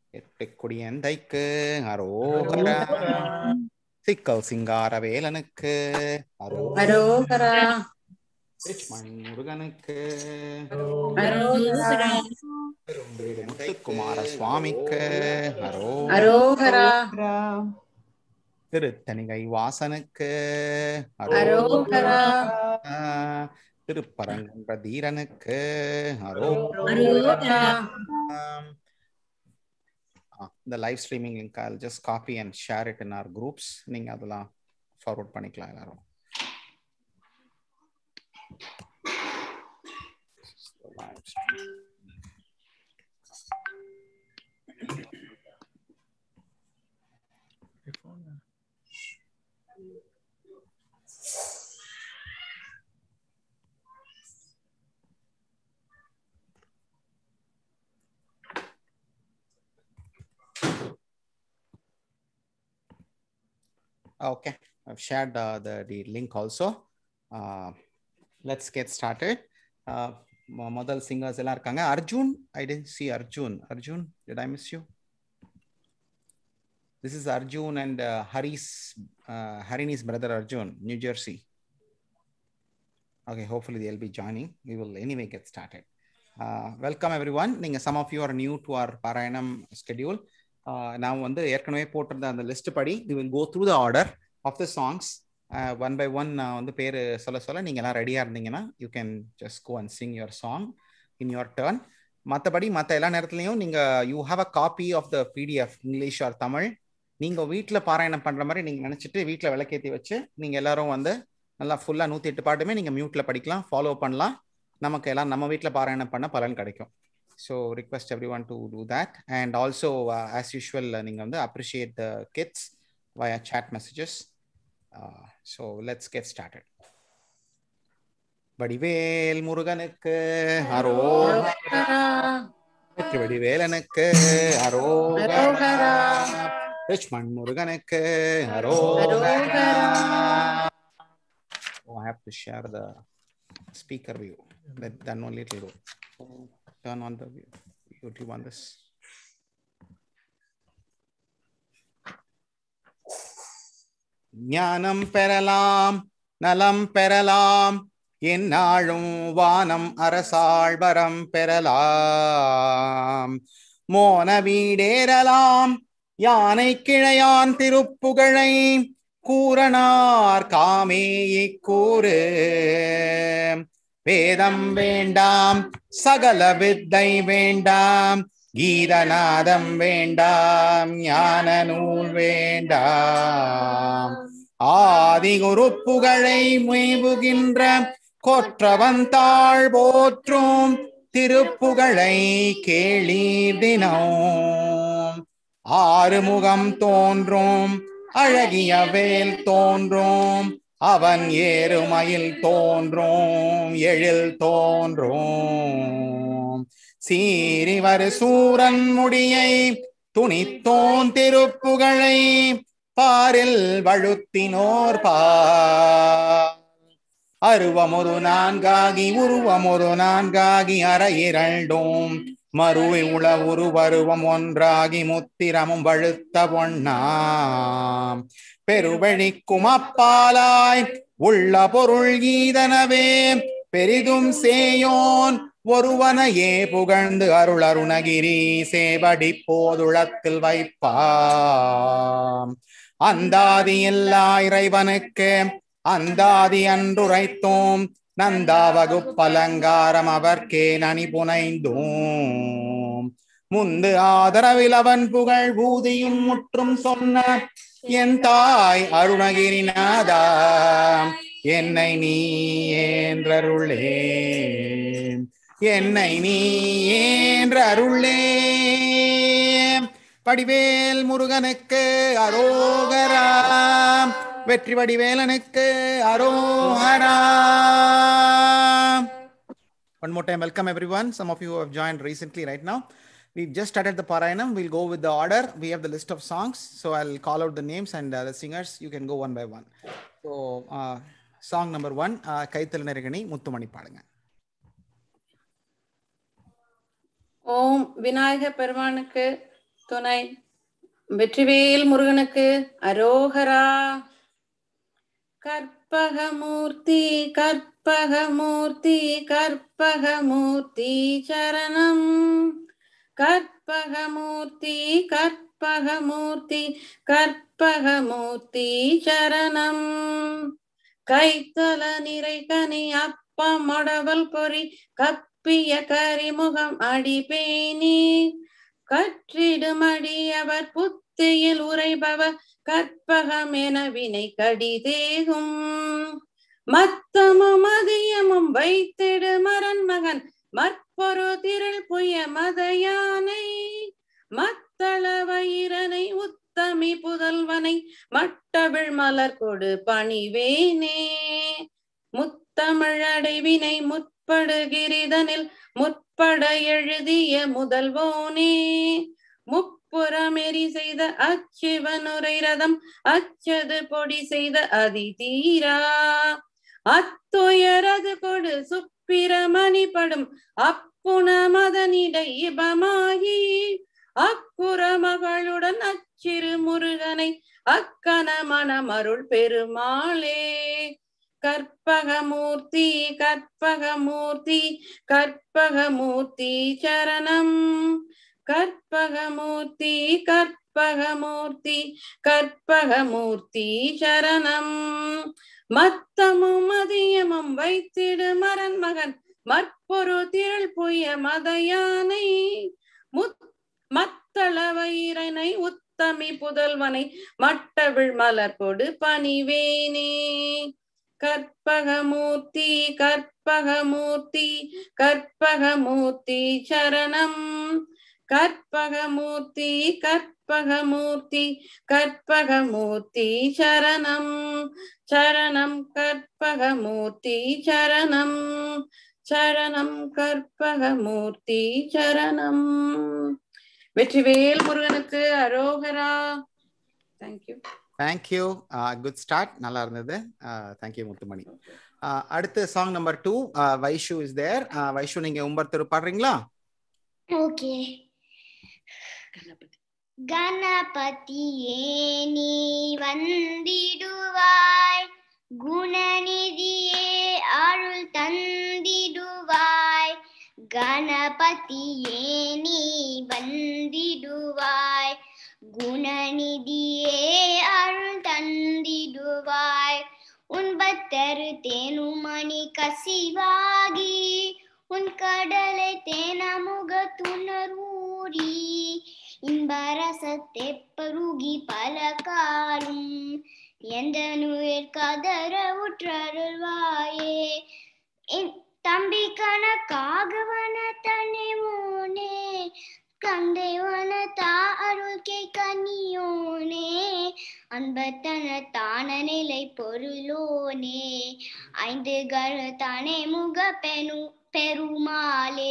எட்டுக்குடியந்தைக்கு அரோகரா சிக்கல் சிங்கார வேலனுக்கு அரோகரா அரோகரா மணி முருகனுக்கு அரோகரா வீடு முத்துக்குமார சுவாமிக்கு அரோகரா அரோகரா திருத்தணிகை வாசனுக்கு அரோகரா திருப்பரங்குன்ற தீரனுக்கு அரோகரா அரோகரா இந்த live streaming link I'll just copy and share it in our groups நீங்க அதெல்லாம் ஃபார்வர்ட் பண்ணிக்கலாம் எல்லாரும் Live stream. Okay, I've shared uh, the, the link also. Uh, let's get started. Uh, மொ- முதல் சிங்கர்ஸ் எல்லாம் இருக்காங்க Arjun I didn't see Arjun Arjun did I miss you? This is Arjun and uh, Hari's uh, Harini's brother Arjun, New Jersey. Okay, hopefully they'll be joining. We will anyway get started. Uh, welcome everyone. நீங்க some of you are new to our Parayanam schedule. Uh, நான் வந்து ஏற்கனவே போட்டிருந்த அந்த list படி we will go through the order of the songs one by one நான் வந்து பேர் சொல்ல சொல்ல நீங்கள் எல்லாம் ரெடியாக இருந்தீங்கன்னா you can just go and sing your song in your turn மற்றபடி மற்ற எல்லா நேரத்துலையும் நீங்கள் you have a copy of the PDF English or Tamil நீங்கள் வீட்டில் பாராயணம் பண்ணுற மாதிரி நீங்கள் நினச்சிட்டு வீட்டில் விளக்கேற்றி வச்சு நீங்கள் எல்லாரும் வந்து நல்லா ஃபுல்லாக நூற்றி எட்டு பாட்டுமே நீங்கள் மியூட்டில் படிக்கலாம் ஃபாலோ பண்ணலாம் நமக்கு எல்லாம் நம்ம வீட்டில் பாராயணம் பண்ண பலன் கிடைக்கும் so request everyone to do that and also as usual நீங்கள் வந்து appreciate the kids via chat messages. Uh, so let's get started. Vadivel முருகனுக்கு அரோகரா வெற்றி வடிவேலனுக்கு அரோகரா அரோகரா லட்சுமண் முருகனுக்கு அரோகரா அரோகரா Oh, I have to share the speaker view. That then only it will go. Turn on the view- YouTube on this. ஞானம் பெறலாம் நலம் பெறலாம் எந்நாளும் வானம் அரசாழ்வரம் பெறலாம் மோன வீடேறலாம் யானை கிழையான் திருப்புகழை கூறனார் காமேயை கூறு வேதம் வேண்டாம் சகல வித்தை வேண்டாம் கீதநாதம் வேண்டாம் ஞான நூல் வேண்டாம் ஆதி குரு புகழை மேவுகின்ற கொற்றவன் தாழ் போற்றும் திருப்புகழை கேளீர் தினம் ஆறுமுகம் தோன்றும் அழகிய வேல் தோன்றும் அவன் ஏறுமயில் தோன்றும் எழில் தோன்றும் சீரிவரு சூரன் முடியை துணித்தோன் திருப்புகழை பாரில் வழுத்தினோர் பார் அருவமொரு நான்காகி உருவமொரு நான்காகி அற இரண்டும் மறுவை உள உருவருவம் ஒன்றாகி முத்திரமும் வழுத்த பொன்னாம் பெருவழிக்கும் அப்பாலாய் உள்ள பொருள் ஈதனவே பெரிதும் சேயோன் ஒருவனையே புகழ்ந்து அருள் அருணகிரி சேவடி போதுளத்தில் வைப்பாம் அந்தாதி எல்லா இறைவனுக்கு அந்தாதி அன்றுரைத்தோம் நந்தா வகுப்பலங்காரம் அவர்க்கே நனி புனைந்தோம் முந்து ஆதரவில் அவன் புகழ் பூதியும் முற்றும் சொன்ன என் தாய் அருணகிரிநாதா என்னை நீ ஏன்றருளே என்னை நீ ஏன்றருளே வடிவேல் முருகனுக்கு அரோகரா வெற்றி வடிவேலனுக்கு அரோகரா One more time, welcome everyone. Some of you have joined recently right now. We've just started the Parayanam. We'll go with the order. We have the list of songs. So I'll call out the names and uh, the singers. You can go one by one. So, uh, song number one, uh, கைத்தல் நெருகணி முத்துமணி பாடுங்க ஓம் விநாயக பெருமானுக்கு துணை வெற்றிவேல் முருகனுக்கு அரோகரா கற்பகமூர்த்தி கற்பகமூர்த்தி கற்பகமூர்த்தி சரணம் கற்பகமூர்த்தி கற்பகமூர்த்தி கற்பகமூர்த்தி சரணம் கைத்தல நிறை கனி அப்பமொடவல் பொறி கப்பிய கரிமுகம் அடிபேணி கற்றிடுமடி அவர் புத்தியில் உரைபவர் கற்பகம் என வினை கடிதேகும் மத்தமும் மதியமும் வைத்திடு மரன் மகன் மற்பொரு திரள் புய மத யானை மத்தள வயிரனை உத்தமி புதல்வனை மட்டவிழ் மலர் கொடு பணிவேனே முத்தமிழ் அடைவினை முற்படுகிரிதனில் முற்பட எழுதிய முதல்வோனே முப்புறமெறி செய்த அச்சிவனுரை ரதம் அச்சது பொடி செய்த அதிதீரா அத்துயரது கொடு சுப்பிரமணி படும் அப்புன மதனிடை இபமாகி அக்குற மகளுடன் அச்சிறு முருகனை அக்கன மணமருள் பெருமாளே கற்பகமூர்த்தி கற்பகமூர்த்தி கற்பகமூர்த்தி சரணம் கற்பகமூர்த்தி கற்பகமூர்த்தி கற்பகமூர்த்தி சரணம் மத்தமும் மதியமும் வைத்திடு மரன் மகன் மற்பொரு திரள் புய மதயானை முத் மத்தள வயிறனை உத்தமி புதல்வனை மட்டவிழ் மலர் கொடு பணிவேனே கற்பகமூர்த்தி கற்பகமூர்த்தி கற்பகமூர்த்தி சரணம் கற்பகமூர்த்தி கற்பகமூர்த்தி கற்பகமூர்த்தி சரணம் சரணம் கற்பகமூர்த்தி சரணம் சரணம் கற்பகமூர்த்தி சரணம் வெற்றிவேல் முருகனுக்கு அரோகரா தேங்க்யூ தேங்க்யூ குட் ஸ்டார்ட் நல்லா இருந்தது தேங்க்யூ முத்துமணி Uh, அடுத்து song number two Vaishu is there Vaishu நீங்க உம்பர்த்தர் பாடுறீங்களா ஓகே கணபதியே நீ வந்திடுவாய் குணநிதியே அருள் தந்திடுவாய் கணபதியே நீ வந்திடுவாய் குணநிதியே அருள் தந்திடுவாய் உன்பத்தரு தேனுமணி கசிவாகி உன் கடலை தேனமுக துணரூரி இன்பரசத்தை பருகி பல காலும் எந்த நுயிர் கதற உற்றருள்வாயே என் தம்பி கணக்காகவன தனிமோனே கந்தைவன தா அருள்கை கனியோனே அன்பத்தன தான நிலை பொருளோனே ஐந்து கழுத்தானே முக பெணு பெருமாளே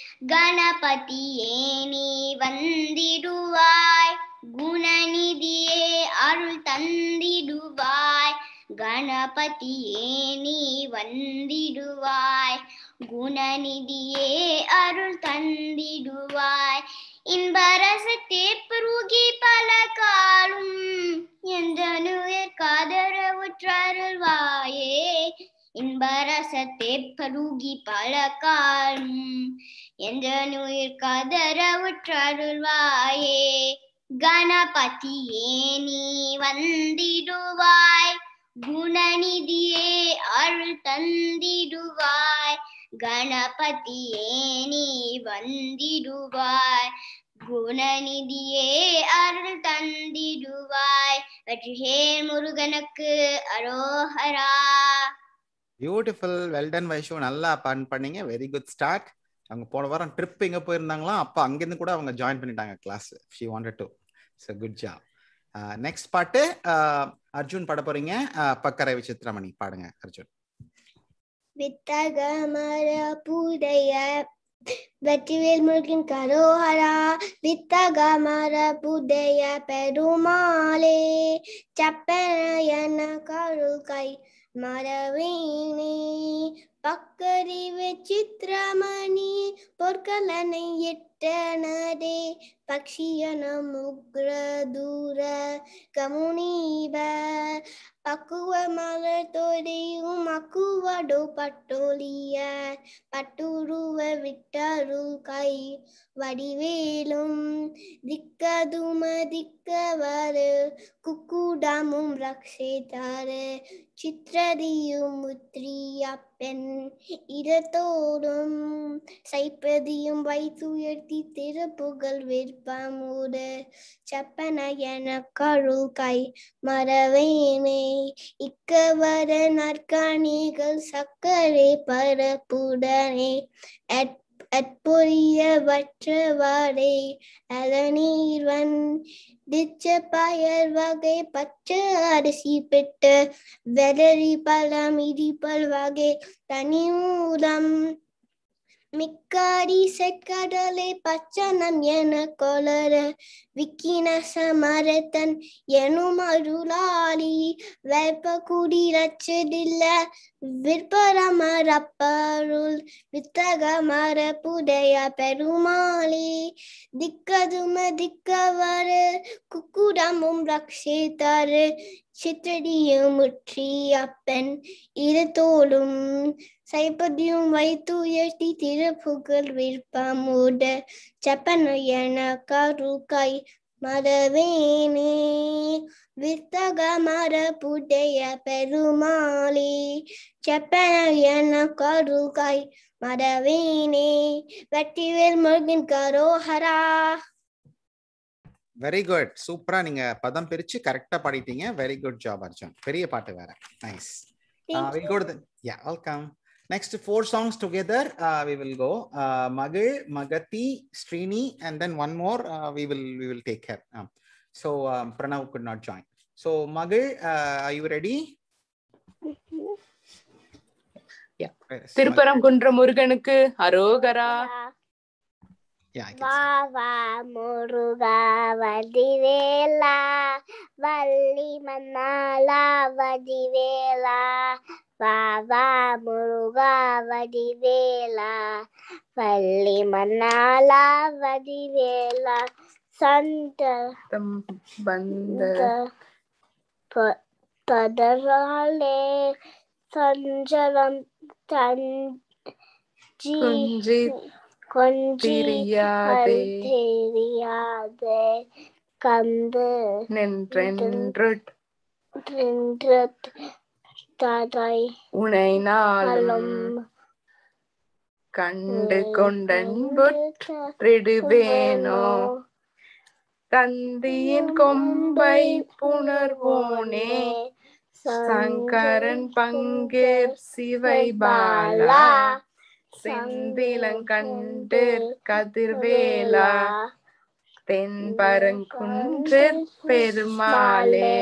கணபதியே நீ வந்திடுவாய் குணநிதியே அருள் தந்திடுவாய் கணபதியே நீ வந்திடுவாய் குணநிதியே அருள் தந்திடுவாய் இன்பரசத்தே பெருகி பல காலும் எந்த நுயர் காதரவுற்றருள்வாயே இன்பரசத்தே பருகி பல காலும் எந்த நுயிர் காதரவுற்றருள்வாயே கணபதியே நீ வந்திடுவாய் குணநிதியே அருள் தந்திடுவாய் கணபதியே நீ வந்திடுவாய் குணநிதியே அருள் தந்திடுவாய் வெற்றிகே முருகனுக்கு அரோஹரா பியூட்டிஃபுல் வெல்டன் வைஷு நல்லா பண் பண்ணீங்க வெரி குட் ஸ்டார்ட் அவங்க போன வாரம் ட்ரிப் எங்க போயிருந்தாங்களாம் அப்போ அங்கிருந்து கூட அவங்க ஜாயின் பண்ணிட்டாங்க class she wanted to so good job next பாட்டு அர்ஜுன் பாட போறீங்க பக்கரை விசித்திரமணி பாடுங்க அர்ஜுன் வித்தக மர புதைய வெற்றிவேல் முருகன் கரோஹரா வித்தக மர புதைய பெருமாளே சப்பன கருள் கை மரவேணே பக்கறிவு சித்திரமணி பொற்கலனை எட்டனதே பக்ஷியன முக்ர தூர கமுனீப பக்குவ மலர் தோடையும் மக்குவடோ பட்டோலிய பட்டுருவ விட்டருள் கை வடிவேலும் திக்கதும திக்கவரு குக்குடமும் ரக்ஷேதாரு சித்திரதியும் முத்ரியப்பெண் இடத்தோடும் சைப்பதியும் வைத்துயர்த்தி திருப்புகழ் விற்பமுடு செப்பனையன கருள் கை மறவேனே இக்கவர நற்கணிகள் சக்கரை பரப்புடனே அற்புரிய வற்றவாடே அலநீர்வன் திச்ச பயர் வகை பச்சை அரிசி பெற்ற வெதரி பழம் இடிப்பல் வகை தனி ஊதம் மிக்காரி செட்கடலை பச்சனம் என கொளர விக்கின சமரத்தன் எனும் அருளாளி வேப்ப குடி ரச்சதில்ல விற்பரமரப்பருள் வித்தக மரப்புடைய பெருமாளே திக்கதும திக்கவர குக்குடமும் ரக்ஷித்தாரு சித்தடியும் முற்றி அப்பன் இரு தோளும் சைப்பதியும் வைத்து உயர்த்தி திருப்புகழ் விற்பமுட செப்பனையன கருக்காய் மரவேனே வித்தக மரப்புடைய பெருமாளே செப்பனையன கருக்காய் மரவேனே வெற்றிவேல் முருகன் கரோஹரா வெரி குட் சூப்பரா நீங்க பதம் பிரிச்சு கரெக்டா பாடிட்டீங்க வெரி குட் ஜாப் அர்ஜுன் பெரிய பாட்டு வேற nice Thank will go to yeah welcome next four songs together we will கோ மகிழ் Magadhi Srini and then one more we will we will take care so Pranav could not join so மகிழ் R you ready Yeah. திருப்பரங்குன்ற முருகனுக்கு அரோகரா Yeah, I can வா வா முருகா வடிவேலா வள்ளி மன்னாலா வடிவேலா வா வா முருகா வடிவேலா வள்ளி மன்னாலா வடிவேலா சந்த தம் பந்த ப- பதராலே சஞ்சலம் தன் ஜி குஞ்சி கொஞ்சி திரியாதே தெரியாதே கந்து நின்றென்று நின்று ததை உனை நாளும் அலம் கண்டு கொண்டன்புற்றிடுவேனோ தந்தியின் கொம்பை புணர்வோனே சங்கரன் பங்கேர் சிவை பாலா செந்திலங்கண்டர் கதிர்வேலா தென்பரங்குன்றிற் பெருமாளே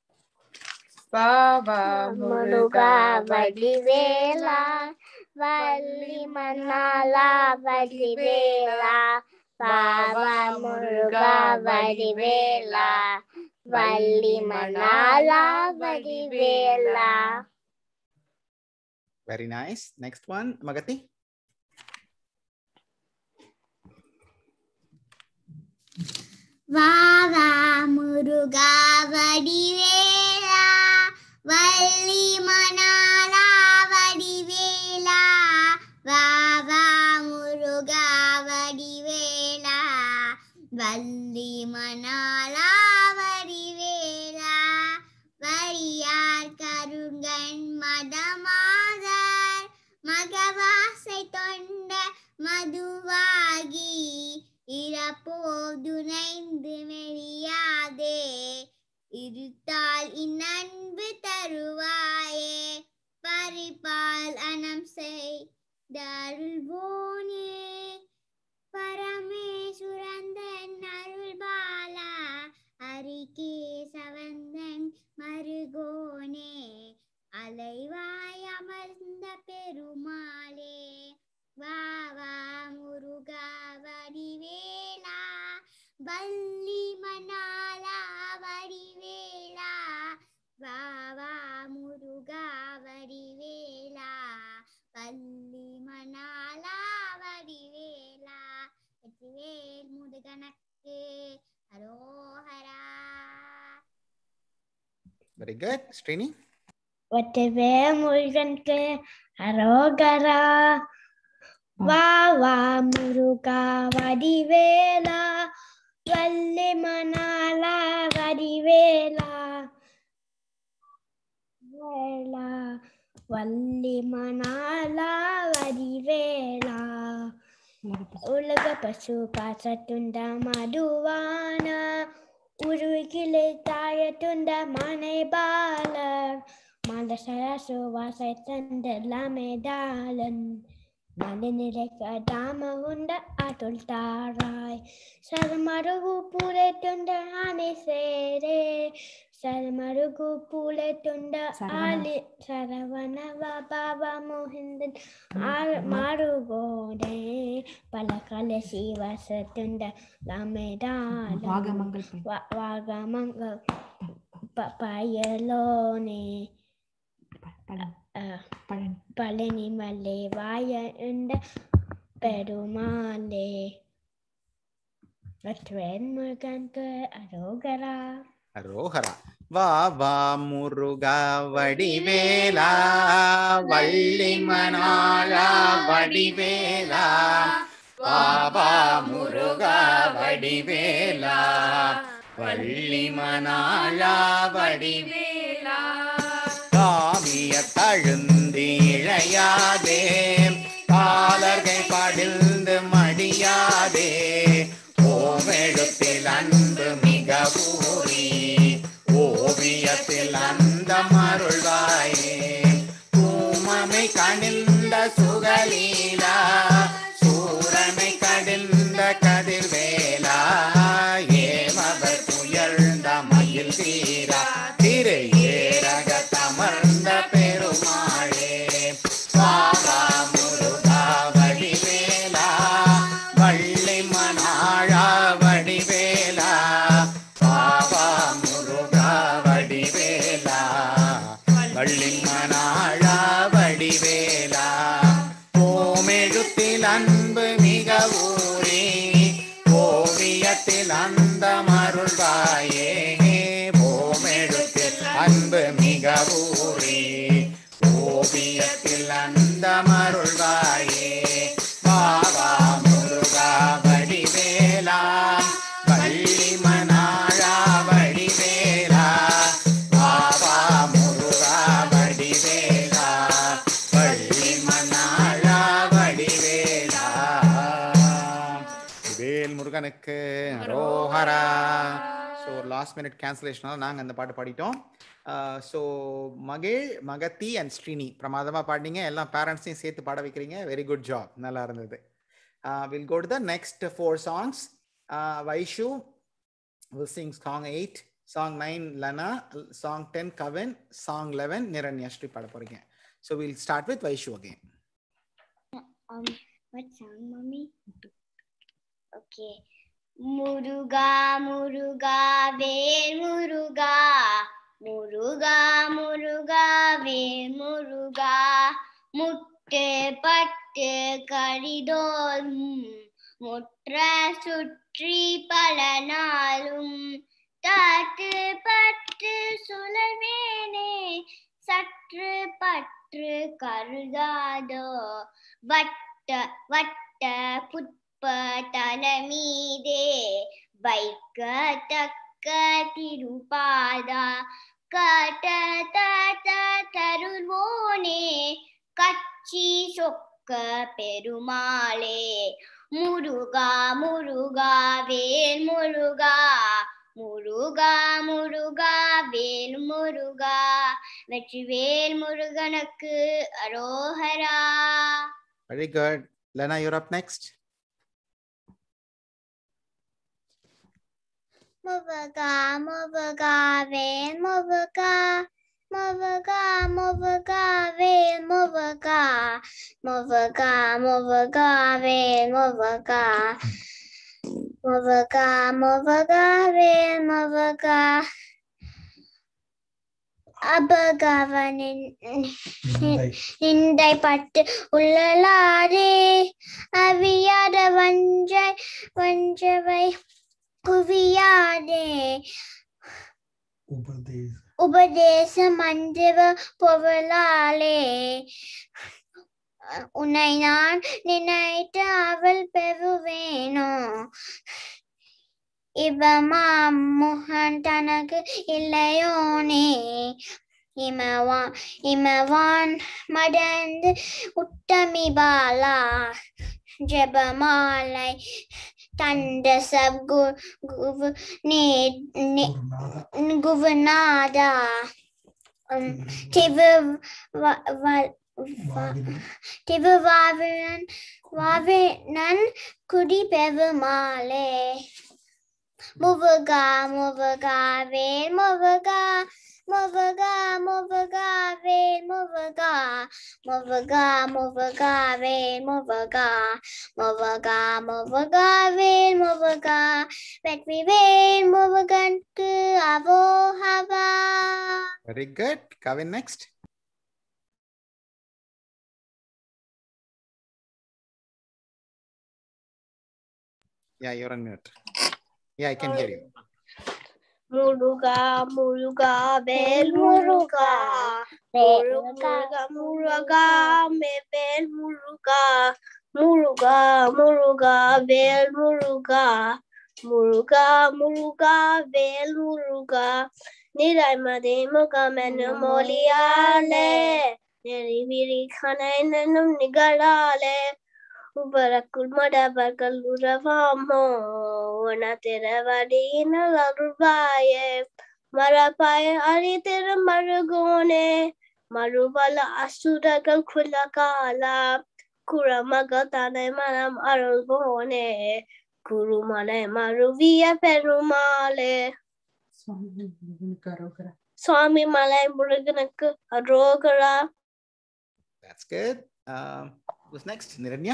பாவா முருகா வடிவேலா வள்ளி மன்னாலா வடிவேலா பாவா முருகா வடிவேலா வள்ளி மன்னாலா வடிவேலா Very nice. Next one, Magati. வா வா முருகா வடிவேலா வள்ளி மணாலா வடிவேலா வா வா முருகா வடிவேலா வள்ளி மணாலா வடிவேலா வரியார் கருங்கன் மதமாதர் மகவாசை தொண்ட மதுவாகி இறப்போதுனைந்து மெரியாதே இருத்தால் இந்நன்பு தருவாயே பரிபால் அனம் செய்தருள்வோனே பரமேசுரந்தன் அருள்பாலா அரிகே சவந்தன் மருகோனே அலைவாய் அமர்ந்த பெருமாளே வா வா முருகா வடிவேலா வள்ளி மணாலா வடிவேலா வா வா முருகா வெற்றிவேல் முருகனுக்கு அரோஹரா வெரி குட் ஸ்ரீனி வெற்றிவே முருகனுக்கு அரோகரா வா வா முருகா வடிவேலா வள்ளி மணாலா வடிவேலா வேலா வள்ளி மணாலா வடிவேலா உலக பசு பாசத்துண்ட மதுவான உருகிலே தாயத்துண்ட மனை பாலர் மலசரசு வாசை தந்தெல்லாமே தாளன் நலினிலைக்க தாம உண்ட அருள் தாராய் சரமருகு பூலை துண்ட ஆனை சேரே சரமருகு பூலை துண்ட ஆலி சரவண பாபா மோகிந்தன் ஆர் மாறுகோடே பல கல சிவசத்துண்ட லாமேதாளன் வாகமங்கள் பெண். வா- வாகமங்கள் ப- பயலோனே ப- பழம் அஹ், பழனி பழனி மலை வாய உண்ட பெருமாளே வெற்றிவேல் முருகனுக்கு அரோகரா அரோஹரா வா வா முருகா வடிவேலா வள்ளி மணாளா வடிவேலா வா வா முருகா வடிவேலா வள்ளி மணாளா வடிவேலா காவிய தழுந்தி இழையாதே காலர்கள் படிந்து மடியாதே ஓமெழுத்தில் அன்பு மிக ஊறி ஓவியத்தில் அந்த மருள்வாயே பூமமை கணிந்த சுகலீலா சூரனை கடிந்த கதிர்வேலா ஏமவர் துயர்ந்த மயில் தீரா திரை ஏரக தமர்ந்த பெருமாளே வாரா முருகா வடிவேலா வள்ளி மணாழா வடிவேலா பாபா முருகா வடிவேலா வள்ளி மணாழா வடிவேலா ஓமெழுத்தில் அன்பு மிக ஊரே ஓவியத்தில் அந்த மருள்வாயே ஓமெழுத்தில் அன்பு மிக ஊரே ஓவியத்தில் அந்த மருள்வாயே பாபா முருகா வடிவேலா வள்ளி மணாழா வடிவேலா பாபா முருகா வடிவேலா வள்ளி மணாழா வடிவேலா வேல் முருகனுக்கு அரோஹரா ஸோ லாஸ்ட் மினிட் கேன்சலேஷனால நாங்கள் அந்த பாட்டு பாடிட்டோம் ஸோ மகேஷ் மகத்தி அண்ட் ஸ்ரீனி பிரமாதமாக பாடினீங்க எல்லா பேரண்ட்ஸையும் சேர்த்து பாட வைக்கிறீங்க வெரி குட் ஜாப் நல்லா இருந்தது will go to the next four songs Vaishu will sing song eight song nine Lana song ten Kavin song eleven Niranya Sri பாட போறீங்க so will start with Vaishu again Um, what song, mommy? Okay. Muruga Muruga வேல் முருகா முருகா முருகா வேல் முருகா முட்டு பட்டு கடிதோறும் முற்ற சுற்றி பல நாளும் தாட்டு பற்று சுழவேனே சற்று பற்று கருதாதோ வட்ட வட்ட புட்ப தலமீதே வைக்கத்தக்க திருப்பாதா கட்ட தத்த தருள்வோனே கச்சி சொக்க பெருமாளே முருகா முருகா வேல் முருகா முருகா முருகா வேல் முருகா வெற்றிவேல் முருகனுக்கு அரோஹரா Very good. Lena, you're up next. முருகா முருகா வேல் முருகா முருகா முருகா வேல் முருகா முருகா முருகா வேல் முருகா முருகா முருகா வேல் முருகா அபகவனின் நிந்தை நிந்தை பட்டு உள்ளலாரே அவியாத வஞ்சை வஞ்சவை குவியாதே உபதேச உபதேச மந்திர பொருளாலே உன்னை நான் நினைத்து அவள் பெறுவேனோ இவமா முகன் தனக்கு இல்லையோனே இமவான் இமவான் மடந்து உத்தமி பாலா ஜெபமாலை தந்த சப் கு குவு நே நே- குருநாதா குவநாதா um, திவு வ- வ- வ- வாவினன் திவு வாவினன் வாவினன் குடி பெருமாளே முருகா முருகா வேல் முருகா முருகா முருகா வேல் முருகா முருகா முருகா வேல் முருகா முருகா முருகா வேல் முருகா வெற்றி வேல் முருகனுக்கு அவோஹவா Very good. Kavin next. Yeah, you're on mute. Yeah, I can hear you. முருகா முருகா வேல் முருகா முருகா முருகா வேல் முருகா முருகா முருகா வேல் முருகா முருகா முருகா வேல் முருகா நிறைமதி முகமென்னு மொழியாலே நெறிவிரி கனை நன்னும் நிகழாலே உபரக்குள் மடவர்கள் உறவாமோ உன திறவடியினால் அருள்வாயே மரபாய அரி திருமருகோனே மறுபல அசுரர்கள் குலகாலா குரமகள் தனை மனம் அருள்வோனே குருமனை மருவிய பெருமாளே சுவாமி முருகனுக்கு அரோகரா சுவாமி மலை முருகனுக்கு அரோகரா That's good. Um, who's next? Niranya?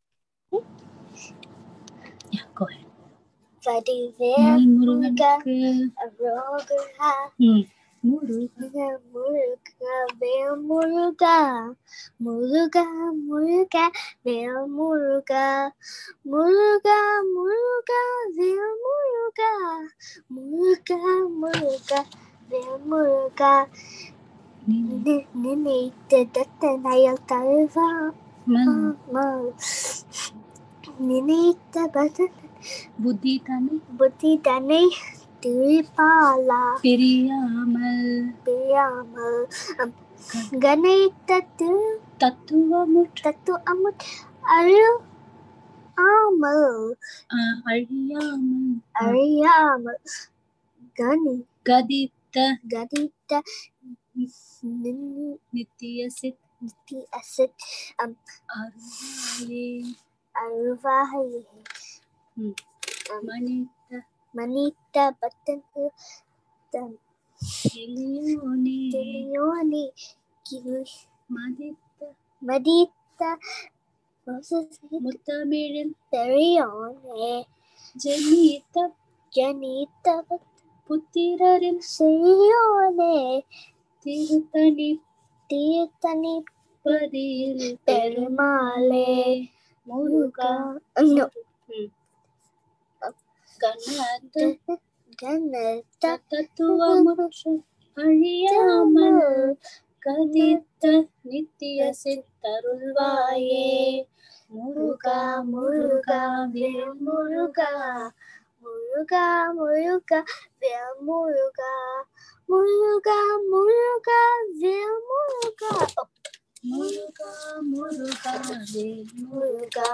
Yeah, go ahead. Vadivel முருகனுக்கு அரோகரா ம், முருகா முருகா வேல் முருகா முருகா முருகா வேல் முருகா முருகா முருகா வேல் முருகா முருகா முருகா வேல் முருகா நினை- நினைத்த தத்தனையில் தருவா மன் நினைத்த பதன் புத்தி தன்னை புத்தி தன்னை திரிபாலா பிரியாமல் பிரியாமல் அம், கணித்த திரு தத்துவமுற்ற தத்து அமுத் அழு ஆமல் ஆஹ், அழியாமல் அறியாமல் கணி கதித்த கதித்த நின்- நித்திய சித் நித்தி அசத் அம், அருளாயே அருவாயே ம். அம், மனித மனித பத்தன் தம் எளியோனே தெரியோனே கிரு மதித்த மதித்த முத்தமிழில் தெரியோனே ஜெனித்த ஜனித்த புத்திரரில் செய்யோனே திருத்தணி தீர்த்தனி பதியில் பெருமாளே முருகா No. கண்ணாத்த கனத்த தத்துவமுற்ற அழியாமல் கதித்த நித்திய சித்தருள்வாயே முருகா முருகா வேல் முருகா முருகா முருகா வேல் முருகா முருகா முருகா வேல் முருகா முருகா முருகா வேல் முருகா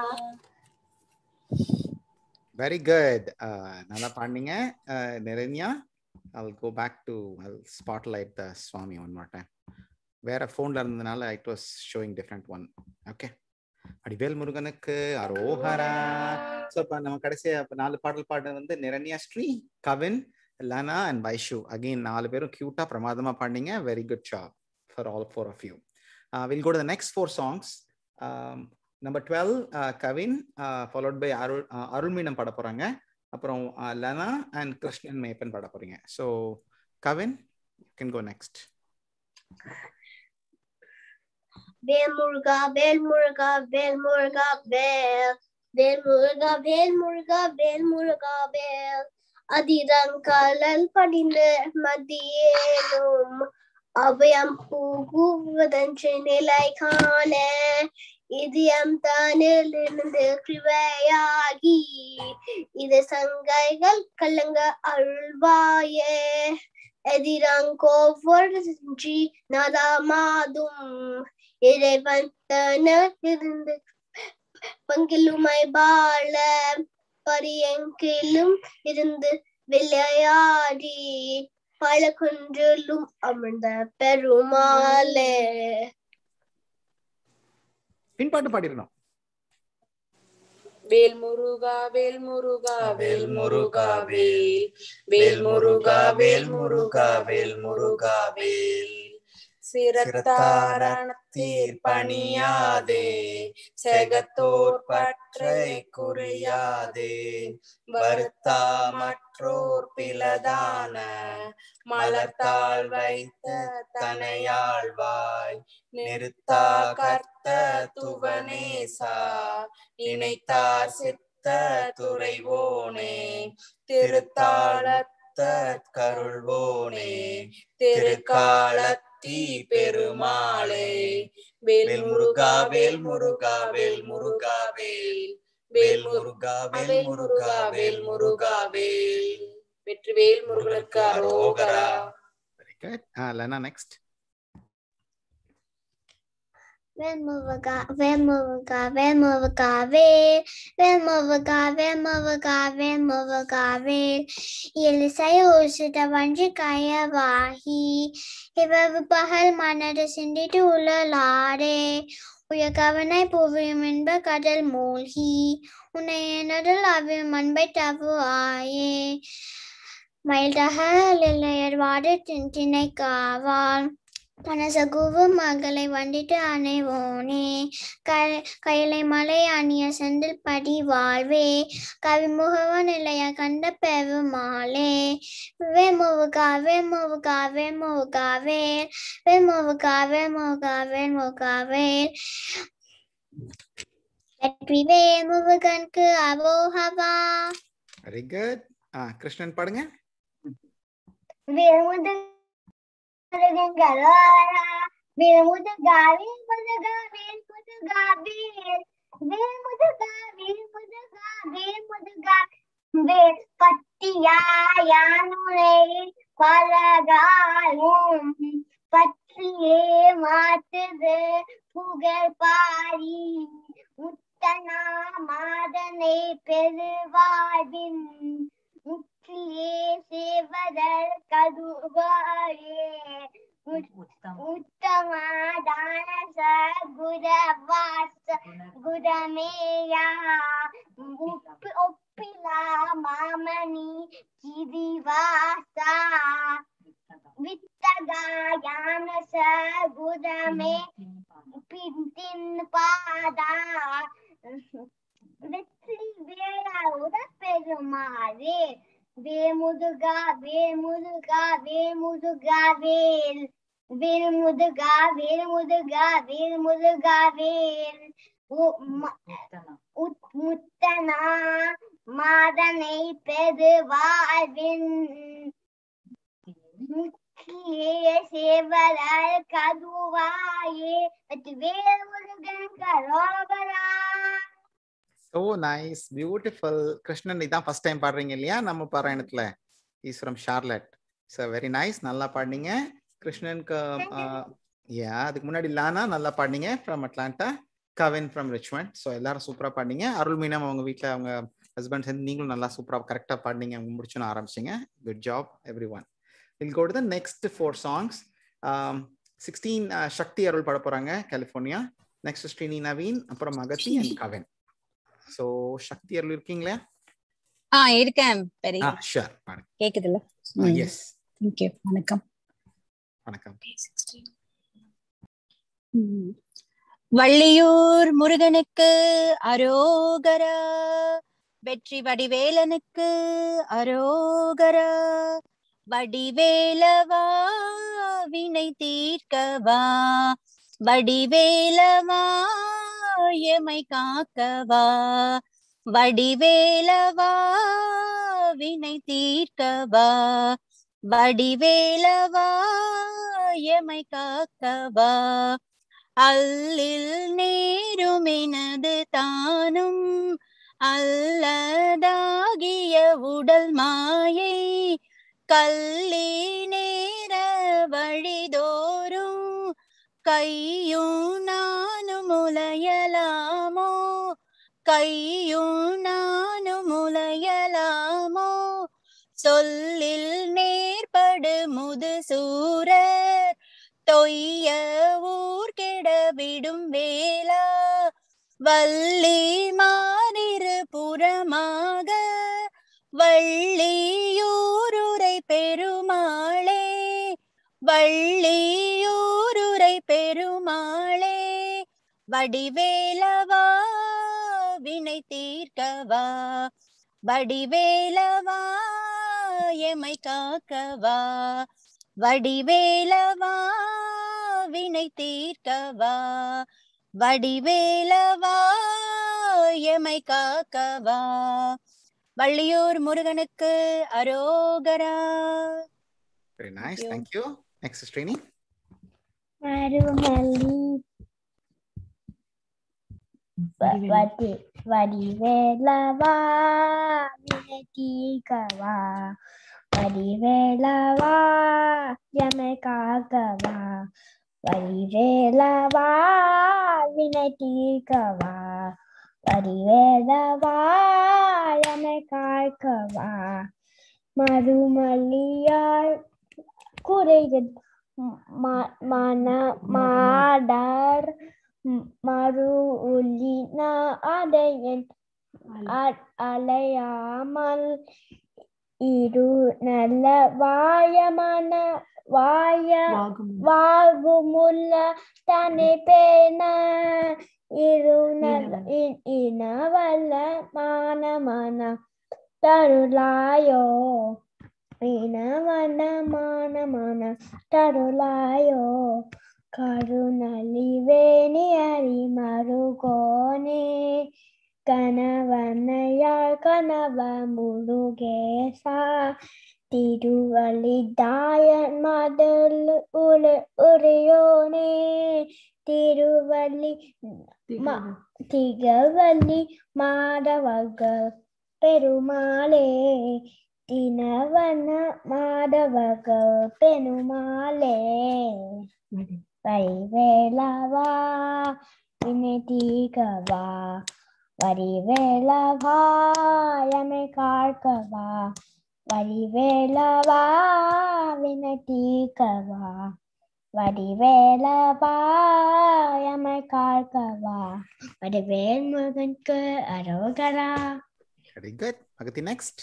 Very good. Uh, நல்லா பாடினீங்க uh, நிரண்யா I'll go back to I'll spotlight the Swami one more time. வேற ஃபோன்ல இருந்ததுனால it was showing different one okay அடிவேல் முருகனுக்கு அரோஹரா ஸோ இப்போ நம்ம கடைசியா இப்போ நாலு பாடல் பாடுறது வந்து நிரண்யா ஸ்ரீ கவின் லனா அண்ட் வைஷு அகெயின் நாலு பேரும் கியூட்டா பிரமாதமா பாடினீங்க very good job for all four of you will go to the next four songs number twelve Kavin followed by Arul uh, Arulmeenam பாட போறாங்க அப்புறம் லனா அண்ட் கிருஷ்ணன் மேப்பன் பாட போறீங்க so Kavin can go next வேல் முருகா வேல் முருகா வேல் முருகா வேல் வேல் முருகா வேல் முருகா வேல் முருகா வேல் அதிரங்கலல் படிந்து மதியேனும் அபயம் புகுவதன்று நிலை காண இதயம் தானிலிருந்து கிருவையாகி இது சங்கைகள் கலங்க அருள்வாயே எதிரங்கோவொன்றி நலமாதும் இறைவன் தனிலிருந்து பங்கிலுமை பாழ பரியங்கிலும் இருந்து விளையாடி பல குன்றிலும் அமர்ந்த பெருமாளே பின்பாட்டு பாடிடணும் வேல் முருகா வேல் முருகா வேல் முருகா வேல் வேல் முருகா வேல் முருகா வேல் முருகா வேல் சிரத்தாரணத்தீர் பணியாதே செகத்தோர் பற்றை குறியாதே வருத்தா மற்றோர் பிளதான மலர்த்தாள் வைத்த தனையாழ்வாய் நிறுத்தா கர்த்த துவனேசா நினைத்தார் சித்த துறைவோனே திருத்தாளத்த கருள்வோனே திருக்காலத்தி பெருமாளே வேல் முருகா வேல் முருகா வேல் முருகா வேல் வேல் முருகா வேல் முருகா வேல் முருகா வேல் வெற்றிவேல் முருகனுக்கு அரோகரா வெரி குட் லெனா நெக்ஸ்ட் வேல் முருகா வேல் முருகா வேல் முருகா வேல் வேல் முருகா வேல் முருகா வேல் முருகா வேல் இலிசை ஊசிட்ட வஞ்சி கயவாகி இவவு பகல் மனது சிந்திட்டு உழலாடே உயர்கவனை புவியும் என்ப கடல் மூழ்கி உன்னை எனதில் அவியும் அன்பை தவு ஆயே மயில் தகல் இல்லையர் வாடு திணை காவால் மனசகுவு மகளை வண்டிட்டு அணைவோனே கைலை மலை அணிய செந்தில் படி வாழ்வே கவிமுகவ நிலைய கண்ட பெருமாளே வேமுகா வேமுகா வேமுகா வேல் வேமுகா வேமுகா வேமுகா வேல் வெற்றி வேல் முருகனுக்கு அவோஹவா வெரி குட் கிருஷ்ணன் பாடுங்க வேமுது முருகங்களாரா வேல் முதுகா வேல் முதுகா வேல் முதுகா வேல் வேல் முதுகா வேல் முதுகா வேல் முதுகா வேல் பட்டியாயானுரை பலகாலும் பற்றியே மாற்றுது புகழ் பாரி முத்தனா மாதனை பெருவாழ்வின் முற்றியே சேவதர் கதுவாயே உத்தமாதான சகுரவாச குரமேயா உப்பு ஒப்பிலா மாமணி கிரிவாசா வித்தகாயான சகுரமே பின்தின் பாதா வெற்றி வேளாவுத பெருமாளே வேமுதுகா வேமுதுகா வேமுதுகா வேல் வேல் முதுகா வேல் முதுகா வேல் முதுகா வேல் உ- ம- உத்- முத்தனா மாதனை பெரு வாழ்வின் முக்கிய சேவலால் கதுவாயே வெற்றி வேல் முருகன் கரோகரா ஸோ நைஸ் பியூட்டிஃபுல் கிருஷ்ணன் இதான் ஃபர்ஸ்ட் டைம் பாடுறீங்க இல்லையா நம்ம பாராயணத்துல is from Charlotte so very nice நல்லா பாடினீங்க கிருஷ்ணனுக்கு யா அதுக்கு முன்னாடி லானா நல்லா பாடினீங்க from Atlanta Kavin from Richmond so எல்லாரும் சூப்பராக பாடினீங்க அருள் மீனம் அவங்க வீட்டில் அவங்க ஹஸ்பண்ட் சேர்ந்து நீங்களும் நல்லா சூப்பராக கரெக்டாக பாடினீங்க அவங்க முடிச்சுன்னு ஆரம்பிச்சிங்க good job everyone will go to the next four songs sixteen Sakthi Arul பாட போகிறாங்க கலிஃபோர்னியா நெக்ஸ்ட் ஸ்ரீனி நவீன் அப்புறம் மகதி அண்ட் கவின் ஸோ சக்தி அருள் இருக்கீங்களா ஆ இருக்கேன் பெரிய ஆ ஷூர் பாருங்க கேக்குதுல்ல ம். எஸ் தேங்க்யூ வணக்கம் வணக்கம் ம். வள்ளியூர் முருகனுக்கு அரோகரா வெற்றி வடிவேலனுக்கு அரோகரா வடிவேலவா வினை தீர்க்கவா வடிவேலவா எமை காக்கவா வடிவேலவா வினை தீர்க்கவா வடிவேலவா எமை காக்கவா அல்லில் நேருமெனது தானும் அல்லதாகிய உடல் மாயை கல்லி நேர வழிதோறும் கையும் நானும் முளையலாமோ கையும் நானும் முளையலாமோ சொல்லில் நேர்படு முது சூரர் தொய்ய ஊர் கெட விடும் வேளா வள்ளி மாறிரு புறமாக வள்ளியூருரை பெருமாளே வள்ளியூருரை பெருமாளே வடிவேலவா வினை தீர்க்கவா வடிவேலவா எமை காக்கவா வடிவேலவா வினை தீர்க்கவா வடிவேலவா எமை காக்கவா வள்ளியூர் முருகனுக்கு அரோகரா Very nice. you. Thank you. Next is Srini. மருமல்லி வ- வடி வடிவேலவா வினதீகவா வடிவேலவா எமை காக்கவா வடிவேலவா வினதீகவா வடிவேலவா எமை காக்கவா மறுமல்லியாய் குறைகள் ம- மன மாடர் ம், மறு ஒலின அடையன் அ- அலையாமல் இரு நல்ல வாயமான வாய வாகுமுல்ல தனி பேன இரு நல்ல இ- இனவல்ல மான மன தருளாயோ இனவன மான மன தருளாயோ கருணலிவேணி அறி மருகோனே கணவனையாள் கணவ முருகேசா திருவள்ளிதாயன் மதல் உரு உரையோனே திருவள்ளி ம- திகவள்ளி மாதவர்கள் பெருமாளே தினவன மாதவர்கள் பெருமாளே வரிவேலவா வினதீகவா வரிவேலவா எமை காக்கவா வரிவேலவா வினதீகவா வடிவேலவா எமை காக்கவா வடிவேல் முருகனுக்கு அரோகரா Very good. Agati next.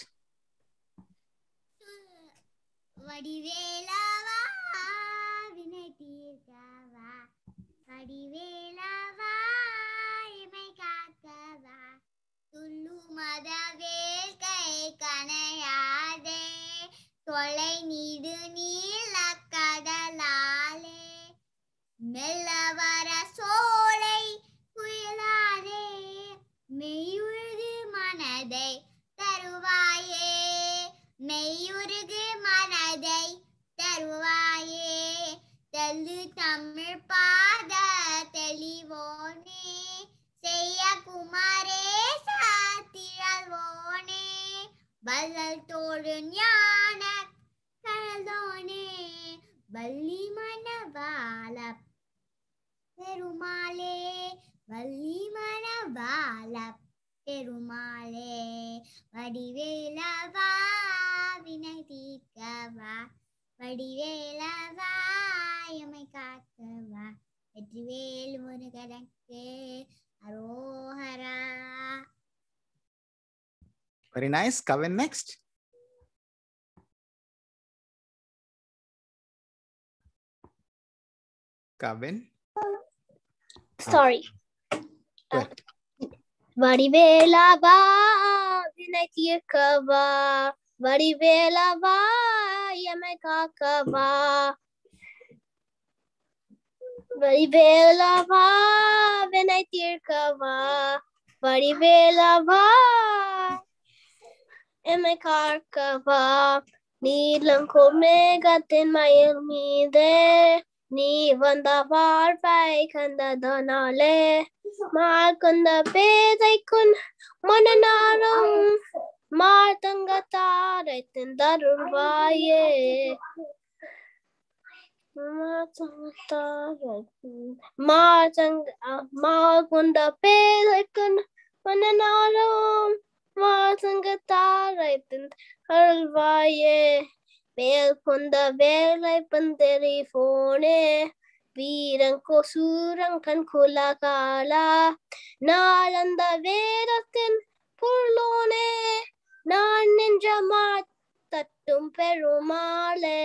வடிவேலவா வினை தீர்க்கவா வடிவேலவா இமை காக்கவா துள்ளு மதவேல் கை கனையாதே தொலை நீடு நீல கடலாலே மெல்ல வர சோலை புயலாதே மெய்யுருகு மனதை தருவாயே மெய்யுருகு மனதை தருவாயே தெல்லு தமிழ் பாத தெளிவோனே செய்ய குமாரேச திரள்வோனே வள்ளல் தோடு ஞான கழல்தோனே வள்ளி மணவாள பெருமாளே வள்ளி மணவாள பெருமாளே வடிவேலவா வினை தீர்க்கவா வடிவேலவா எமை காக்கவா வெற்றிவேல் முருகனுக்கு அரோஹரா Very nice. Kavin next. Kavin. Sorry. Go ahead. வடிவேலவா வினை தீர்க்கவா வடிவேலவா எமை காக்கவா வடிவேலவா வினை தீர்க்கவா வடிவேலவா எம்மை காக்கவா நீலம் மேகத்தின் மயில் மீதே நீ வந்த வாழ்வை கண்டதனாலே மார்க்கொண்ட பேதைக்குன் மனநாளும் மார்த்தங்க தாரை தருள்வாயே மார்த்தங்க மார்கொண்ட பேதைக்குன் மனநாளும் மார்த்தங்க தாரை அருள்வாயே வேல் கொண்ட வேலை பந்தரி போனே வீரங்கோ சூரங்கன் குலகாலா நாளந்த வேதத்தின் பொருளோனே நான் நின்ற தட்டும் பெருமாளே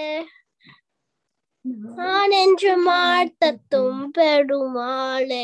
நான் என்று மார்த்தத்தும் பெருமாளே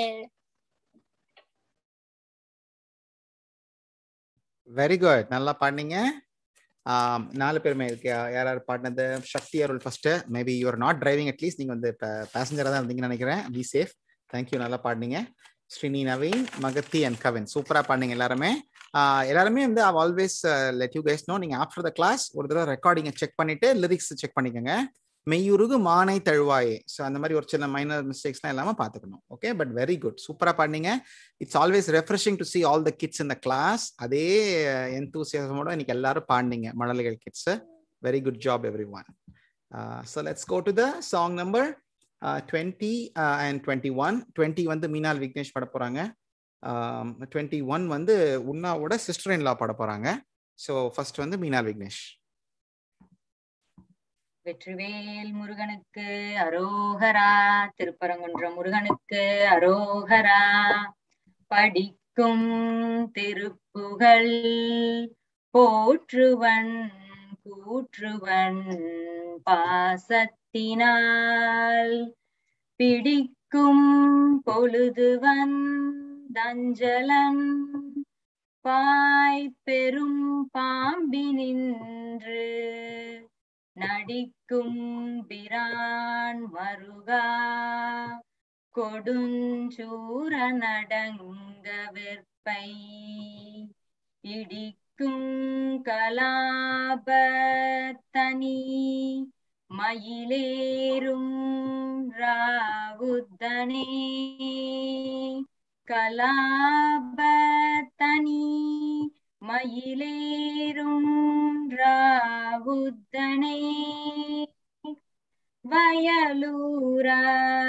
வெரி குட் நல்லா பாடினீங்க ஆம், நாலு பேருமே இருக்கு யா- யார் யார் பாடினது Sakthi Arul first maybe you're not driving at least நீங்க வந்து பேசஞ்சரா தான் இருந்தீங்கன்னு நினைக்கிறேன் பி சேஃப் தேங்க்யூ நல்லா பாடினீங்க ஸ்ரீனி நவீன் மகத்தி அண்ட் கவின் சூப்பரா பாடினீங்க எல்லாருமே ஆஹ், எல்லாருமே வந்து I always let you guys know நீங்க ஆஃப்டர் த கிளாஸ் ஒரு தடவை ரெக்கார்டிங்கை செக் பண்ணிட்டு லிரிக்ஸ் செக் பண்ணிக்கோங்க மெய்யுருகு மானை தழுவாயே ஸோ அந்த மாதிரி ஒரு சின்ன மைனர் மிஸ்டேக்ஸ்லாம் இல்லாம பார்த்துக்கணும் ஓகே பட் வெரி குட் சூப்பரா பாடினீங்க it's always refreshing to see all the kids in the class அதே எந்தூசியமோட இன்னைக்கு எல்லாரும் பாடினீங்க மழலைகள் kids very good job everyone so let's go to the song number twenty and twenty one twenty வந்து மீனால் விக்னேஷ் பாட போறாங்க டுவெண்ட்டி ஒன் வந்து உன்னாவோட சிஸ்டர் இன் லா பாட போறாங்க ஸோ ஃபர்ஸ்ட் வந்து மீனால் விக்னேஷ் வெற்றிவேல் முருகனுக்கு அரோகரா திருப்பரங்குன்ற முருகனுக்கு அரோகரா படிக்கும் திருப்புகள் போற்றுவன் கூற்றுவன் பாசத்தினால் பிடிக்கும் பொழுதுவன் தஞ்சலன் பாய் பெரும் பாம்பினின்று நடிக்கும் பிரான் மருகா கொடுஞ்சூர நடங்க வெற்பை இடிக்கும் கலாப தனி மயிலேறும் ராவுத்தனே கலாப தனி மயிலேறும் ராவுத்தனே வயலூரா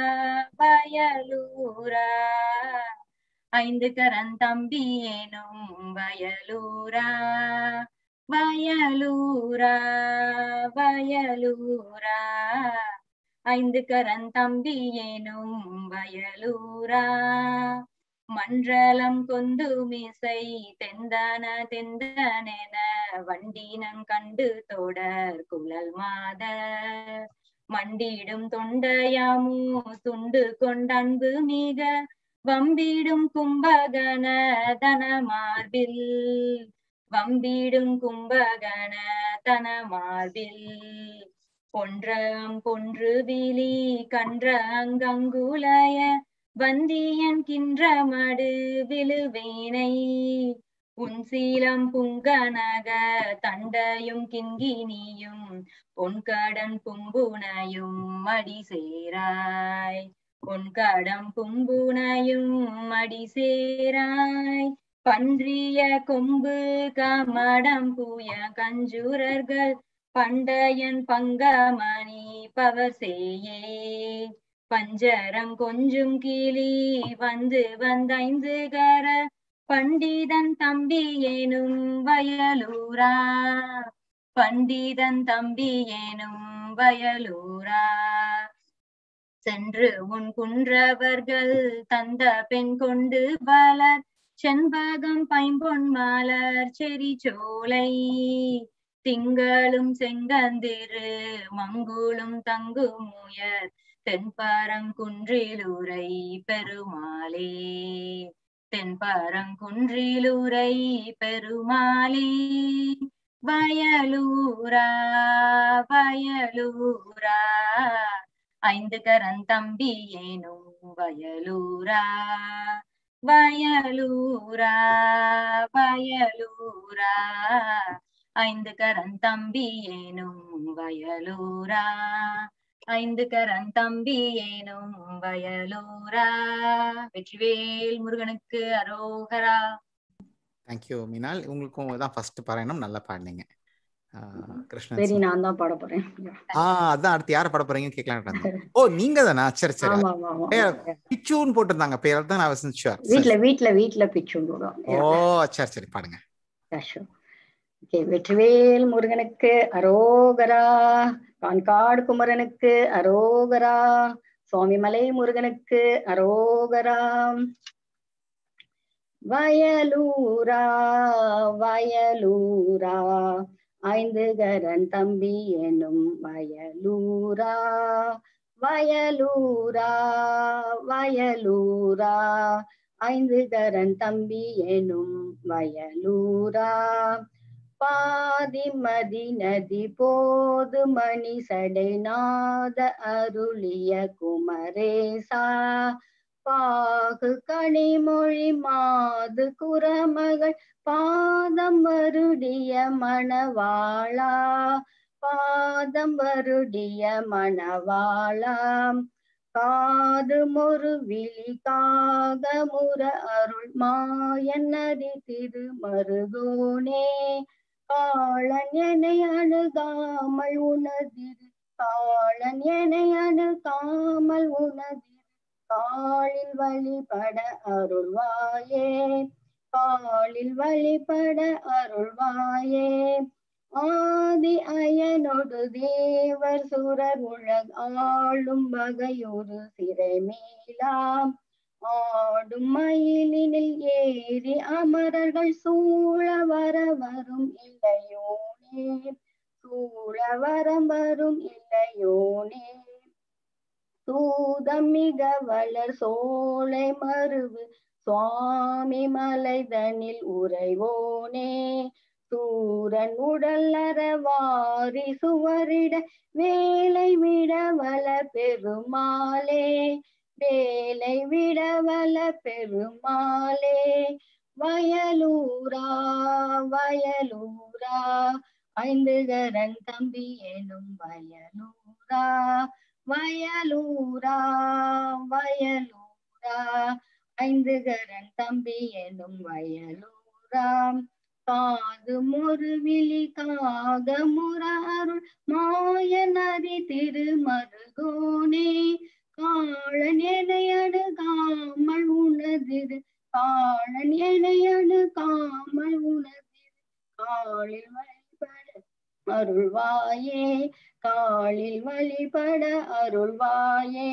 வயலூரா ஐந்து கரந்தம்பி எனும் வயலூரா வயலூரா வயலூரா ஐந்து கரந்தம்பி எனும் வயலூரா மன்றலம் கொந்து மிசை தெந்தன தெந்தனென வண்டினம் கண்டு தொடர் குழல் மாத மண்டிடும் தொண்டையாமு துண்டு கொண்டன்பு மிக வம்பிடும் கும்பகன தன மார்பில் வம்பிடும் கும்பகன தன மார்பில் பொன்றம் பொன்று விழி கன்ற அங்கங்குலய வந்தியன் கின்ற மடு விழுவேனை உன் சீலம் புங்கனக தண்டையும் கிங்கினியும் பொன்கடன் பும்புனையும் மடி சேராய் பொன்கடம் பும்புனையும் மடி சேராய் பன்றிய கொம்பு கமடம் பூய கஞ்சுரர்கள் பண்டையன் பங்கமணி பவர் செய்யே பஞ்சரம் கொஞ்சும் கிளி வந்து வந்தைந்து கர பண்டிதன் தம்பி எனும் வயலூரா பண்டிதன் தம்பி எனும் வயலூரா சென்று உன் குன்றவர்கள் தந்த பெண் கொண்டு வளர் செண்பகம் பைம்பொன் மலர் செரி சோலை திங்களும் செங்கந்திரு மங்குளும் தங்கும் உயர் தென்பரங்குன்றிலுரை பெருமாளே தென்பரங்குன்றிலுரை பெருமாளே வயலூரா வயலூரா ஐந்து கரன் தம்பி ஏனும் வயலூரா வயலூரா வயலூரா ஐந்து கரன் தம்பி ஏனும் வயலூரா ஐந்து கரன் தம்பி ஏனும் வயலூரா வெற்றிவேல் முருகனுக்கு அரோகரா தேங்க்யூ மீனால் உங்களுக்கும் தான் ஃபர்ஸ்ட் பாராயணம் நல்லா பாடினீங்க ஆஹ் கிருஷ்ணன் சரி sir. நான் தான் பாட போறேன் ஆ அதான் அடுத்து யார பாட போறீங்கன்னு கேட்கலாம் ஓ நீங்க தானா சரி சரி ஆமா ஆமா ஆமா ஏ, பிச்சுன்னு போட்டிருந்தாங்க பேர் தான் நான் ஷுர் வீட்ல வீட்ல வீட்ல பிச்சு ஓ சரி சரி பாடுங்க ஓகே வெற்றிவேல் முருகனுக்கு அரோகரா கான்காடு குமரனுக்கு அரோகரா சுவாமிமலை முருகனுக்கு அரோகரா வயலூரா வயலூரா ஐந்து கரன் தம்பி எனும் வயலூரா வயலூரா வயலூரா ஐந்து கரன் தம்பி எனும் வயலூரா பாதிமதி நதி போது மணி சடை நாத அருளிய குமரேசா பாகு கனிமொழி மாது குரமகள் பாதம் வருடிய மணவாளா பாதம் வருடிய மணவாளா காது மொரு விழி காகமுற அருள் மாயன்னதி திருமருகோனே காளன் என்னை அணுகாமல் உனதிரு காளன் என்னை அணுகாமல் உனதிரு காலில் வழிபட அருள்வாயே காலில் வழிபட அருள்வாயே ஆதி அயனொடு தேவர் சுரர் உலக ஆளும் வகையொரு சிறைமேலாம் ஆடும் மயிலினில் ஏறி அமரர்கள் சூழ வர வரும் இல்லையோனே சூழ வரம் வரும் இல்லையோனே சூதம் மிக வளர் சோலை மருவு சுவாமி மலைதனில் உறைவோனே சூரன் உடல் அறவாரி சுவரிட வேலை விட வள பெருமாளே வேலை விட வள பெருமாளே வயலூரா வயலூரா ஐந்து கரன் தம்பி எனும் வயலூரா வயலூரா வயலூரா ஐந்து கரன் தம்பி எனும் வயலூரா காது முறு விழி காக முற அருள் மாய நதி திருமருகோனே காளன் எனை அணுகாமல் உனதிரு காளன் எனை அணுகாமல் உனதிரு காலில் வழிபட அருள்வாயே காலில் வழிபட அருள்வாயே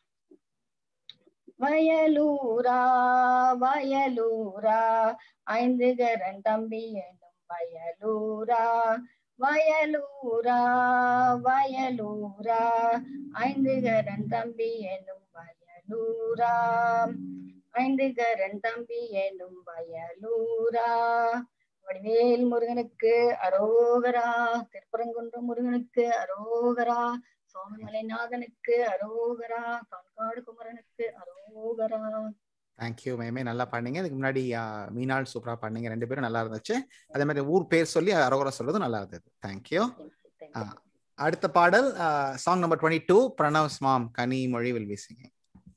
வயலூரா வயலூரா ஐந்து கரன் தம்பி எனும் வயலூரா வயலூரா வயலூரா ஐந்து கரன் தம்பி எனும் வயலூரா ஐந்து கரன் தம்பி எனும் வயலூரா வடிவேல் முருகனுக்கு அரோகரா திருப்பரங்குன்றம் முருகனுக்கு அரோகரா சுவாமிமலைநாதனுக்கு அரோகரா கான்காடு குமரனுக்கு அரோகரா தேங்க்யூ மேமே நல்லா பாடினீங்க இதுக்கு முன்னாடி ஆ, மீனாள் சூப்பரா பாடினீங்க ரெண்டு பேரும் நல்லா இருந்துச்சு அதே மாதிரி ஊர் பேர் சொல்லி அரோகரா சொல்றது நல்லா இருந்தது தேங்க்யூ அடுத்த பாடல் song number twenty two Pranav's mom Kanimozhi will be singing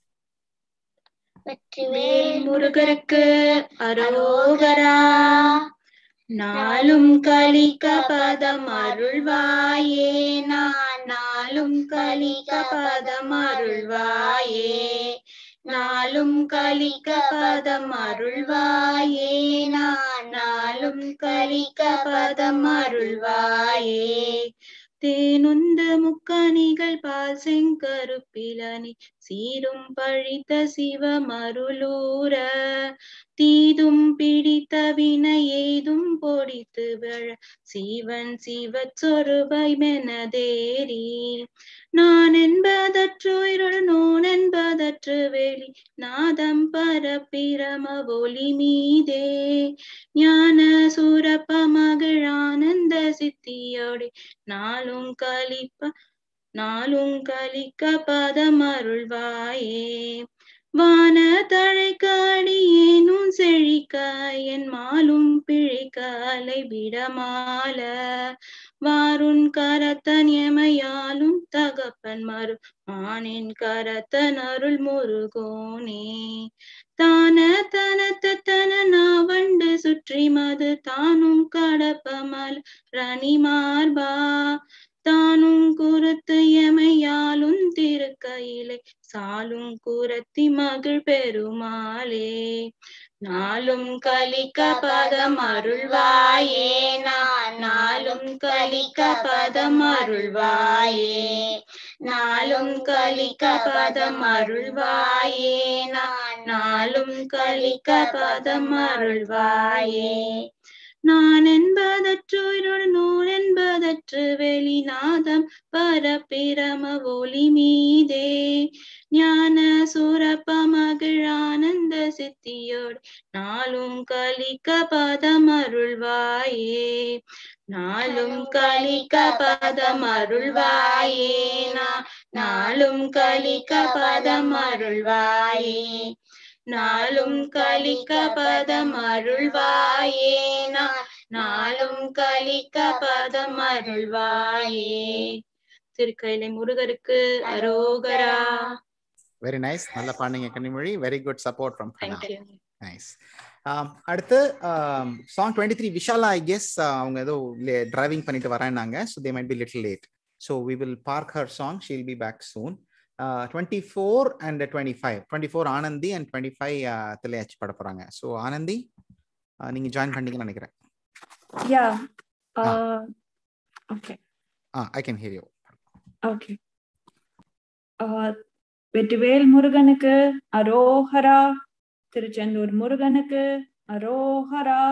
Vetrivel முருகருக்கு அரோகரா நாளும் கலிக்க பதம் அருள்வாயே நான் நாளும் கலிக்க பதம் அருள்வாயே நாளும் கலிக்க பதம் அருள்வாயே நான் நாளும் கலிக்க பதம் அருள்வாயே தேனுந்த முக்கணிகள் பால் செங்கருப்பிலனி சீரும் பழித்த சிவமருளூர தீதும் பிடித்த வினை ஏதும் பொடித்து விழ சிவன் சிவச் சொருபை மெனதேரி நான் என்பதற்று இருள் நோன் என்பதற்று வெளி நாதம் பரப்பிரம ஒளி மீதே ஞான சூரப்ப மகிழ் ஆனந்த சித்தியோடு நாளும் கலிப்ப நாளும் கலிக்க பதம் அருள்வாயே வான தழைக்காடியேனும் செழிக்க என் மாலும் பிழைக்காலை விடமால வாருன் கரத்தன் எமையாலும் தகப்பன் மறு மானின் கரத்தன் அருள் முருகோனே தான தனத்த தன நாவண்டு சுற்றி மது தானும் கடப்பமல் ரணி மார்பா தானும் குருத்து எமையாலும் திருக்கையிலே சாலும் குரத்தி மகிழ் பெருமாளே நாளும் கலிக்க பதம் அருள்வாயே நான் நாளும் கலிக்க பதம் அருள்வாயே நாளும் கலிக்க பதம் அருள்வாயே நான் நாளும் கலிக்க பதம் அருள்வாயே நான் என்பதற்று உயிரோடு நூல் என்பதற்று வெளிநாதம் பரப்பிரம ஒளி மீதே ஞான சுரப்ப மகிழ் ஆனந்த சித்தியோடு நாளும் கலிக்க பதம் அருள்வாயே நாளும் கலிக்க பதம் அருள்வாயே நா- நாளும் கலிக்க பதம் அருள்வாயே நாளும் கலிக்க பதம் அருள்வாயே நா- நாளும் கலிக்க பதம் அருள்வாயே திருக்கையிலை முருகருக்கு அரோகரா வெரி நைஸ் நல்லா பாடுங்க Kanimozhi very good support from Kana thank you nice அடுத்து song twenty three Vishala I guess அவங்க ஏதோ டிரைவிங் பண்ணிட்டு வரேன்னாங்க so they might be little late so we will park her song she'll be back soon twenty four and twenty five twenty four Anandi and twenty five Thilaiyachi பட போகிறாங்க so Anandi uh, நீங்க join பண்ணீங்கன்னு நினைக்கிறேன் Yeah. Uh, okay. ஆ I can hear you Okay. Uh, Vetrivel முருகனுக்கு அரோஹரா திருச்செந்தூர் முருகனுக்கு அரோஹரா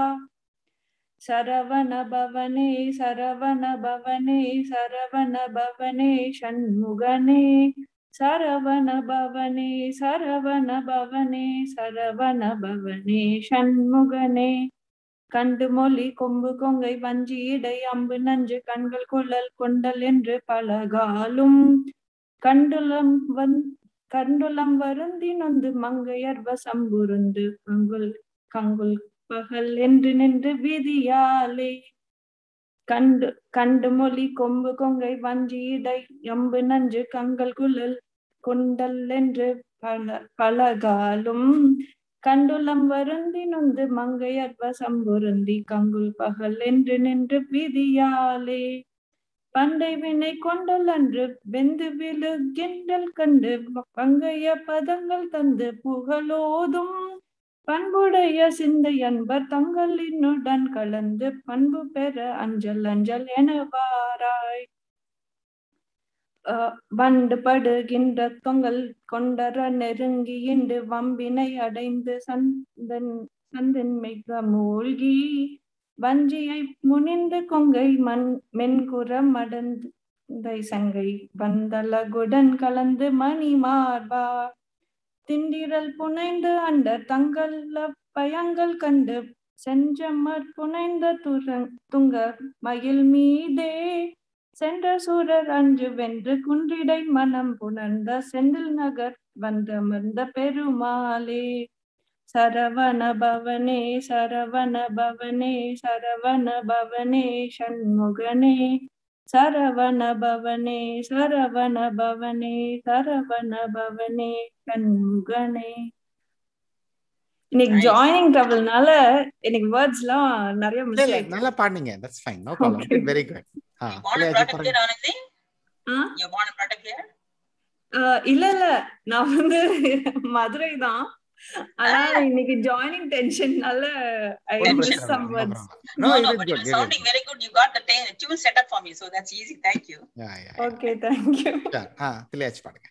சரவண பவனே சரவண பவனே சரவண பவனே சண்முகனே சரவண பவனே சரவண பவனே சரவண பவனே சண்முகனே கண்டு மொழி கொம்பு கொங்கை வஞ்சி இடை அம்பு நஞ்சு கண்கள் குழல் கொண்டல் என்று பலகாலும் கண்டுலம் வந் கண்டுலம் வருந்தி நொந்து மங்கையர் வசம்புருந்து கங்குல் கங்குல் பகல் என்று நின்று விதியாலே கண்டு கண்டு மொழி கொம்பு கொங்கை வஞ்சி இடை எம்பு நஞ்சு கங்கள் குழல் கொண்டல் என்று பல பலகாலும் கண்டுலம் வருந்தி நொந்து மங்கையர் வசம்புருந்தி கங்குல் பகல் என்று நின்று விதியாலே பண்டை வினை கொண்டல் அன்று வெந்து விழுகின்றல் கண்டு பங்கைய பதங்கள் தந்து புகழோதும் பண்புடைய சிந்தை அன்பர் தங்களினுடன் கலந்து பண்பு பெற அஞ்சல் அஞ்சல் என வாராய் அஹ் வண்டு படுகின்ற தொங்கல் கொண்டர நெருங்கி இன்று வம்பினை அடைந்து சந்தன் சந்தன் மிக மூழ்கி வஞ்சியை முனிந்து கொங்கை மண் மென்குற மடந்தை சங்கை வந்தலகுடன் கலந்து மணி மார்பா திண்டிரல் புனைந்து அண்டர் தங்கள் பயங்கள் கண்டு செஞ்சமர் புனைந்த துரங் துங்க மயில் மீதே சென்ற சூரர் அஞ்சு வென்று குன்றிடை மனம் புணர்ந்த செந்தில் நகர் வந்தமர்ந்த பெருமாளே சரவண பவனே சரவண பவனே சரவண பவனே சண்முகனே சரவண பவனே சரவண பவனே சரவண பவனே சண்முகனே இன்னைக்கு Nice. ஜாயினிங் ட்ரபிள்னால எனக்கு வேர்ட்ஸ் எல்லாம் நிறைய இல்ல மிஸ் இல்ல ஆயிடுச்சு நல்லா பாடுனீங்க that's fine no problem very good ஆ Born and brought up here, Anandi? ஆ? You're born and brought up here? ஆஹ் இல்ல இல்ல நான் வந்து மதுரை தான் ஆனா இன்னைக்கு ஜாயினிங் டென்ஷன்னால ஐ ஒன்றும் மிஸ் பிரச்சனை சம் இல்லை no words problem no No, you no, did but good you're you sounding very good. You got the ta- tune set up for me, so that's easy. Thank you. யா யா okay thank you ஆ திளையாச்சி பாடுங்க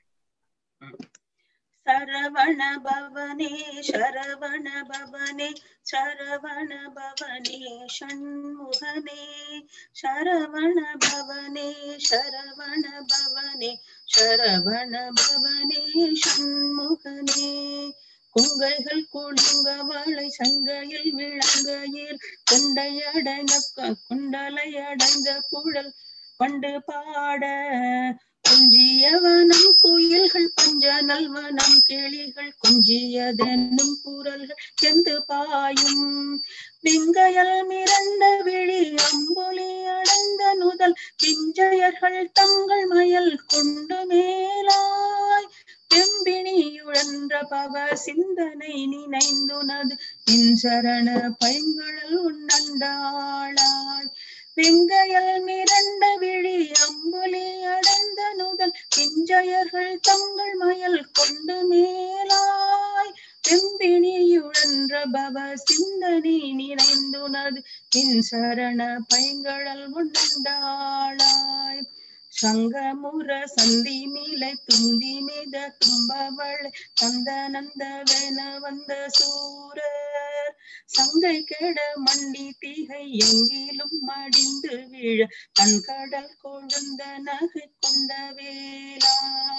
சரவண பவனே சரவண பவனே சரவண பவனே ஷண்முகனே சரவண பவனே சரவண பவனே சரவண பவனே ஷண்முகனே குங்கைகள் குழுங்க வாழை சங்கையில் விளங்கையில் குண்டை அடைந்த குண்டலை அடைந்த குழல் கொண்டு பாட குஞ்சியவனம் குயில்கள் பஞ்சனல் நல்வனம் கிளிகள் கொஞ்சியதென்னும் குரல்கள் செந்து பாயும் விங்கையல் மிரண்ட விழி அம்புலி அடைந்த நுதல் பிஞ்சையர்கள் தங்கள் மயல் கொண்டு மேலாய் தெம்பிணியுழன்ற பவ சிந்தனை நினைந்துனது நின் சரண பைங்கழல் உன்னண்டாளாய் வெங்கையல் மிரண்ட விழி அம்புலி அடைந்த நுதல் பிஞ்சையர்கள் தங்கள் மயல் கொண்டு மேலாய் வெம்பிணியுழன்ற பவ சிந்தனை நினைந்துனது நின் சரண பைங்கழல் உன்னண்டாளாய் சங்கமுர சந்தி மீலை துந்தி மித தும்பவளை தந்த நந்தவென வந்த சூரர் சங்கை கெட மண்டி தீகை எங்கிலும் மடிந்து வீழ கண்கடல் கொழுந்த நகை கொண்ட வேளா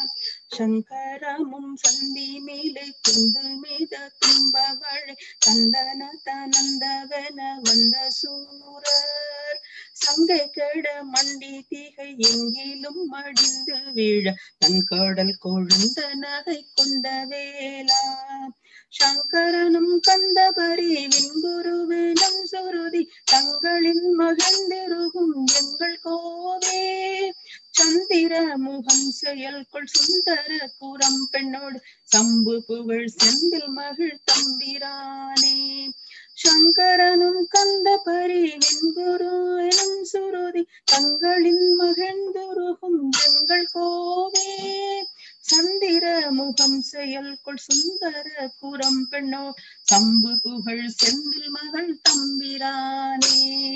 சங்கரமும் சந்தி மீலை துந்து மித தும்பவளை தந்தன தனந்தவென வந்த சூரர் சங்கை கெட மண்டி தீகை எங்கிலும் மடிந்து வீழ தன் கடல் கொழுந்த நகை கொண்ட வேளா சங்கரனும் கந்தபரி விண்குருவினம் சுருதி தங்களின் மகிழ்ந்திருகும் எங்கள் கோவே சந்திர முகம் செயல்கொள் சுந்தர கூறம் பெண்ணோடு சம்பு புகழ் செந்தில் மகிழ் தம்பிரானே சங்கரனும் கந்தபரி வெண்குரு எனும் சுருதி தங்களின் மகிழ்ந்துருகும் எங்கள் கோவே சந்திர முகம் செயல்கொள் சுந்தர புறம் பெண்ணோ சம்பு புகழ் செந்தில் மகள் தம்பிரானே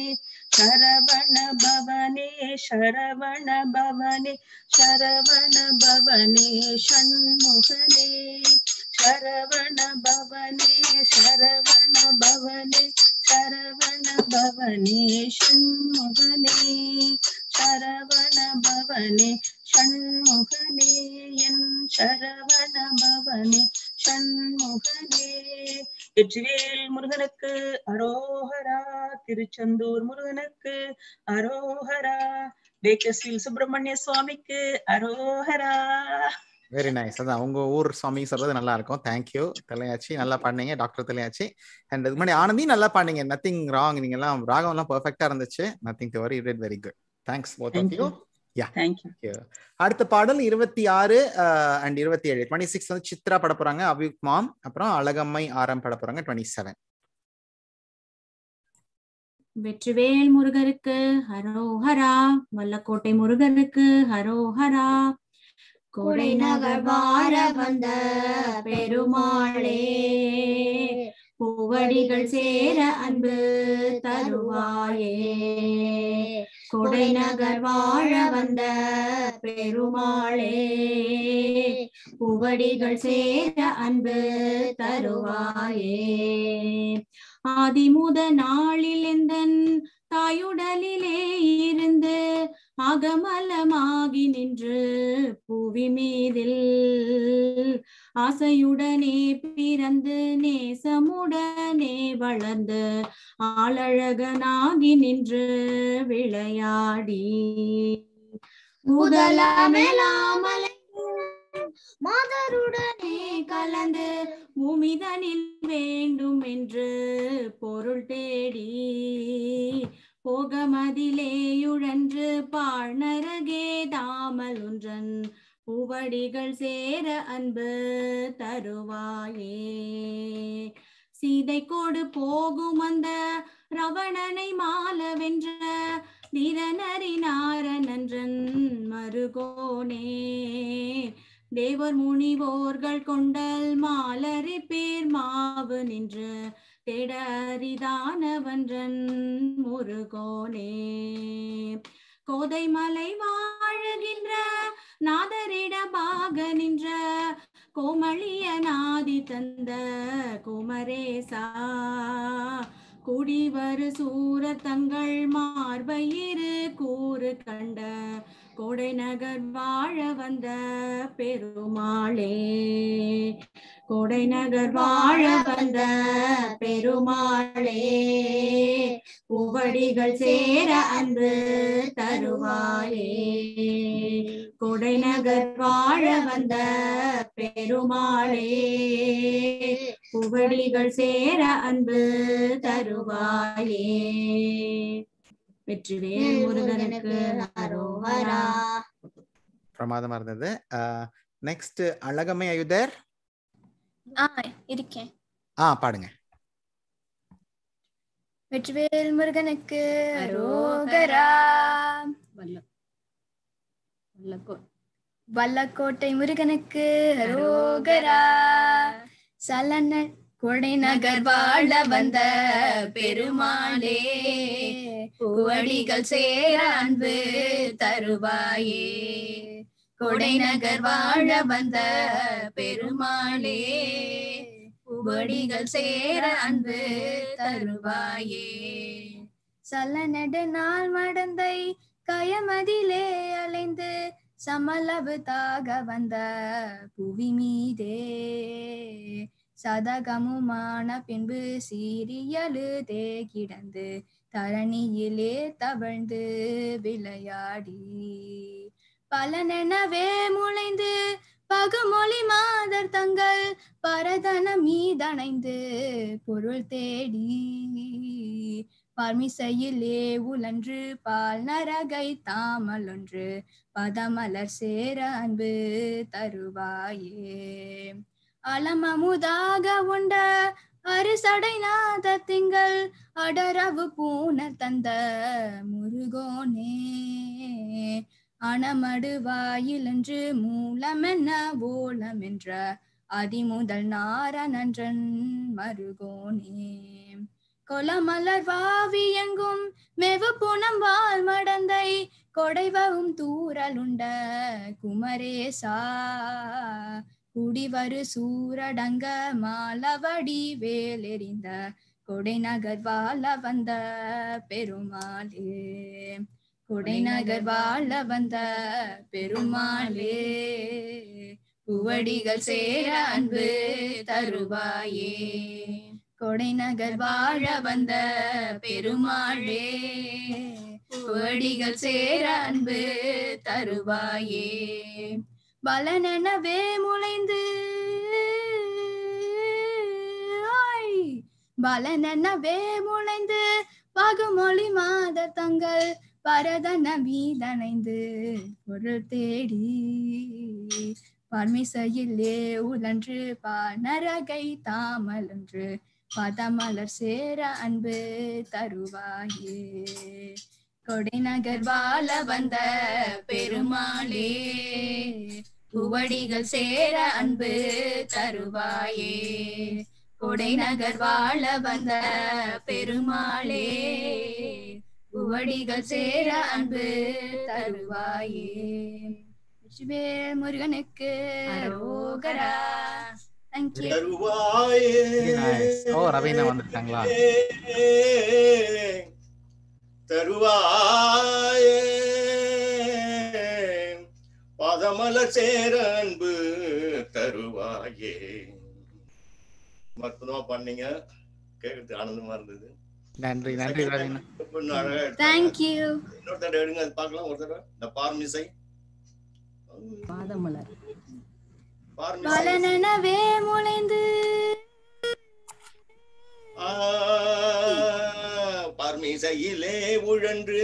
சரவண பவனே சரவண பவனே சரவண பவனே ஷண்முகனே சரவண பவனே சரவண பவனே சரவண பவனே ஷண்முகனே சரவண பவனே ஷண்முகனே என் சரவண பவனே ஷண்முகனே வெற்றிவேல் முருகனுக்கு அரோஹரா திருச்செந்தூர் முருகனுக்கு அரோஹரா பேக்கஸ்வில் சுப்பிரமணிய சுவாமிக்கு அரோஹரா வெரி நைஸ் அதான் உங்க ஊர் சுவாமி சொல்றது நல்லா இருக்கும் தேங்க்யூ தலையாச்சி நல்லா பாடினீங்க டாக்டர் தலையாச்சி அண்ட் இது முன்னாடி ஆனந்தி நல்லா பாடினீங்க நத்திங் ராங் நீங்க எல்லாம் ராகம் எல்லாம் பெர்ஃபெக்டா இருந்துச்சு nothing to worry did very good thanks both of you yeah thank you அடுத்த பாடல் இருபத்தி ஆறு அண்ட் இருபத்தி ஏழு டுவெண்ட்டி சிக்ஸ் வந்து சித்ரா பட போறாங்க அபியுக் மாம் அப்புறம் அழகம்மை ஆரம் பட போறாங்க டுவெண்ட்டி செவன் வெற்றிவேல் முருகருக்கு ஹரோஹரா வல்லக்கோட்டை முருகருக்கு ஹரோஹரா கொடை நகர் வார வந்த பெருமாளே பூவடிகள் சேர அன்பு தருவாயே கொடை நகர் வாழ வந்த பெருமாளே பூவடிகள் சேர அன்பு தருவாயே ஆதிமுத நாளில் எந்தன் தாயுடலிலே இருந்து அகமலமாகி நின்று புவி மீதில் ஆசையுடனே பிறந்து நேசமுடனே வளர்ந்து ஆளழகனாகி நின்று விளையாடி முதலமெலாமலை மாதருடனே கலந்து பூமிதனில் வேண்டும் என்று பொருள் தேடி போகமதிலேயுழன்று பாழ்நரகே தாமல் ஒன்றன் பூவடிகள் சேர அன்பு தருவாயே சீதை கோடு போகும் அந்த ரவணனை மாலவென்ற நிரநரினாரனன்றன் மருகோனே தேவர் முனிவோர்கள் கொண்டல் மாலரி பேர் மாவு நின்று தேட அரிதானவன்றன் முருகோனே கோதைமலை வாழுகின்ற நாதரிட பாக நின்ற கோமளிய நாதி தந்த குமரேசா குடிவரு சூர தங்கள் மார்பயிறு கூறு கண்ட கொடை நகர் வாழ வந்த பெருமாளே கொடை நகர் வாழ வந்த பெருமாளே புவடிகள் சேர அன்பு தருவாயே கொடை நகர் வாழ வந்த பெருமாளே புகழிகள் சேர அன்பு தருவாயே வெற்றிவேல் முருகனுக்கு அரோஹரா பிரமாதமா இருந்தது நெக்ஸ்ட் அழகமை அயுதர் ஆ இருக்கேன் ஆ பாடுங்க வெற்றிவேல் முருகனுக்கு அரோகரா வல்லக்கோட்டை முருகனுக்கு அரோகரா சலன கொடை நகர் வாழ வந்த பெருமாளே புவடிகள் சேர அன்பு தருவாயே கொடை நகர் வாழ வந்த பெருமாளே புவடிகள் சேர அன்பு தருவாயே சலநடு நாள் மடந்தை கயமதிலே அலைந்து சமளவு தாக வந்த புவி மீதே சதகமுமான பின்பு சீரியலுதே கிடந்து தரணியிலே தவழ்ந்து விளையாடி பலனெனவே முளைந்து பகுமொழி மாதர் தங்கள் பரதன மீதணைந்து பொருள் தேடி பர்மிசையிலே உழன்று பால் நரகை தாமலொன்று பதமலர் சேர அன்பு தருவாயே அலமமுதாக உண்ட அரிசடை நாத திங்கள் அடரவு பூனர் தந்த முருகோனே அணமடு வாயிலன்று மூலமென்ன ஓலமென்ற அதிமுதல் நாரணன்றன் மருகோனே கொலமலர் வாவி எங்கும் மெவு புனம் வால் மடந்தை கொடைவவும் தூரலுண்ட குமரேசா குடிவரு சூரடங்க மாலவடி வேலெறிந்த கொடைநகர் வாழ வந்த பெருமாளே கொடைநகர் வாழ வந்த பெருமாளே புவடிகள் சேர அன்பு தருவாயே கொடைநகர் வாழ வந்த பெருமாளே புவடிகள் சேர அன்பு தருவாயே பலனெனவே முளைந்து ஆய், பலனெனவே முளைந்து பகுமொழி மாதர் தங்கள் பரதன வீதனைந்து பொருள் தேடி பர்மிசையிலே உழன்று பானரகை தாமலன்று பதமலர் சேர அன்பு தருவாயே கொடைநகர் வாழ வந்த பெருமாளே புவடிகள் சேர அன்பு தருவாயே கொடைநகர் வாழ வந்த பெருமாளே புவடிகள் சேர அன்பு தருவாயே வெற்றிவேல் முருகனுக்கு அரோகரா தேங்க்யூ ஓ ரவீனா வந்துட்டாங்களா தருவாயே பதமல சேர அன்பு தருவாயே அற்புதமா பண்ணீங்க கேட்கறதுக்கு ஆனந்தமா இருந்தது நன்றி நன்றி ரவீனா இன்னும் அழகா எடுத்தாங்க. தேங்க்யூ இன்னொரு தடவை எடுங்க அது பார்க்கலாம் ஒரு தடவை இந்த பார்மிசை பாதமலர் பார்மிசை பலனெனவே முளைந்து ஆ, பார்மிசையிலே உழன்று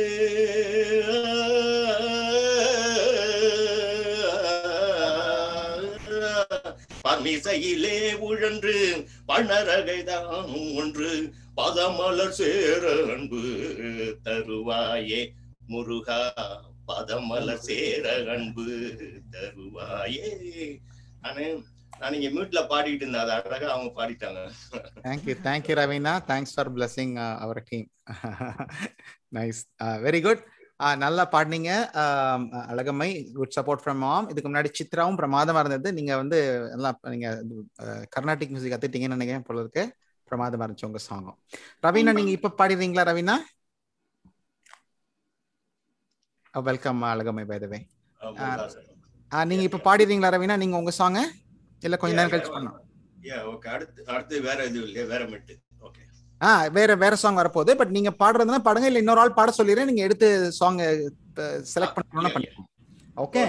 பர்மிசையிலே உழன்று பணரகைதான் ஒன்று பதமலர் சேர அன்பு தருவாயே முருகா பதமலர் சேர அன்பு தருவாயே நானு நான் இங்க மியூட்ல பாடிட்டு இருந்தேன் அது அழகா அவங்க பாடிட்டாங்க thank you thank you Raveena thanks for blessing our team nice very good நல்லா பாடினீங்க ஆம், Alagammai good support from mom இதுக்கு முன்னாடி சித்ராவும் பிரமாதமா இருந்தது நீங்க வந்து நல்லா நீங்க கர்நாடிக் மியூசிக் கத்துட்டீங்கன்னு நினைக்கிறேன் போல இருக்கு பிரமாதமா இருந்துச்சு உங்க சாங்கும் ரவீனா நீங்க இப்ப பாடிடுறீங்களா Raveena welcome Alagammai by the way நீங்க இப்ப பாடிடுறீங்களா ரவீனா நீங்க உங்க சாங்க இல்ல கொஞ்ச நேரம் கழிச்சு பண்ணலாம் ஏ ஓகே அடுத்து அடுத்து வேற இது இல்லையா வேற மெட்டு ஓகே ஆ வேற வேற சாங் வரப்போகுது பட் நீங்க பாடுறதுன்னா பாடுங்க இல்ல இன்னொரு ஆள் பாட சொல்லிடுறேன் நீங்க எடுத்து சாங் செலக்ட் பண்ணணும்னா பண்ணிக்கோங்க ஓகே ஓகே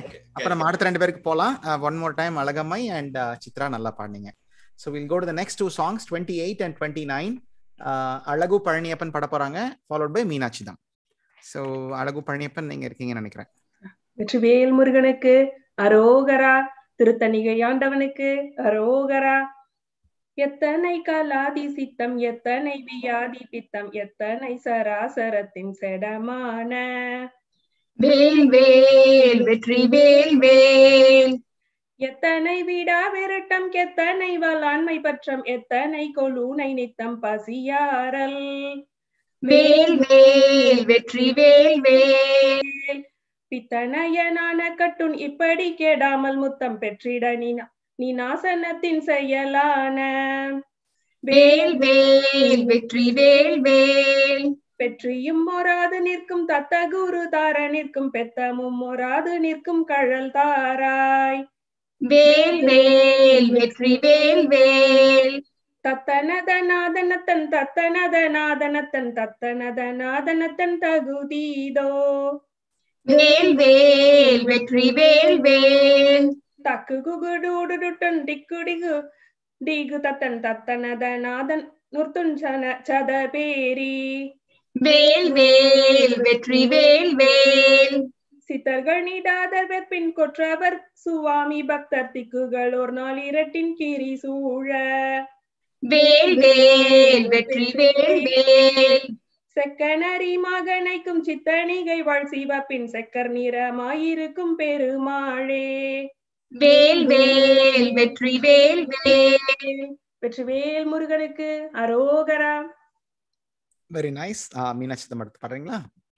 அப்ப நம்ம அடுத்த ரெண்டு பேருக்கு போலாம் one more time Alagammai and Chitra நல்லா பாடினீங்க so will go to the next two songs twenty eight and twenty nine Azhagu Palaniappan பாட போறாங்க ஃபாலோட் பை மீனாட்சி தான் ஸோ அழகு பழனியப்பன் நீங்க இருக்கீங்கன்னு நினைக்கிறேன் வெற்றிவேல் முருகனுக்கு அரோகரா திருத்தணிகை ஆண்டவனுக்கு அரோகரா எத்தனை கலாதி சித்தம் எத்தனை வியாதி பித்தம் எத்தனை சராசரத்தின் செடமான வேல் வேல் வெற்றி வேல் வேல் எத்தனை விடா விரட்டம் எத்தனை வலாண்மை பற்றம் எத்தனை கொலூனை நித்தம் பசியாரல் வேல் வேல் வெற்றி வேல் வேல் பித்தனையனான கட்டுன் இப்படி கேடாமல் முத்தம் பெற்றிட நீ நீ நாசனத்தின் செயலான வேல் வேல் வெற்றி வேல் வேல் பெற்றியும் மொராது நிற்கும் தத்த குரு தார நிற்கும் பெத்தமும் மொராது நிற்கும் கழல் தாராய் வேல் வேல் வெற்றி வேல் வேல் தத்தனதநாதனத்தன் தத்தனதநாதனத்தன் தத்தனதநாதனத்தன் தகுதீதோ வேல் வேல் வெற்றி வேல் வேல் தக்கு குகுடுடுடுட்டன் டிக்குடிகு டிகு தத்தன் தத்தனதநாதன் நுர்த்துஞ்சன சத பேரி வேல் வேல் வெற்றி வேல் வேல் சித்தர்கள் நீடாதர் வெற்பின் கொற்றவர் சுவாமி பக்தர் திக்குகள் ஒரு நாள் இரட்டின் கீரி சூழ வேல் வேல் வெற்றி வேல் வேல் செக்கனரி மகனைக்கும் சித்தணிகை வாழ் சிவப்பின் செக்கர் நிறமாயிருக்கும் பெருமாளே வேல் வேல் வெற்றி வேல் வேல் வெற்றிவேல் முருகனுக்கு அரோகரா வெரி நைஸ் மீனாட்சி தான் எடுத்து பாடுறீங்களா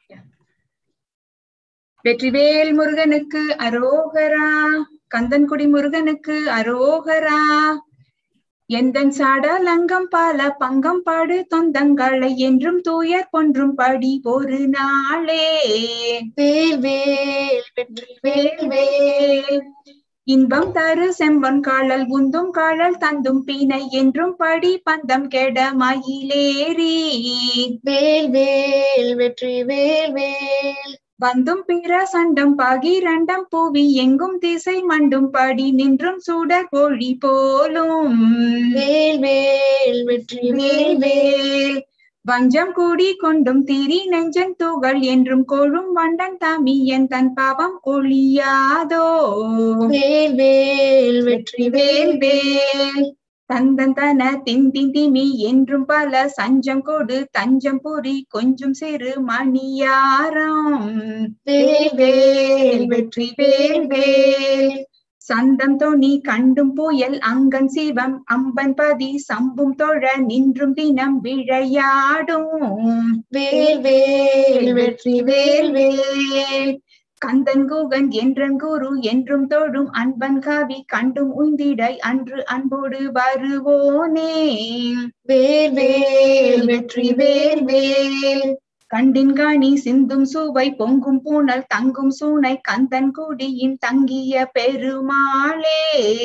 வெற்றிவேல் முருகனுக்கு அரோகரா கந்தன்குடி முருகனுக்கு அரோகரா எந்தன் சாடலங்கம் பல பங்கம் பாடு தொந்தங்களை என்றும் தூயர் பொன்றும் படி ஒரு நாளே வேல் வேல் வெற்றி வேல் வேல் இன்பம் தரு செம்பொன் காழல் உந்தும் காழல் தந்தும் பீனை என்றும் படி பந்தம் கெட மயிலேறி வேல் வேல் வெற்றி வேல் வேல் வந்தும் பிற சண்டம் பகிரண்டம் புவி எங்கும் திசை மண்டும் படி நின்றும் சுடர் கோழி போலும் வேல் வேல் வெற்றி வேல் வேல் வஞ்சம் கூடி கொண்டும் திரி நெஞ்சன் துகள் என்றும் கொழும் வண்டன் தமியன் தன் பாவம் ஒளியாதோ வேல் வேல் வெற்றி வேல் வேல் தந்தன் தன திந்தின் திமி என்றும் பல சஞ்சம் கொடு தஞ்சம் புரி கொஞ்சம் சிறு மணியாரம் வேல் வேல் வெற்றி வேல் வேல் சந்தம் தொனி கண்டும் புயல் அங்கன் சிவம் அம்பன் பதி சம்பும் தொழ நின்றும் தினம் விளையாடும் வேல் வேல் வெற்றி வேல் வேல் கந்தன் குகன் என்றன் குரு என்றும் தொழும் அன்பன் கவி கண்டும் உந்திடை அன்று அன்போடு வருவோனே வேல் வேல் வெற்றி வேல் வேல் கண்டின் கனி சிந்தும் சுவை பொங்கும் பூனல் தங்கும் சூனை கந்தன் குடியின் தங்கிய பெருமாளே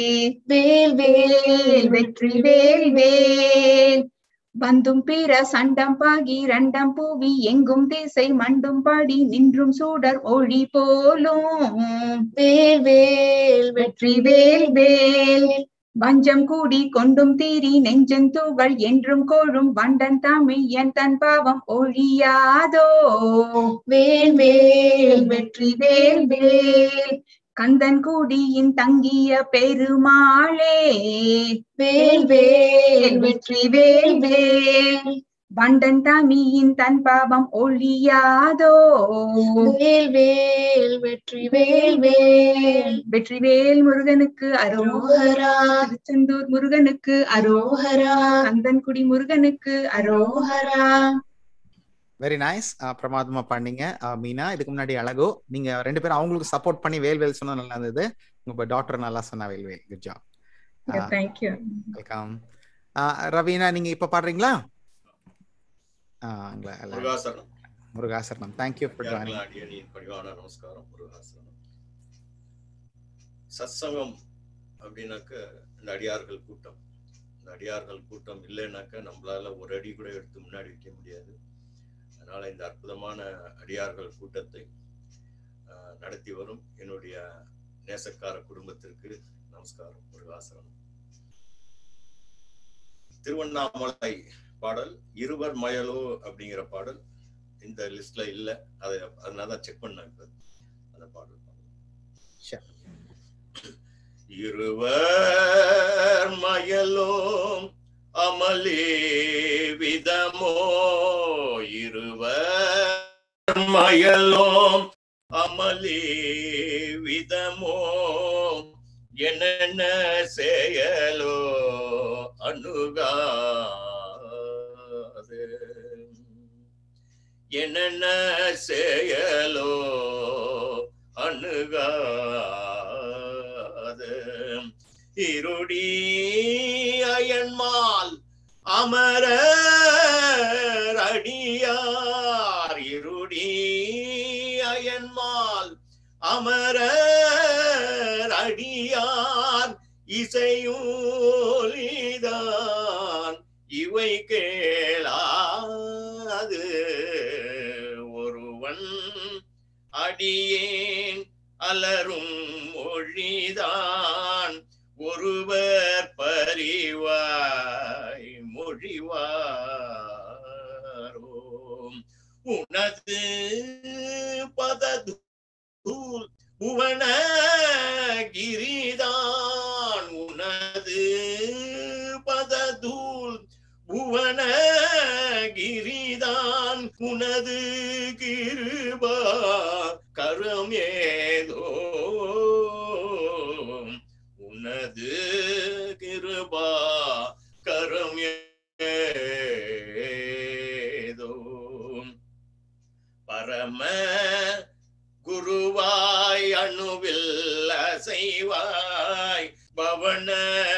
வேல் வேல் வெற்றி வேல் வேல் வந்தும் பிற சண்டம் பாகி ரண்டம் பூவி எங்கும் திசை மண்டும் படி நின்றும் சூடர் ஒளி போலும் வேல் வேல் வெற்றி வேல் வேல் வஞ்சம் கூடி கொண்டும் தீரி நெஞ்சன் தூவல் என்றும் கோழும் வண்டன் தமிழன் தன் பாவம் ஒழியாதோ வேல் வேல் வெற்றி வேல் வேல் கந்தன் கூடியின் தங்கிய பெருமாளே வேல் வேல் வெற்றி வேல் வேல் வண்டன் தமியின் தன் பாவம் ஒழியாதோ வேல் வேல் வெற்றி வேல் வேல் வெற்றிவேல் முருகனுக்கு அரோகரா திருச்செந்தூர் முருகனுக்கு அரோகரா கந்தன்குடி முருகனுக்கு அரோகரா வெரி நைஸ் பிரமாதமா பண்ணீங்க மீனா இதுக்கு முன்னாடி அழகோ நீங்க ரெண்டு பேரும் அவங்களுக்கு சப்போர்ட் பண்ணி வேல் வேல் சொன்னா நல்லா இருந்தது உங்க டாக்டர் நல்லா சொன்னா வேல் வேல் good job thank you welcome Raveena நீங்க இப்ப பாடுறீங்களா முருகாசரணம் முருகாசரணம் தேங்க்யூ ஃபார் ஜாயினிங் அடியனின் பணிவான நமஸ்காரம் முருகாசரணம் சத்சங்கம் அப்படின்னாக்க இந்த அடியார்கள் கூட்டம் இந்த அடியார்கள் கூட்டம் இல்லைன்னாக்க நம்மளால ஒரு அடி கூட எடுத்து முன்னாடி வைக்க முடியாது அதனால இந்த அற்புதமான அடியார்கள் கூட்டத்தை நடத்தி வரும் என்னுடைய நேசக்கார குடும்பத்திற்கு நமஸ்காரம் முருகாசனம் திருவண்ணாமலை பாடல் இருவர் மயலோ அப்படிங்கிற பாடல் இந்த லிஸ்ட்ல இல்ல அதை அதனால தான் செக் பண்ணேன் இப்ப அந்த பாடல் இருவர் மயலோ அமலே விதமோ இருவர் மயலோம் அமலே விதமோ என்னென்ன செயலோ அணுகாது என்னென்ன செயலோ அணுகாது இருடி அயன்மால் அமர அடியார் இருடி அயன்மால் அமர அடியார் இசையூலிதான் இவை கேளாது ஒருவன் அடியேன் அலரும் மொழிதான் ஒருவர் பரிவாய் மொழிவாரோம் உனது பததூல் புவன கிரிதான் உனது பததூல் புவன கிரிதான் உனது கிருபா கரம் ஏதோ உனது கிருபா கரம் ஏதோ பரம குருவாய் அணுவில் அசைவாய் பவன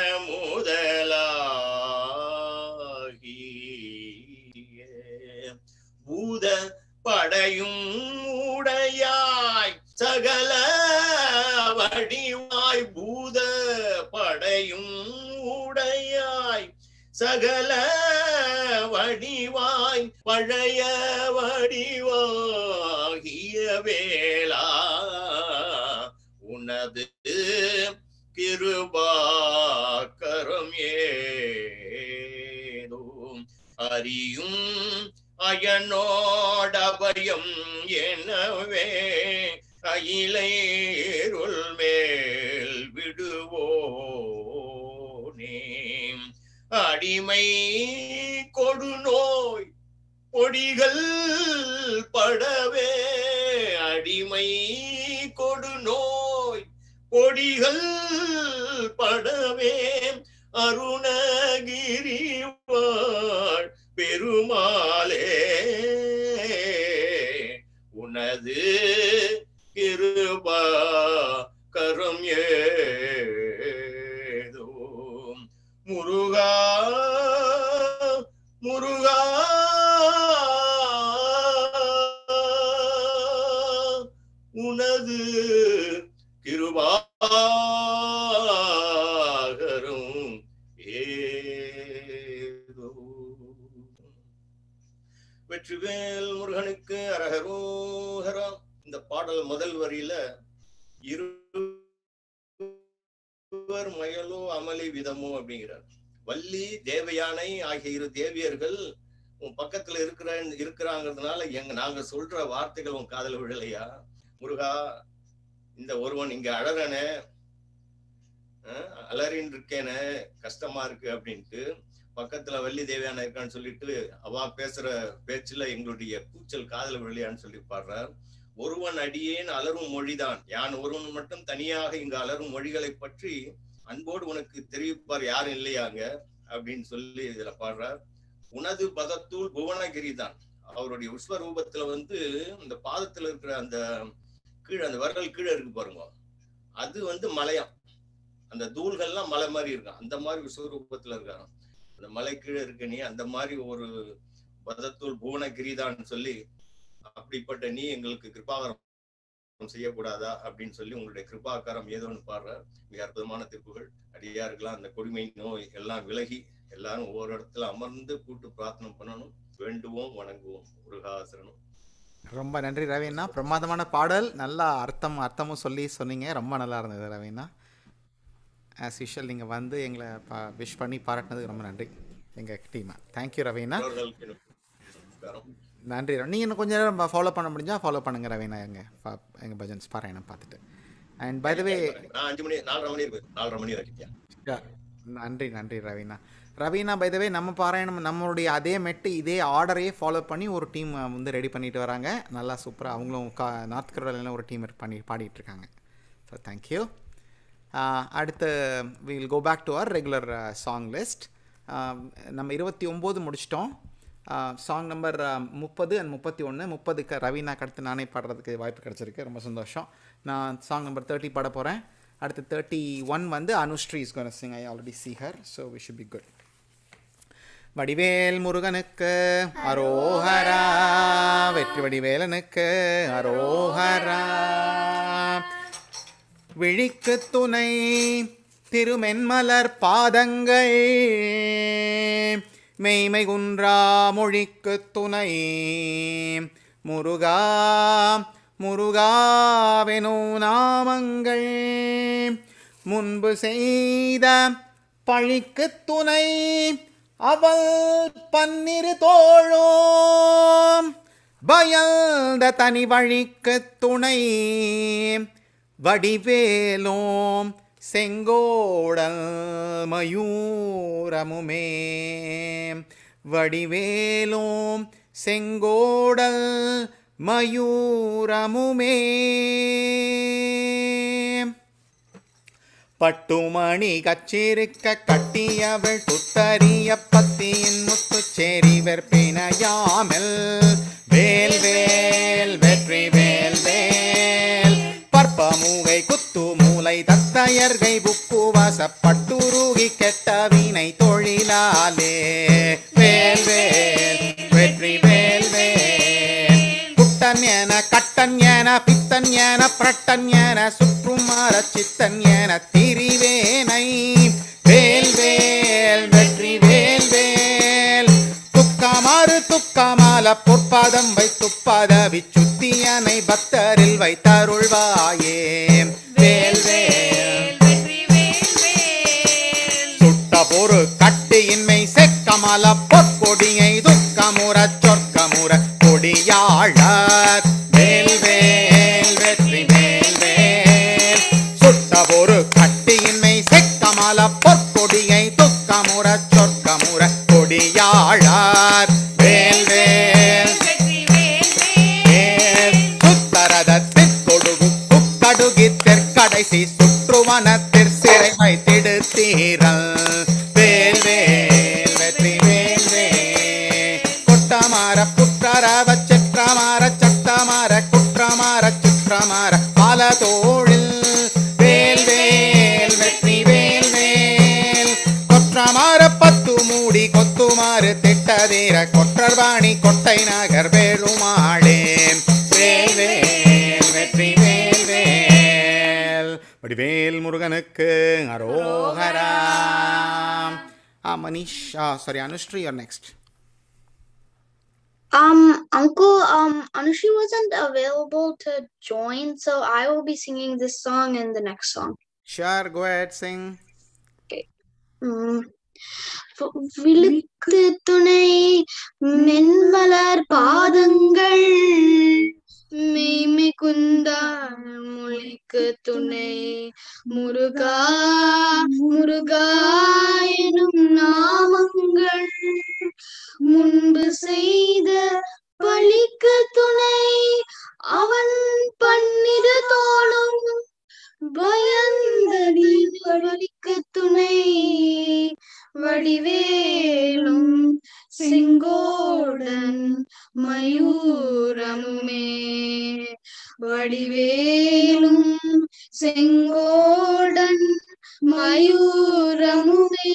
முதலாகிய பூத படையும் உடையாய் சகல வடிவாய் பூத படையும் உடையாய் சகல வடிவாய் பழைய வடிவாகிய வேளா உனது கிருபாக்கரம் ஏதோ அறியும் அயனோடபயம் எனவே அயிலேருள் மேல் விடுவோனே அடிமை கொடுநோய் பொடிகள் படவே அடிமை கொடுநோய் பொடிகள் படவே அருணகிரிவாள் பெருமாளே உனது கிருபா கரம் ஏதோ முருகா முருகா உனது கிருபாகரும் ஏதோ வெற்றிவேல் முருகனுக்கு அரகரோகரம் இந்த பாடல் முதல் வரியில இருவர் மயலோ அமளி விதமோ அப்படிங்கிறார் வள்ளி தேவயானை ஆகிய இரு தேவியர்கள் உன் பக்கத்துல இருக்கிற இருக்கிறாங்கிறதுனால எங்க நாங்க சொல்ற வார்த்தைகள் உன் காதல விழலையா முருகா இந்த ஒருவன் இங்க அழறனே அலறின்னு இருக்கேனே கஷ்டமா இருக்கு அப்படின்ட்டு பக்கத்துல வள்ளி தேவியான இருக்கான்னு சொல்லிட்டு அவ பேசுற பேச்சுல எங்களுடைய கூச்சல் காதல விழலையான்னு சொல்லி பாடுறார் ஒருவன் அடியேன் அலரும் மொழிதான் யான் ஒருவன் மட்டும் தனியாக இங்கு அலரும் மொழிகளை பற்றி அன்போடு உனக்கு தெரிவிப்பார் யாரும் இல்லையாங்க அப்படின்னு சொல்லி இதுல பாடுறார் உனது பதத்தூள் புவனகிரி தான் அவருடைய விஸ்வரூபத்துல வந்து இந்த பாதத்துல இருக்கிற அந்த கீழே அந்த விரல் கீழே இருக்கு பாருங்க அது வந்து மலையாம் அந்த தூள்கள்லாம் மலை மாதிரி இருக்கும் அந்த மாதிரி விஸ்வரூபத்துல இருக்காங்க அந்த மலை கீழே இருக்க நீ அந்த மாதிரி ஒரு பதத்தூள் புவனகிரிதான்னு சொல்லி அப்படிப்பட்ட நீ எங்களுக்கு கிருபாகரம் செய்யக்கூடாதா அப்படின்னு சொல்லி உங்களுடைய கிருபாகாரம் ஏதோன்னு பாடுற மிக அற்புதமான திருப்புகள் அடியாருக்கெல்லாம் அந்த கொடுமை நோய் எல்லாம் விலகி எல்லாரும் ஒவ்வொரு இடத்துல அமர்ந்து கூட்டு பிரார்த்தனை பண்ணணும் வேண்டுவோம் வணங்குவோம் முருகாசரணம் ரொம்ப நன்றி ரவீனா பிரமாதமான பாடல் நல்லா அர்த்தம் அர்த்தமும் சொல்லி சொன்னீங்க ரொம்ப நல்லா இருந்தது ரவீனா ஆஸ் யூஷுவல் நீங்கள் வந்து எங்களை பா விஷ் பண்ணி பாராட்டினதுக்கு ரொம்ப நன்றி எங்கள் டீமை தேங்க்யூ ரவீனா அவர்களுக்கு நமஸ்காரம். நன்றி நீங்கள் இன்னும் கொஞ்சம் நேரம் ஃபாலோ பண்ண முடிஞ்சால் ஃபாலோ பண்ணுங்க ரவீனா எங்கள் பா எங்கள் பஜன்ஸ் பாராயணம் பார்த்துட்டு அண்ட் பை த வே நான் அஞ்சு மணி நாலரை மணி இருக்கு நாலரை மணி வரைக்கும் நன்றி நன்றி Raveena Raveena by the way நம்ம பாராயணம் நம்மளுடைய அதே மெட்டு இதே ஆர்டரையே ஃபாலோ பண்ணி ஒரு டீம் வந்து ரெடி பண்ணிட்டு வராங்க நல்லா சூப்பராக அவங்களும் கா நார்த் கரோலினால ஒரு டீம் பண்ணி பாடிட்டு இருக்காங்க ஸோ தேங்க்யூ அடுத்து will go back to our regular song list நம்ம இருபத்தி ஒம்பது முடிச்சிட்டோம் சாங் நம்பர் முப்பது அண்ட் முப்பத்தி ஒன்று முப்பதுக்கு ரவீனாக்கு அடுத்து நானே பாடுறதுக்கு வாய்ப்பு கிடச்சிருக்கு ரொம்ப சந்தோஷம் நான் சாங் நம்பர் தேர்ட்டி பாட போகிறேன் அடுத்து தேர்ட்டி ஒன் வந்து Anushree is gonna sing I already see her so we should be good Vadivel முருகனுக்கு அரோஹரா வெற்றி வடிவேலனுக்கு அரோஹரா விழிக்கு துணை திருமென்மலர் பாதங்கள் மெய்மை குன்றா மொழிக்கு துணை முருகா முருகாவெனோ நாமங்கள் முன்பு செய்த பழிக்கு துணை அவள் பன்னிரு தோழோம் பயந்த தனி வழிக்கு துணை வடிவேலோம் செங்கோடல் மயூரமுமே வடிவேலோம் செங்கோடல் மயூரமுமே பட்டுமணி கச்சிருக்க கட்டியவள் துத்தறிய பத்தியின் முத்துச்சேரி வெற்பினையாமல் வேல் வேல் வெற்றி வேல் வேல் பற்பமூகை குத்து மூலை தத்தையர்கை புக்குவாச பட்டுருகி கெட்ட வினை தொழிலாலே வேல் வேல் வெற்றி வேல் வேல் குட்டன் என கட்டன் என பித்தன் என பிரட்டன் என சுற்றும் மர சித்தன் என திரிவேனை வேல் வேல் வெற்றி வேல் வேல் துக்கமாறு துக்கமால பொற்பாதம் வைத்து பதவி சுத்தியனை பக்தரில் வைத்தருள்வாயே வேல் வேல் சுட்ட பொறு கட்டியின்மை செக்கமல பொற்கொடியை துக்கமுற சொற்கமுற கொடியாழர் வேல் வேல் வெற்றி வேல் வேல் சுட்ட பொறு கட்டியின்மை செக்கமல பொற்கொடியை துக்கமுற சொற்கமுற கொடியாழர் வேல் வேல் வேல் சுத்தரதத்திற் கொடுகு குக்கடுகி தெற்கடைசி சுற்றுவன சிறை வைத்திடுத்தீரல் வேல் வேல் வெற்றி வேல் வேல் கொட்டமார புற்றரவ சிற்றமார சட்டமார குற்றமார சிற்றமார பல தோழில் வேல் வேல் வெற்றி வேல் வேல் கொற்றமார பத்து மூடி கொத்துமாறு திட்டதீர கொற்றர்வாணி கொட்டை நகர் வேளுமாளே வேல் வேல் வெற்றி வேல் வேல் வடிவேல் முருகனுக்கு அரோகரா ஆ மனிஷ் ஆ sorry Anushree are next Um, Uncle, um, Anushri wasn't available to join, so I will be singing this song and the next song. Sure go ahead sing Mm. வி- விழுக்கு துணை மென்மலர் பாதங்கள் மெய்மை குந்தா மொழிக்கு துணை முருகா முருகா எனும் நாமங்கள் முன்பு செய்த பழிக்கு துணை அவன் பன்னிரு தோளும் பயந்தடி வழிக்கு துணை வடிவேலும் செங்கோடன் மயூரமுமே வடிவேலும் செங்கோடன் மயூரமுமே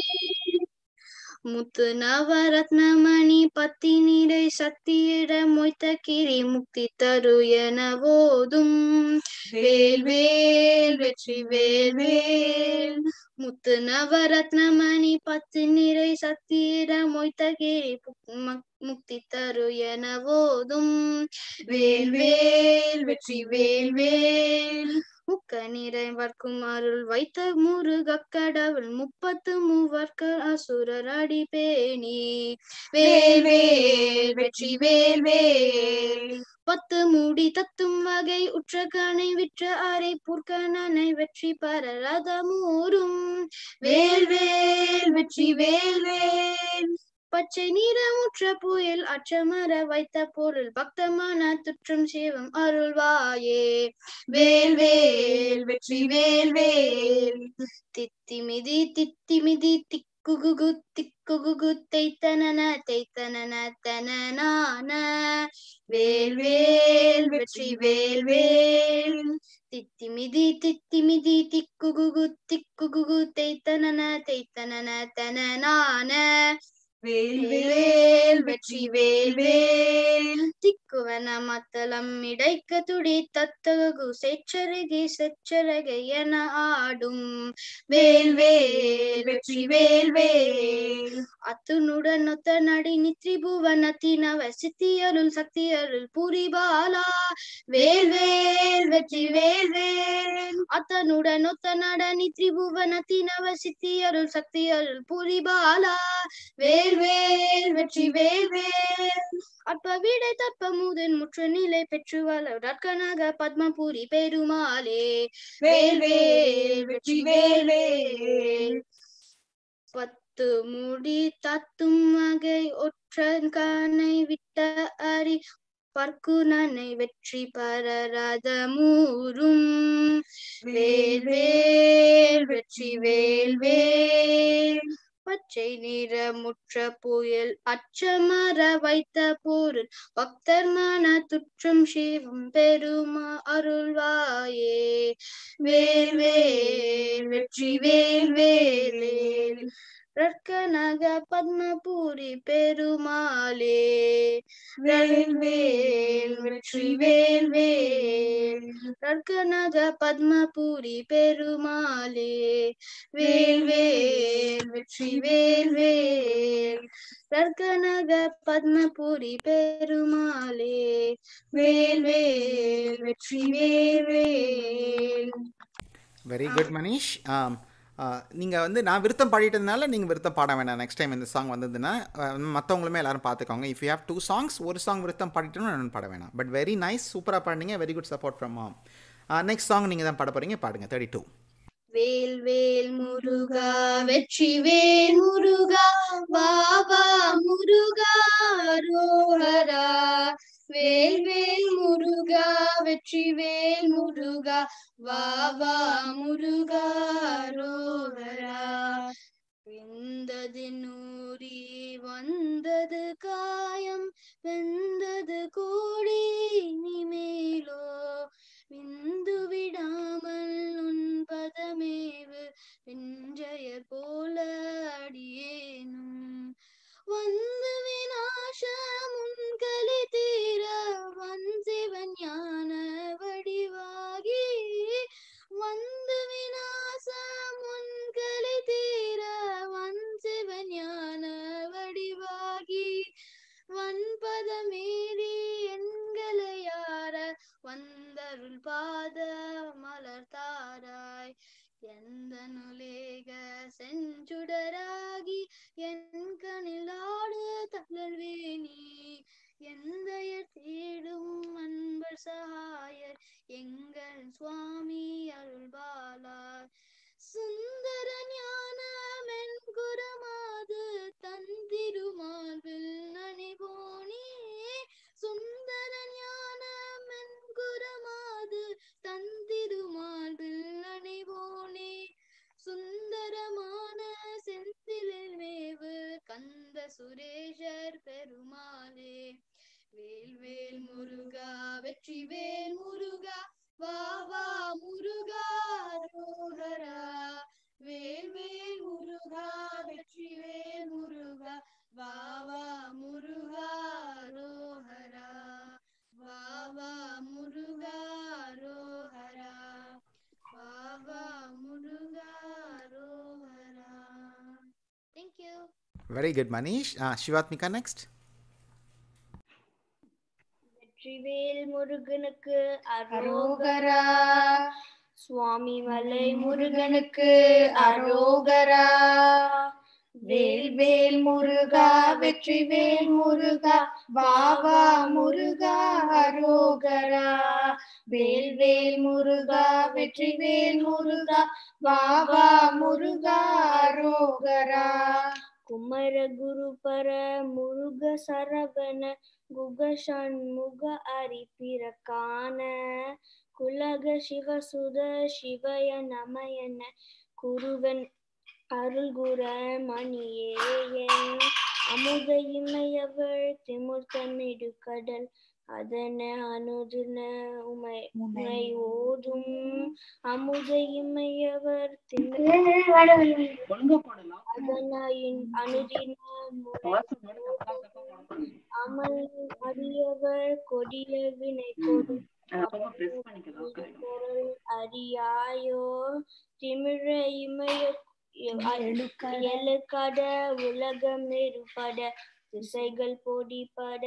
முத்து நவரத்னமணி பத்தி நிறை சத்தியிட மொய்த்த கிரி முக்தி தரு என போதும் வேல் வேல் வெற்றி வேல் வேல் முத்து நவரத்னமணி பத்து நிறை சத்தியிட மொய்த்த கிரி புக்- மக்- முக்தி தரு என ஓதும் வேல் வேல் வெற்றி வேல் வேல் முக்க நிறைவர்க்கும் அருள் வைத்த முருகக் கடவுள் முப்பத்து மூவர்க்க அசுரர் அடி பேணி வேல் வேல் வெற்றி வேல் வேல் பத்து மூடி தத்தும் வகை உற்ற கணை விற்ற அரை புற்கணனை வெற்றி பர ரதமூரும் வேல் வேல் வெற்றி வேல் வேல் பச்சை நிறமுற்ற புயல் அச்சமர வைத்த பொருள் பக்தமான துற்றம் சிவம் அருள்வாயே வேல் வேல் வெற்றி வேல் வேல் தித்திமிதி தித்திமிதி திக்குகுகு திக்குகுகு தைத்தனன தைத்தனன தனனான வேல் வேல் வெற்றி வேல் வேல் தித்திமிதி தித்திமிதி திக்குகுகு திக்குகுகு தைத்தனன தைத்தனன தனனான வேல் வேல் வெற்றி வேல் வேல் திக்குவன மத்தளம் இடைக்க துடி தத்தகு செச்சருகை செச்சரகை என ஆடும் வேல் வேல் வெற்றி வேல் வேல் அத்துனுடன் ஒத்த நடி நித்ரிபுவனத்தினவ சித்தியருள் சக்தியருள் புரிபாலா வேல் வேல் வெற்றி வேல் வேல் அத்தனுடன் ஒத்த நட நித்ரிபுவனத்தினவ சித்தியருள் சக்தியருள் புரிபாலா வேல் வேல் வெற்றி வேல் வேல் அற்ப விடை தப்ப முதன் முற்று நிலை பெற்று வளர்கனக பத்மபுரி பெருமாளே வேல் வேல் வெற்றி வேல் வேல் பத்து முடி தத்தும் வகை ஒற்றன் கனை விட்ட அரி பர்க்குனனை வெற்றி பரரத மூரும் வேல் வேல் வெற்றி வேல் வேல் பச்சை நிறமுற்ற புயல் அச்சமர வைத்த பொருள் பக்தர் மன துற்றம் சிவம் பெருமா அருள்வாயே வேல் வேல் வெற்றி வேல் வேல் ரட்கனக பத்மபுரி பெருமாளே வேல் வேல் வெற்றி வேல் வேல் ரட்கனக பத்மபுரி பெருமாளே வேல் வேல் வெற்றி வேல் வேல் ரட்கனக பத்மபுரி பெருமாளே வேல் வேல் வெற்றி வேல் வேல் வெரி குட் மனிஷ் நீங்கள் வந்து நான் விருத்தம் பாடிட்டதுனால நீங்கள் விருத்தம் பாட வேணாம் நெக்ஸ்ட் டைம் இந்த சாங் வந்ததுன்னா மற்றவங்களுமே எல்லாரும் பார்த்துக்கோங்க if you have two songs ஒரு சாங் விருத்தம் பாடிட்டோம்னா நான் பாட வேணாம் பட் வெரி நைஸ் சூப்பராக பாடினீங்க very good support from mom next song நீங்கள் தான் பாட போகிறீங்க பாடுங்க தேர்ட்டி டூ வேல் வேல் முருகா வெற்றி வேல் முருகா பாபா முருகா ரோஹரா வேல் வேல் முருகா வெற்றி வேல் முருகா வாவா முருகா ரோஹரா விந்தது நூறி வந்தது காயம் வெந்தது கோடி நிமேலோ விந்து விடாமல் உன் பதமேவு வெஞ்சயர் போல அடியேனும் வந்து விநாசம் உன் கலி தீர வன் சிவன் ஞான வடிவாகி வந்து விநாசம் உன் கலி தீர வன் சிவன் ஞான வடிவாகி வன்பதமேறி எண்களை யார வந்தருள் பாத மலர்த்தாராய் எந்த நுலேக செஞ்சுடராகி என் கணில் ஆடு தளர்வேணி எந்த தேடும் அன்பர் சகாயர் எங்கள் சுவாமி அருள்பாலா சுந்தர ஞானமென் குரமாது தந்திருமார்பில் நனிபோனே சுந்தர ஞானமென் குரமாது தந்திருமார்பில் நனிபோனே சுந்தரமான செந்திலில் மேவு கந்த சுரேஷர் பெருமாளே வேல் வேல் முருகா வெற்றி வேல் முருகா வா வா முருகா ரோகரா வேல் வேல் முருகா வெற்றி வேல் முருகா வா வா முருகா ரோஹரா வா வா முருகா ரோஹரா வா வா முருகா ரோஹரா Thank you. Very good Manish Sivathmika next முருகனுக்கு அரோகரா சுவாமி மலை முருகனுக்கு அரோகரா வேல் வேல் முருகா வெற்றி வேல் முருகா வாவா முருகா அரோகரா வேல் வேல் முருகா வெற்றி வேல் முருகா வாவா முருகா அரோகரா குமர குரு பர முருக சரவண குக சண்முக அரி பிரகான குலக சிவசுத சிவய நமயன குருவன் அருள்குர மணியேயன் அமுத இமையவள் திமுர்த்தமிடு கடல் அதன அனுதின உமை உமை ஓதும் அமுத இமையவர் அதனாயின் அனுதின அமல் அறியவர் கொடிய வினை கொடு பொருள் அறியாயோ திமிழ இமய எழுக்கட உலகம் இருப்பட திசைகள் பொடிபட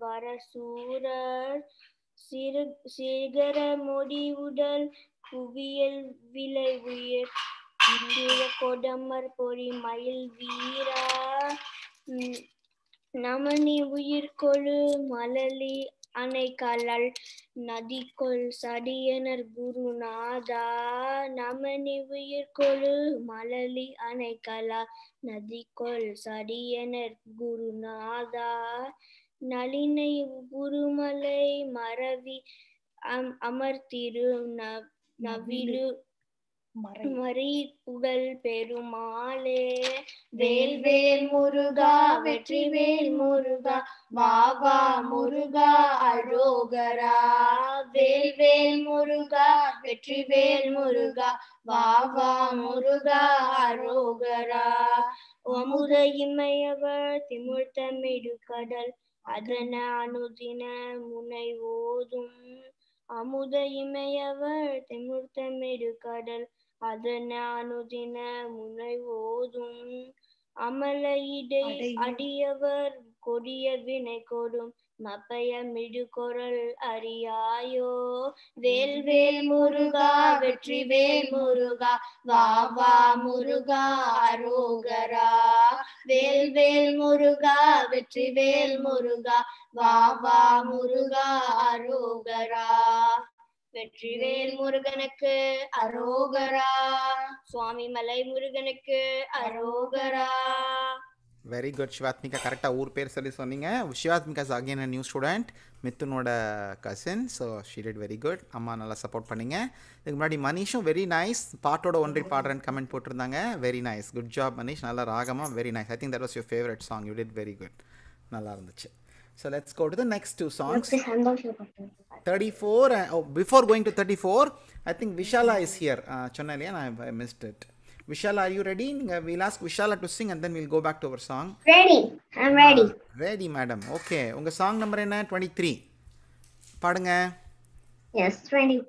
வரசூரர் சிறு சிகர மொடி உடல் குவியல் விலை உயிர் இந்திர கொடமர் பொறி மயில் வீரா உம், நமனி உயிர் கொழு மலலி அணைக்கலல் நதிக்குள் சடியனர் குருநாதா நமனி உயிர் கொழு மலலி அணைக்கலா நதிக்குள் சடியனர் குருநாதா நளினை குருமலை மறவி அம் அமர்த்திரு ந- நவிலு மறி புகழ் பெருமாளே வேல் வேல் முருகா வெற்றி வேல் முருகா வா வா முருகா அரோகரா வேல் வேல் முருகா வெற்றி வேல் முருகா வா வா முருகா அரோகரா அமுத இமையவர் திமிழ்த்தமிடு கடல் அதன அனுதின முனை ஓதும் அமுத இமையவர் திமிழ்த்தமிடு கடல் அதன அனுதின முனை ஓதும் அமல இடை அடியவர் கொடிய வினை கொடும் மப்பயமிடு குரல் அறியாயோ வேல் வேல் முருகா வெற்றி வேல் முருகா வா வா முருகா அரோகரா வேல் வேல் முருகா வெற்றி வேல் முருகா வா வா முருகா அரோகரா வெற்றிவேல் முருகனுக்கு அரோகரா சுவாமி மலை முருகனுக்கு அரோகரா வெரி குட் சிவாத்மிகா கரெக்டாக ஊர் பேர் சொல்லி சொன்னீங்க சிவாத்மிகாஸ் அகைன் நியூ ஸ்டூடெண்ட் மித்துனோட cousin so she did very good அம்மா நல்லா சப்போர்ட் பண்ணீங்க இதுக்கு முன்னாடி மனிஷும் வெரி நைஸ் பாட்டோட ஒன்றி பாடுறேன்னு கமெண்ட் போட்டிருந்தாங்க very nice good job Manish நல்லா ராகமாக very nice I think that was your favourite song you did very good நல்லா இருந்துச்சு so let's go to the next two songs thirty four before going to thirty four I think Vishala is here சொன்னேன் இல்லையா நான் missed it Vishala are you ready நீங்கள் will ask Vishala to sing and then will go back to our song Ready. I'm ready. Ready madam okay உங்கள் song number என்ன twenty three பாடுங்க Yes, 20.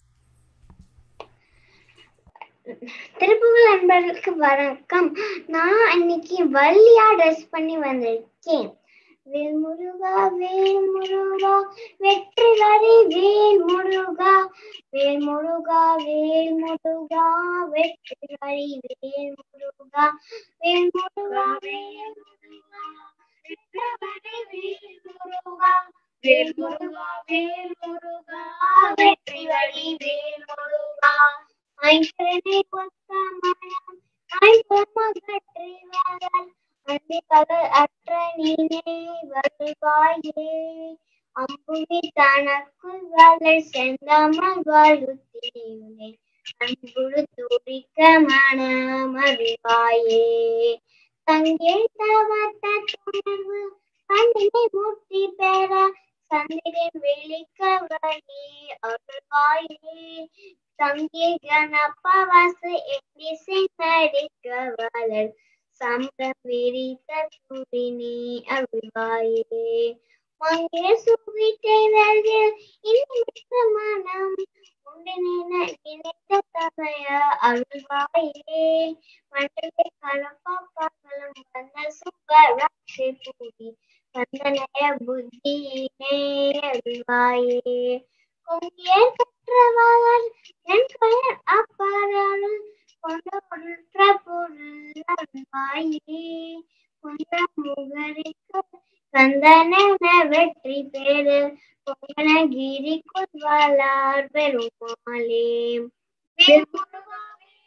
Thiruppugazh அன்பர்களுக்கு வணக்கம் நான் இன்னைக்கு வள்ளியா ட்ரெஸ் பண்ணி வந்திருக்கேன் வேல் முருகா வேல் முருகா வெற்றி வரி வேல் முருகா வேல் முருகா வேல் முருகா வெற்றி வரி வேல் முருகா வேல் முருகா வேல் முருகா வெற்றி வரி வேல் முருகா வேல் முருகா வேல் முருகா வெற்றி வழி வேல் முருகா ஐங்கரனை ஒத்த மனம் ஐம்பொம்மகற்றி வரல் அன்பி பகல் அற்ற நீனே வருவாயே அம்புவி தனக்குள் வளர் செந்தாமல் வாழுத்தேனே அன்புடு துடிக்க மனம் அறிவாயே தங்கே தவத்த துணர்வு கண்ணினை மூர்த்தி பெற சந்திரன் வெளிக்க வழி அருள்வாயே தங்கே கணப்பவாசு எண்ணிசை நடிக்க வளர் சம்பரம் விரித்த சூரினி அருள்வாயே மங்கே சுவிட்டை வருகில் இன்னிமிக்க மனம் உண்டென நினைத்த தமைய அருள்வாயே மண்டலை கலப்பா பகலும் வந்த சுப்பராட்சி பூரி வந்தனைய புத்தியினே அருள்வாயே கொங்கியன் கற்றவர்கள் என் பெயர் அப்பரருள் கொண்ட பொருற்ற பொருள் அருள்வாயே கொண்ட முகரிக்கு கந்தனென வெற்றி பேரு கொங்கனகிரி கொள்வாளார் பெருமாளே வேல் முருகா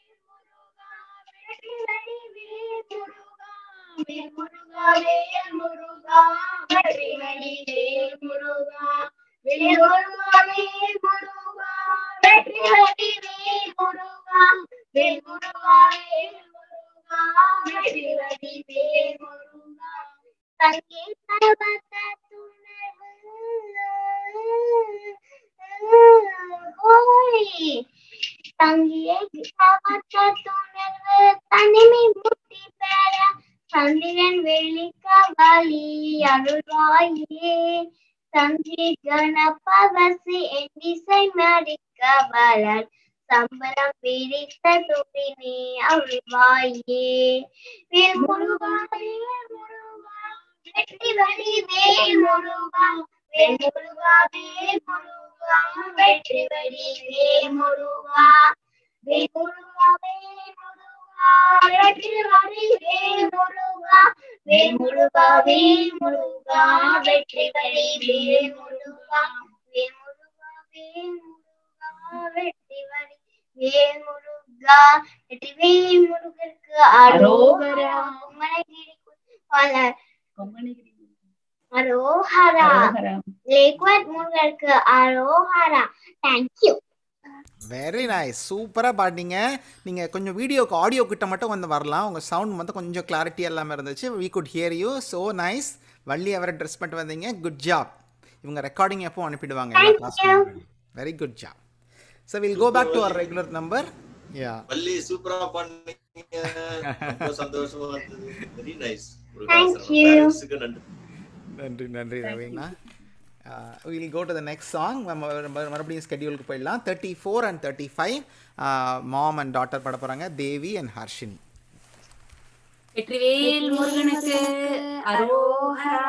வேல் முருகா வேல் முருகா வெற்றி வழி வேல் முருகா வேல் முருகா வேல் முருகா வெற்றி வழி வேல் முருகா வேல் முருகா வேல் முருகா வெற்றி வழி வேல் முருகா தங்கே சர்வத்த துணர்வு தங்கிய சமத்த துணர்வு தனிமை முட்டி பெற சந்திரன் வெள்ளிக்கவலி அருள்வாயே தந்தி கணபவசி என் திசை மடிக்க வளர் சம்பரம் பிரித்த துணினே அருள்வாயே வேல் முருகா வேல் முருகா வெற்றி வழி வேல் முருகா வேல் முருகா வேல் முருகா வெற்றி வழி வேல் முருகா வேல் முருகா வேல் முருகா வெற்றி வழி வேல் முருகா வேல் முருகா வேல் முருகா வெற்றி வழி வேல் முருகா வேல் முருகா வேல் முருகா வெற்றி வழி வேல் முருகா வெற்றி வேல் முருகருக்கு அரோகரா குமரகிரி பல அரோஹரா லேக்வட் முருகருக்கு அரோஹரா தேங்க்யூ வெரி நைஸ் சூப்பராக பாடினீங்க நீங்கள் கொஞ்சம் வீடியோக்கு ஆடியோ கிட்ட மட்டும் வந்து வரலாம் உங்கள் சவுண்ட் வந்து கொஞ்சம் கிளாரிட்டி எல்லாமே இருந்துச்சு we could hear you so nice Valli அவரை ட்ரெஸ் பண்ணிட்டு வந்தீங்க குட் ஜாப் இவங்க ரெக்கார்டிங் எப்போ அனுப்பிடுவாங்க எல்லா class very good job so will go back to our regular number yeah Valli சூப்பரா பண்ணீங்க ரொம்ப சந்தோஷமா இருந்தது வெரி நைஸ் Thank you. நன்றி நன்றி நன்றி Raveena will go to the next song மறுபடியும் ஸ்கெடியூலுக்கு போயிடலாம் thirty four and thirty five mom and daughter பாட போகிறாங்க தேவி அண்ட் ஹர்ஷினி வெற்றிவேல் முருகனுக்கு அரோஹரா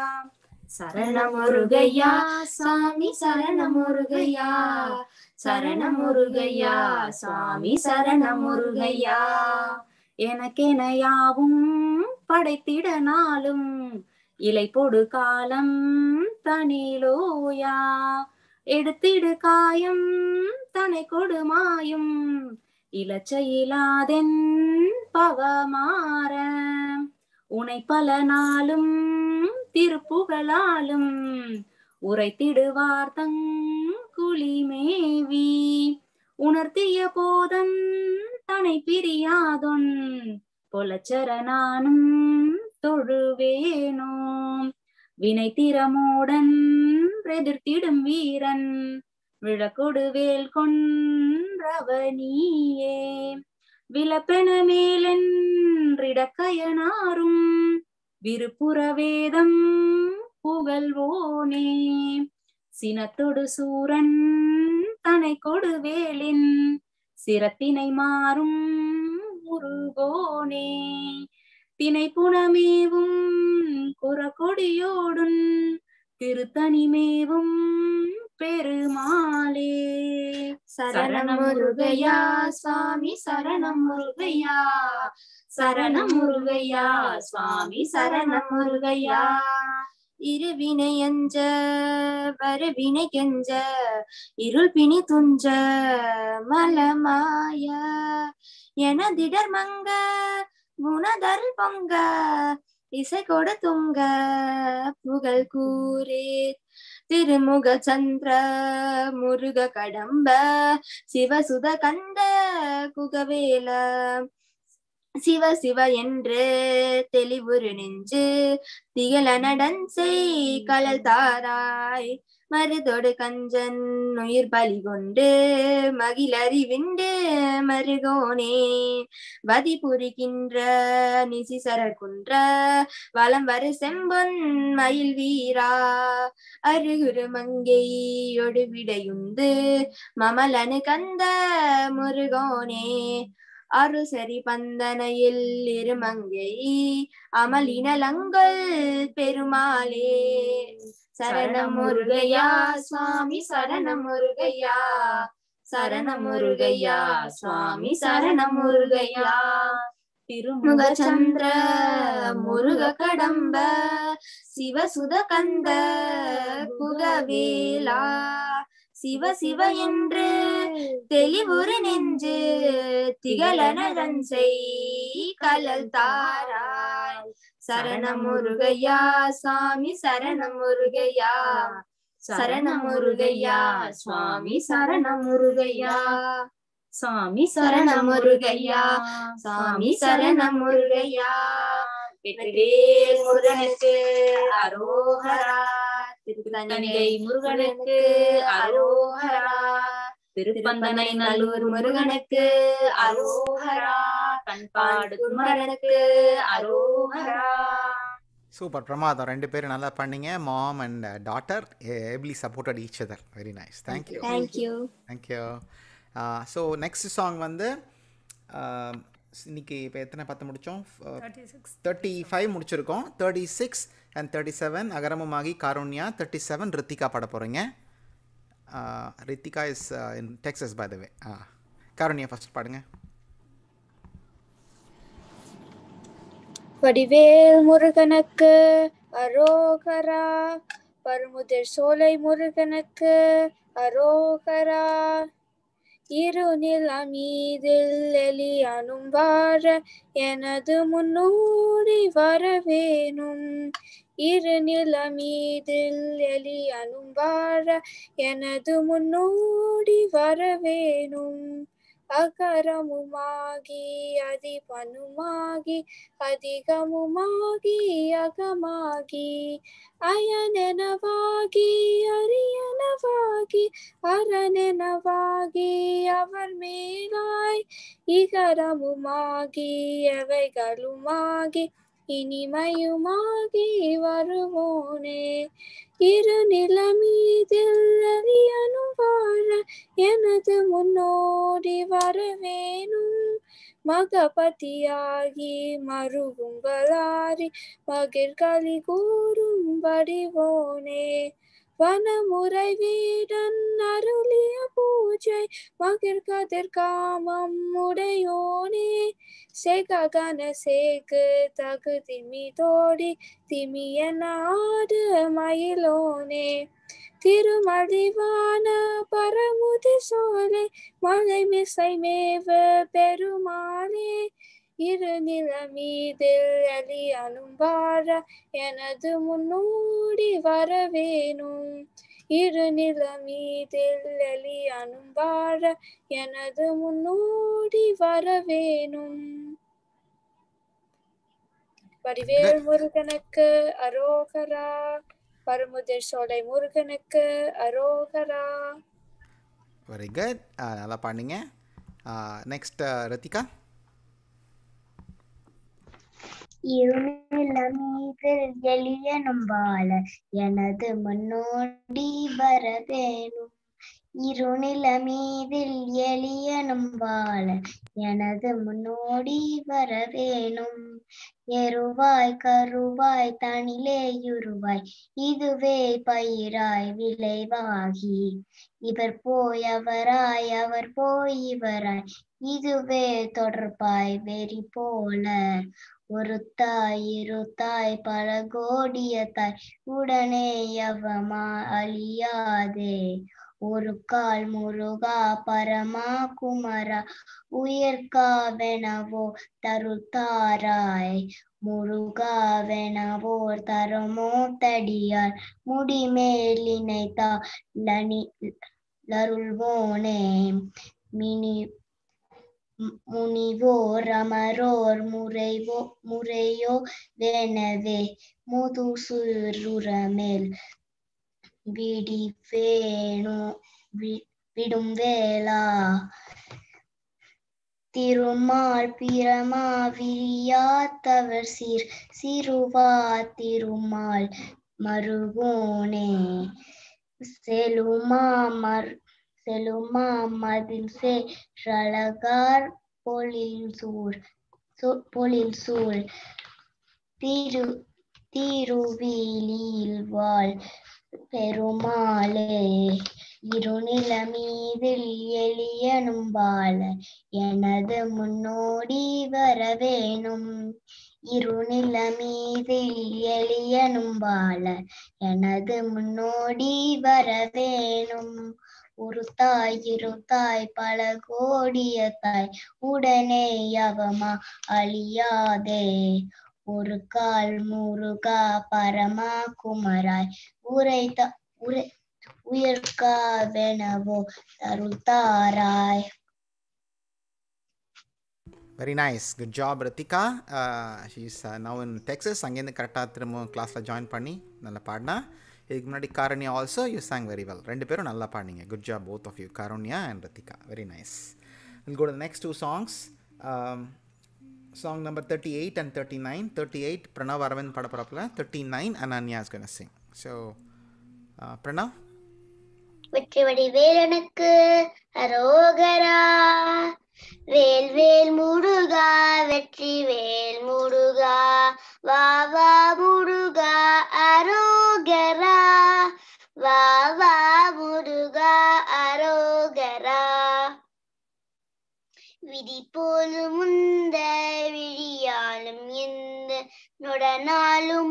சரண முருகையா சாமி சரண முருகையா சரண முருகையா சாமி சரண முருகையா எனக்கென யாவும் படைத்திட நாளும் இலை பொடு காலம் தனிலோயா எடுத்திடு காயம் தனை கொடுமாயும் இலச்சையிலாதென் பவமாற உனை பல நாளும் திருப்புகளாலும் உரைத்திடுவார் தங் குளிமேவி உணர்த்திய போதன் தனை பிரியாதொன் பொலச்சரணானும் தொழுவேனோ வினை திறமோடன் எதிர்த்திடும் வீரன் விழக்கொடுவேல் கொன்றவனியே விலப்பென மேலென்றிடக்கயனாரும் விருப்புற வேதம் புகழ்வோனே சினத்தொடு சூரன் தனை கொடுவேலின் சிரத்தினை மாறும் முருகோனே தினை புனமேவும் குறக்கொடியோடுன் திருத்தனிமேவும் பெருமாளே சரணம் முருகையா சுவாமி சரணம் முருகையா சரணம் முருகையா சுவாமி சரணம் முருகையா இருவினை அஞ்ச வருவினை கெஞ்ச இருள் பிணி துஞ்ச மலமாய எனதிடர் மங்க குணதர் பொங்க இசை கொடு துங்க புகழ் கூறே திருமுக சந்திர முருக கடம்ப சிவசுத கண்ட குகவேல சிவ சிவ என்று தெளிவுறு நெஞ்சு திகழ நடன்சை கலல் தாராய் மருதொடு கஞ்சன் உயிர் பலி கொண்டு மகிழறிவிண்டு மருகோனே வதி புரிகின்ற நிசிசரர் குன்ற வலம் வரு செம்பொன் மயில் வீரா அருகுரு மங்கையொடு விடையுந்து மமலனு கந்த முருகோனே அருசரி பந்தனையில் இருமங்கை அமலினலங்கள் பெருமாளே சரணம் முருகையா சுவாமி சரணம் முருகையா சரணம் முருகையா சுவாமி சரணம் முருகையா திருமுகச்சந்திர முருக கடம்ப சிவசுத கந்த குகவேலா சிவ சிவ என்று தெளிவுறு நெஞ்சு திகழனதன் செய் கலல் தாராய் சரணம் முருகையா சுவாமி சரணம் முருகையா சரணம் முருகையா சுவாமி சரணம் முருகையா சுவாமி சரணம் முருகையா சுவாமி சரணம் முருகையா வெற்றிவேல் முருகனுக்கு அரோகரா திருத்தணிகை முருகனுக்கு அரோகரா திருப்பந்தனை நல்லூர் முருகனுக்கு அரோகரா கண்பாடு குமரனுக்கு அரோகரா சூப்பர் பிரமாதம் ரெண்டு பேரும் நல்லா பண்ணீங்க mom and daughter ably supported each other very nice thank you Thank you. Thank you so next song வந்து ஆஹ், இன்னைக்கு இப்போ எத்தனை பத்து முடித்தோம் 36. தேர்ட்டி ஃபைவ் முடிச்சிருக்கோம் thirty six and thirty seven அகரமுமாகி காருண்யா தேர்ட்டி செவன் ரித்திகா பாட போகிறீங்க Rithika is in Texas by the way ஆ காருண்யா ஃபர்ஸ்ட் பாடுங்க வடிவேல் முருகனுக்கு அரோகரா பருமுதிர் சோலை முருகனுக்கு அரோகரா இருநில மீதில் எலியானும் வார எனது முன்னோடி வரவேணும் இருநில மீதில் எலியானும் வார எனது முன்னோடி வரவேணும் அகரமுமாகி அதிபனுமாகி அதிகமுமாகி அகமாகி அயனெனவாகி அரியனவாகி அரணெனவாகி அவர் மேலாய் இகரமுமாகி எவைகளுமாகி இனிமையுமாகி வருவோனே இரு நிலமீதில் அறியனும் வாழ எனது முன்னோடி வரவேணும் மகபதியாகி மருகும் பலாரி மகிழ்களி கூறும் வடிவோனே வனமுறை வீடன் அருளிய பூஜை மகிழ்கதிர் காமம் உடையோனே சேககன சேகு தகுதி மீதோடி திமிய நாடு மயிலோனே திருமதிவான பரமுதி சோலை மலை மிசை மேவ பெருமாளே இரு நிலமீதில் அலியனும் வார எனது முன்னோடி வரவேணும் இரு நிலமீதில் அலியனும் வார எனது முன்னோடி வரவேணும் வடிவேல் முருகனுக்கு அரோகரா பரமுதிர் சோலை முருகனுக்கு அரோகரா வெரி குட் நல்லா பாடுங்க நெக்ஸ்ட் ரித்திகா இருநிலமீதில் எளியனும் வாழ எனது முன்னோடி வரவேணும் இருநிலமீதில் எளியனும் வாழ எனது முன்னோடி வரவேணும் எருவாய் கருவாய் தனிலேயுருவாய் இதுவே பயிராய் விளைவாகி இவர் போய் அவராய் அவர் போய் இவராய் இதுவே தொடர்பாய் வெறி போல ஒரு தாய் இரு தாய் பல கோடிய தாய் உடனே எவமா அழியாதே ஒரு கால் முருகா பரமா குமரா உயிர்காவெனவோ தருத்தாராய் முருகாவெனவோ தரமோ தடியார் முடிமேலினைத்தா லனி லருள்வோனே மினி மு- முனிவோர் அமரோர் முறைவோ முறையோ வெனவே முதுசுருரமேல் விடி வேணு வி- விடும் வேளா திருமால் பிரமா விரியாத்தவர் சீர் சிறுவா திருமால் மருகோனே செலுமா மர் செலுமா மதில் சேழகார் பொழில் சூர் சு- பொழில் சூழ் திரு திருவிழியில் வாழ் பெருமாளே இருநில மீதில் எளியனும் வாழ எனது முன்னோடி வரவேணும் இருநில மீதில் எளியனும் வாழ எனது முன்னோடி வரவேணும் ஒரு தாய் இரு தாய் பல கோடிய தாய் உடனே யவமா அழியாதே ஒரு கால் முருகா பரமா குமராய் உரைத்த உரை உயர்காவெனவோ தருள் தாராய் very nice good job Rithika she's now in Texas அங்கேருந்து கரெக்டாக திரும்ப கிளாஸில் ஜாயின் பண்ணி நல்லா பாடினா இதுக்கு முன்னாடி Karunya also you sang very well ரெண்டு பேரும் நல்லா பாடினீங்க good job both of you Karunya and Rithika very nice will go to next two songs song number thirty eight and thirty nine thirty eight Pranav Aravind படப்படப்பில் thirty nine Ananya is gonna sing so Pranav வெற்றி வடிவேலனுக்கு அரோகரா வேல் வேல் முருகா வெற்றி வேல் முருகா வா வா முருகா அரோகரா வா வா முருகா அரோகரா விதி போலும் முந்த விழியாலும் எந்த நொடனாலும்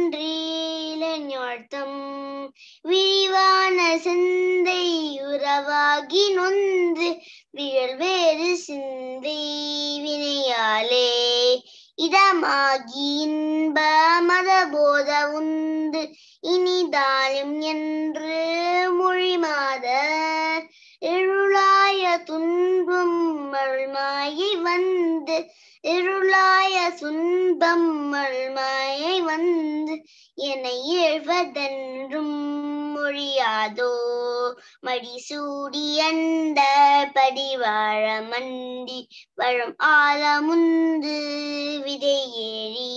முன்றீழத்தம் விரிவான சிந்தை உறவாகி நொந்து விழல் வேறு சிந்தை வினையாலே இதமாகி இன்ப மத போத உந்து இனிதாலும் என்று மொழி மாதர் இருளாய துன்பம் மழ்மாயை வந்து இருளாய துன்பம் மழ்மாயை வந்து என இழ்வதென்றும் மொழியாதோ மடிசூடி அண்ட படிவாழ மண்டி வளம் ஆலமுந்து விதையேறி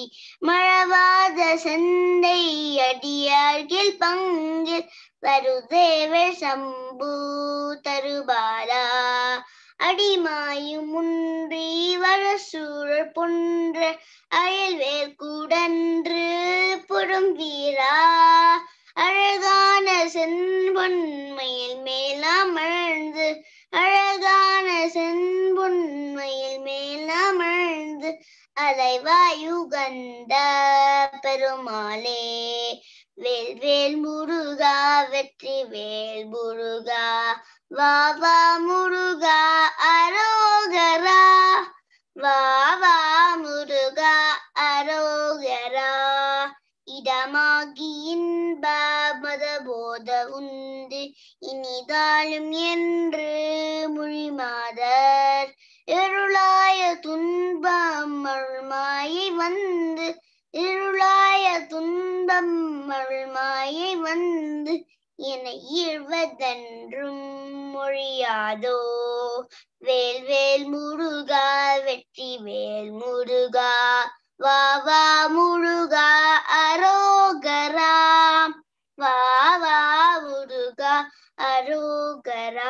மழவாத சந்தை அடியார்கில் பங்கில் வருதேவர் சம்பு தருபாலா அடிமாயும் முன்றி வரசூழல் பொன்ற அயல்வேல் கூடன்று புறம் வீரா அழகான செம்பொன்மையில் மேலாம் அழந்து அழகான செம்பொன்மையில் மேலாம் அழந்து அலைவாயுகந்த பெருமாளே வேல் வேல் முருகா வெற்றி வேல் முருகா வா வா முருகா அரோகரா வா வா முருகா அரோகரா இடமாகி இன்ப மதபோத உண்டு இனிதாலும் என்று மொழிமாதர் இருளாய துன்பம் அருள்மாயை வந்து இருளாய துன்பம் அருள்மாயை வந்து என ஈழ்வதென்றும் மொழியாதோ வேல் வேல் முருகா வெற்றி வேல் முருகா வா வா முருகா அரோகரா வா வா முருகா அரோகரா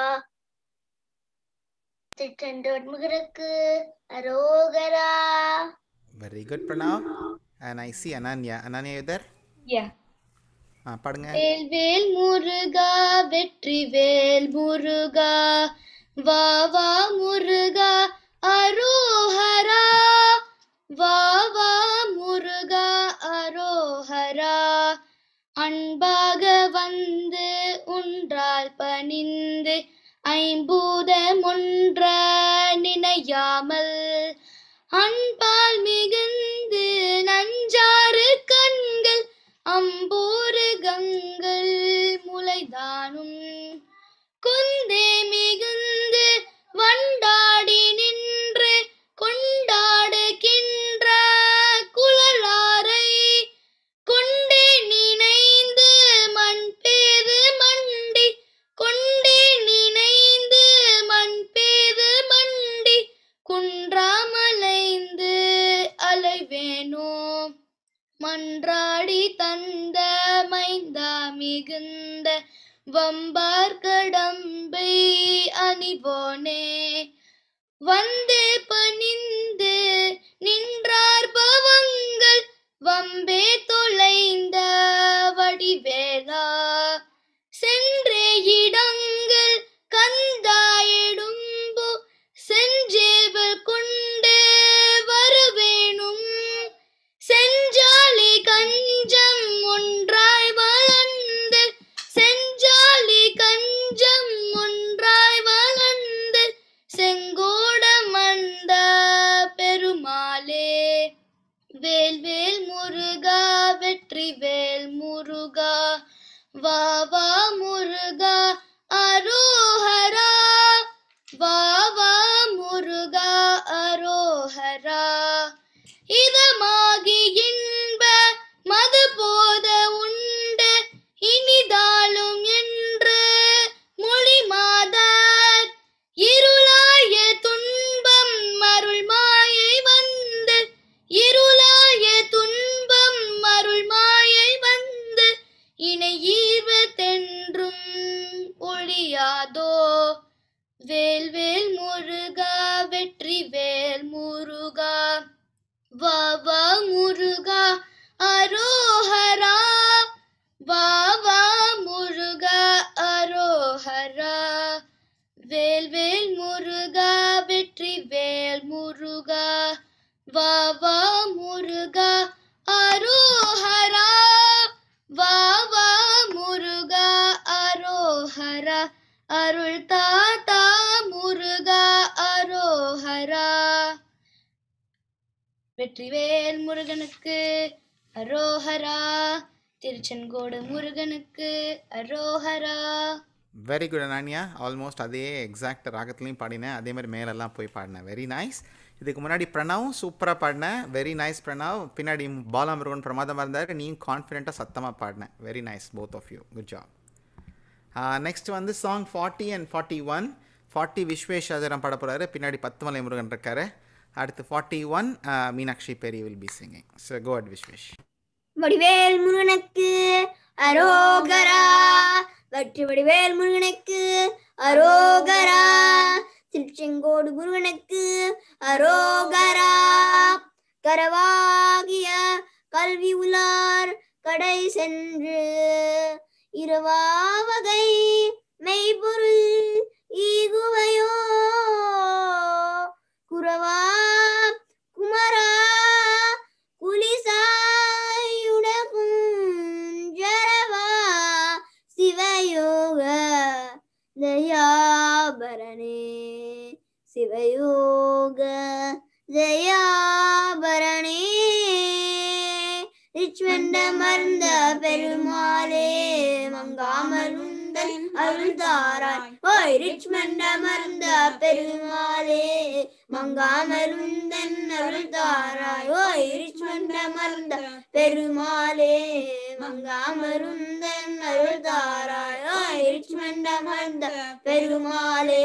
திருச்செந்தூர் முகருக்கு அரோகரா very good Pranav and I see Ananya Ananya either Yeah. ஆ பாடுங்க வேல் வேல் முருகா வெற்றி வேல் முருகா வா வா முருகா அரோஹரா வா வா முருகா அரோஹரா அன்பாக வந்து உன்றால் பணிந்து ஐம்பூதமொன்ற நினையாமல் அன்பால் மிகுந்து நஞ்சாறு கண்கள் அம்போரு கங்கள் முளைதானும் குந்தே மிகுந்து வண்டாடி நின்று கொண்டாடுகின்ற குழலாரை கொண்டே நினைந்து மண் பேது மண்டி கொண்டே நினைந்து மண் பேது மண்டி குன்றாமலைந்து அலைவேனோ மன்றாடி தந்த மைந்தா மிகுந்த வம்பார் கடம்பை அணிவோனே வந்தே பணிந்து நின்றார் பவங்கள் வம்பே தொலைந்த வடிவே முருகா அரோஹரா வா வா முருகா அரோஹரா வேல் வேல் முருகா வெற்றி வேல் முருகா வா வா முருகா அரோஹரா வா வா முருகா அரோஹரா அருள் தாத்தா முருகா அரோஹரா வெற்றிவேல் முருகனுக்கு அரோஹரா திருச்செங்கோடு முருகனுக்கு அரோஹரா வெரி குட் அனானியா ஆல்மோஸ்ட் அதே எக்ஸாக்ட் ராகத்துலையும் பாடினேன் அதே மாதிரி மேலெல்லாம் போய் பாடினேன் வெரி நைஸ் இதுக்கு முன்னாடி பிரணவ் சூப்பராக பாடினேன் வெரி நைஸ் பிரணவ் பின்னாடி பாலாமுருகன் பிரமாதமாக இருந்தார் நீயும் கான்ஃபிடென்ட்டாக சத்தமாக பாடினேன் very nice both of you good job next வந்து song forty and forty one forty விஸ்வேஷாஜரம் பாட போகிறாரு பின்னாடி பத்துமலை முருகன் இருக்காரு அடுத்து forty one Meenakshi Peri will be singing so go ahead Vishwesh Vadivel முருகனுக்கு அரோகரா வெற்றி வடிவேல் முருகனுக்கு அரோகரா திருச்செங்கோடு முருகனுக்கு அரோகரா கரவாகிய கல்வி உலார் கடை சென்று இரவாவகை மெய்பொருள் ஈகுவையோ குரவா குமரா குலிசாயுடகுஞ்சரவா சிவயோக தயாபரணே சிவயோக தயாபரணே ரிச்வண்ட மர்ந்த பெருமாளே மங்காமருந்தன் அருள் தாராய் ஓய் ரிச்மண்ட மர்ந்த பெருமாளே மங்காமருந்தன் அருள் தாராய் ஓய் ரிச்மண்ட மர்ந்த பெருமாளே மங்காமருந்தன் அருள் தாராய் ஓய் ரிச்மண்ட மர்ந்த பெருமாளே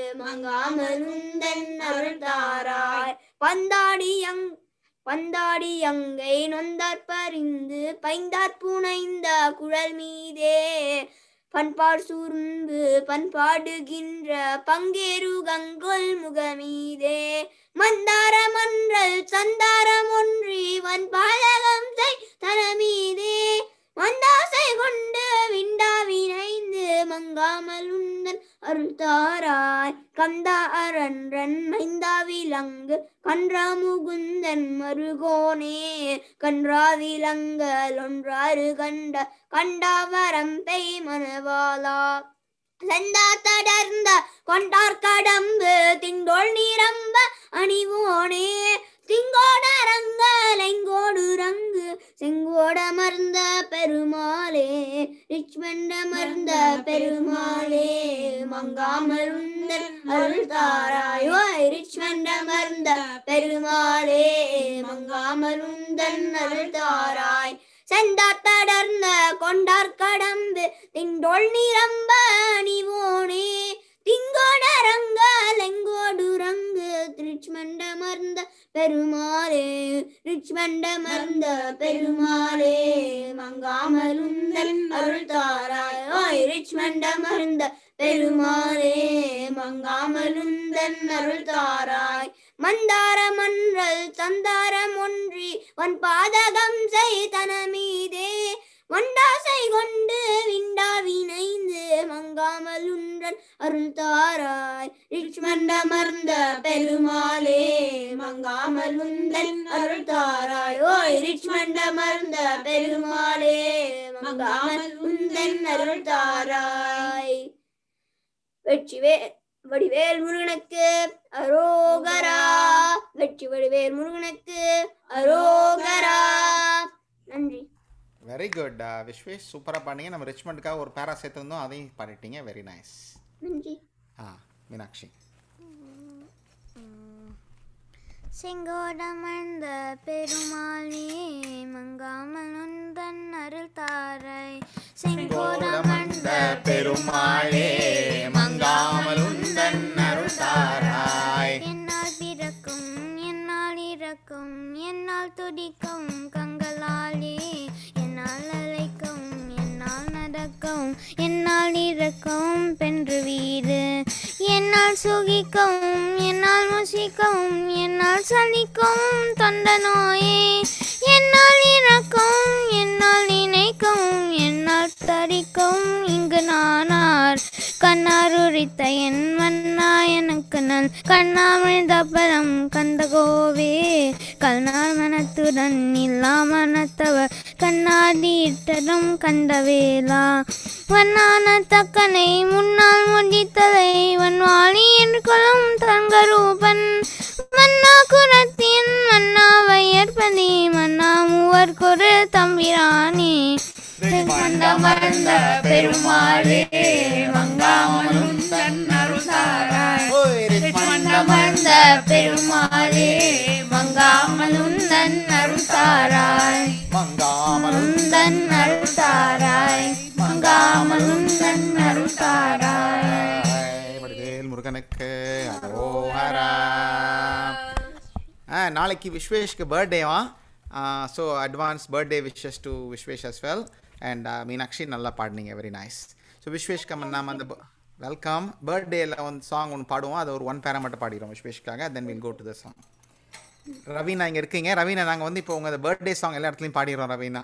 மங்காமருந்தன் அருள் தாராய் பந்தாடி யங் பந்தாடி அங்கை நொந்தார் பறிந்து பைந்தார் புனைந்த குழல் மீதே பண்பாடு சூர்ந்து பண்பாடுகின்ற பங்கேறு கங்கொல் முகமீதே மந்தார மன்றல் சந்தாரம் ஒன்றி வன்பாலகம் செய் தனமீதே மந்தாசை கொண்டு விண்டாவினைந்து மங்காமல் உந்தன் அருள் தாராய் கந்தா அரன்றன் மைந்தாவிலங்கு கன்றா முகுந்தன் மருகோனே கன்றா விலங்கல் ஒன்றாறு கண்ட கண்டாவரம் பெய் மனவாலா செந்தா தடர்ந்த கொண்டார் கடம்பு திண்டோள் நிரம்ப அணிவோனே திங்கோடரங்க லைங்கோடு ரங்கு செங்கோடமர்ந்த பெருமாளே ரிச்மண்டமர்ந்த பெருமாளே மங்காமருந்தன் அருள் தாராய் ஓய் ரிச்மண்டமர்ந்த பெருமாளே மங்காமருந்தன் அருள் தாராய் செந்தார் தடர்ந்த கொண்டார் கடம்பு திண்டோள் நிரம்ப அணிவோனே திங்கோடரங்க லெங்கோடு ரங்கு ரிச்மண்டமர்ந்த பெருமாளே ரிச்மண்டமர்ந்த பெருமாளே மங்காமருந்தன் அருள் தாராய் ஓய் ரிச்மண்டமர்ந்த பெருமாளே மங்காமருந்தன் அருள் தாராய் மந்தார மன்றல் சந்தாரம் ஒன்றி வன் பாதகம் செய் தனமீதே வண்டாசை கொண்டு விண்டாவினைந்து மங்காமலுன்றன் அருள் தாராய் ரிச்மண்டமர்ந்த பெருமாளே மங்காமலுந்தன் அருள் தாராய் ஓய் ரிச்மண்டமர்ந்த பெருமாளே மங்காமலுந்தன் அருள் தாராய் வெற்றிவே வடிவேல் முருகனுக்கு அரோகரா வெற்றி வடிவேல் முருகனுக்கு அரோகரா நன்றி வெரி குட் விஸ்வேஷ் சூப்பராக பாடிங்க நம்ம ரிச்மெண்ட்டுக்காக ஒரு பேரா சேர்த்துருந்தோம் அதையும் பாடிட்டீங்க வெரி நைஸ் நன்றி ஆ மீனாட்சி செங்கோடமர்ந்த பெருமாளே மங்காமல் உந்தன் அருள் தாரை செங்கோடமர்ந்த பெருமாளே மங்காமல் உந்தன் அருள் தாராய் என்னால் பிறக்கும் என்னால் இறக்கும் என்னால் துடிக்கும் கங்களாலே என்னால் அழைக்கும் என்னால் நடக்கும் என்னால் இறக்கும் பென்று வீடு என்னால் சுகிக்கவும் என்னால் முசிக்கவும் என்னால் சலிக்கவும் தொண்ட நோயே என்னால் இறக்கவும் என்னால் நினைக்கவும் என்னால் தரிக்கவும் இங்கு நானார் கண்ணாருரித்த என் மன்னா எனக்கு நல் கண்ணாமிழ்ந்த பரம் கந்த கோவே கல்நாள் மனத்துடன் இல்லா மனத்தவர் கண்ணாடியிட்டதும் கண்டவேலா வண்ணான தக்கனை முன்னால் முடித்தலை வன்வாளி என்று கொள்ளும் தங்கரூபன் மன்னா குரத்தின் மன்னா வையற்பதி மன்னா மூவர் கொரு தம்பிரானே மறந்த பெருமாளே மங்காமலும் தன்னருசாராய் மறந்த பெருமாளே மங்காமலும் தன்னருசாராய் மங்காமலும் தன்னருசாராய் மங்காமலும் தன்னருசாராய் வடிவேல் முருகனுக்கு அரோஹரா ஆ நாளைக்கு விஸ்வேஷ்க்கு பர்த்டேவா so advance birthday wishes to Vishwesh as well and Meenakshi நல்லா பாடினீங்க வெரி நைஸ் ஸோ விஸ்வேஷ்க்கு நம்ம அந்த வெல்கம் பர்த்டேயில் வந்து சாங் ஒன்று பாடுவோம் அதை ஒரு ஒன் பேரா மட்டும் பாடிடுவோம் விஸ்வேஷ்க்காக then will go to the song Raveena இங்கே இருக்கீங்க ரவீனா நாங்கள் வந்து இப்போ உங்கள் பர்த்டே சாங் எல்லா இடத்துலையும் பாடிடுறோம் ரவீனா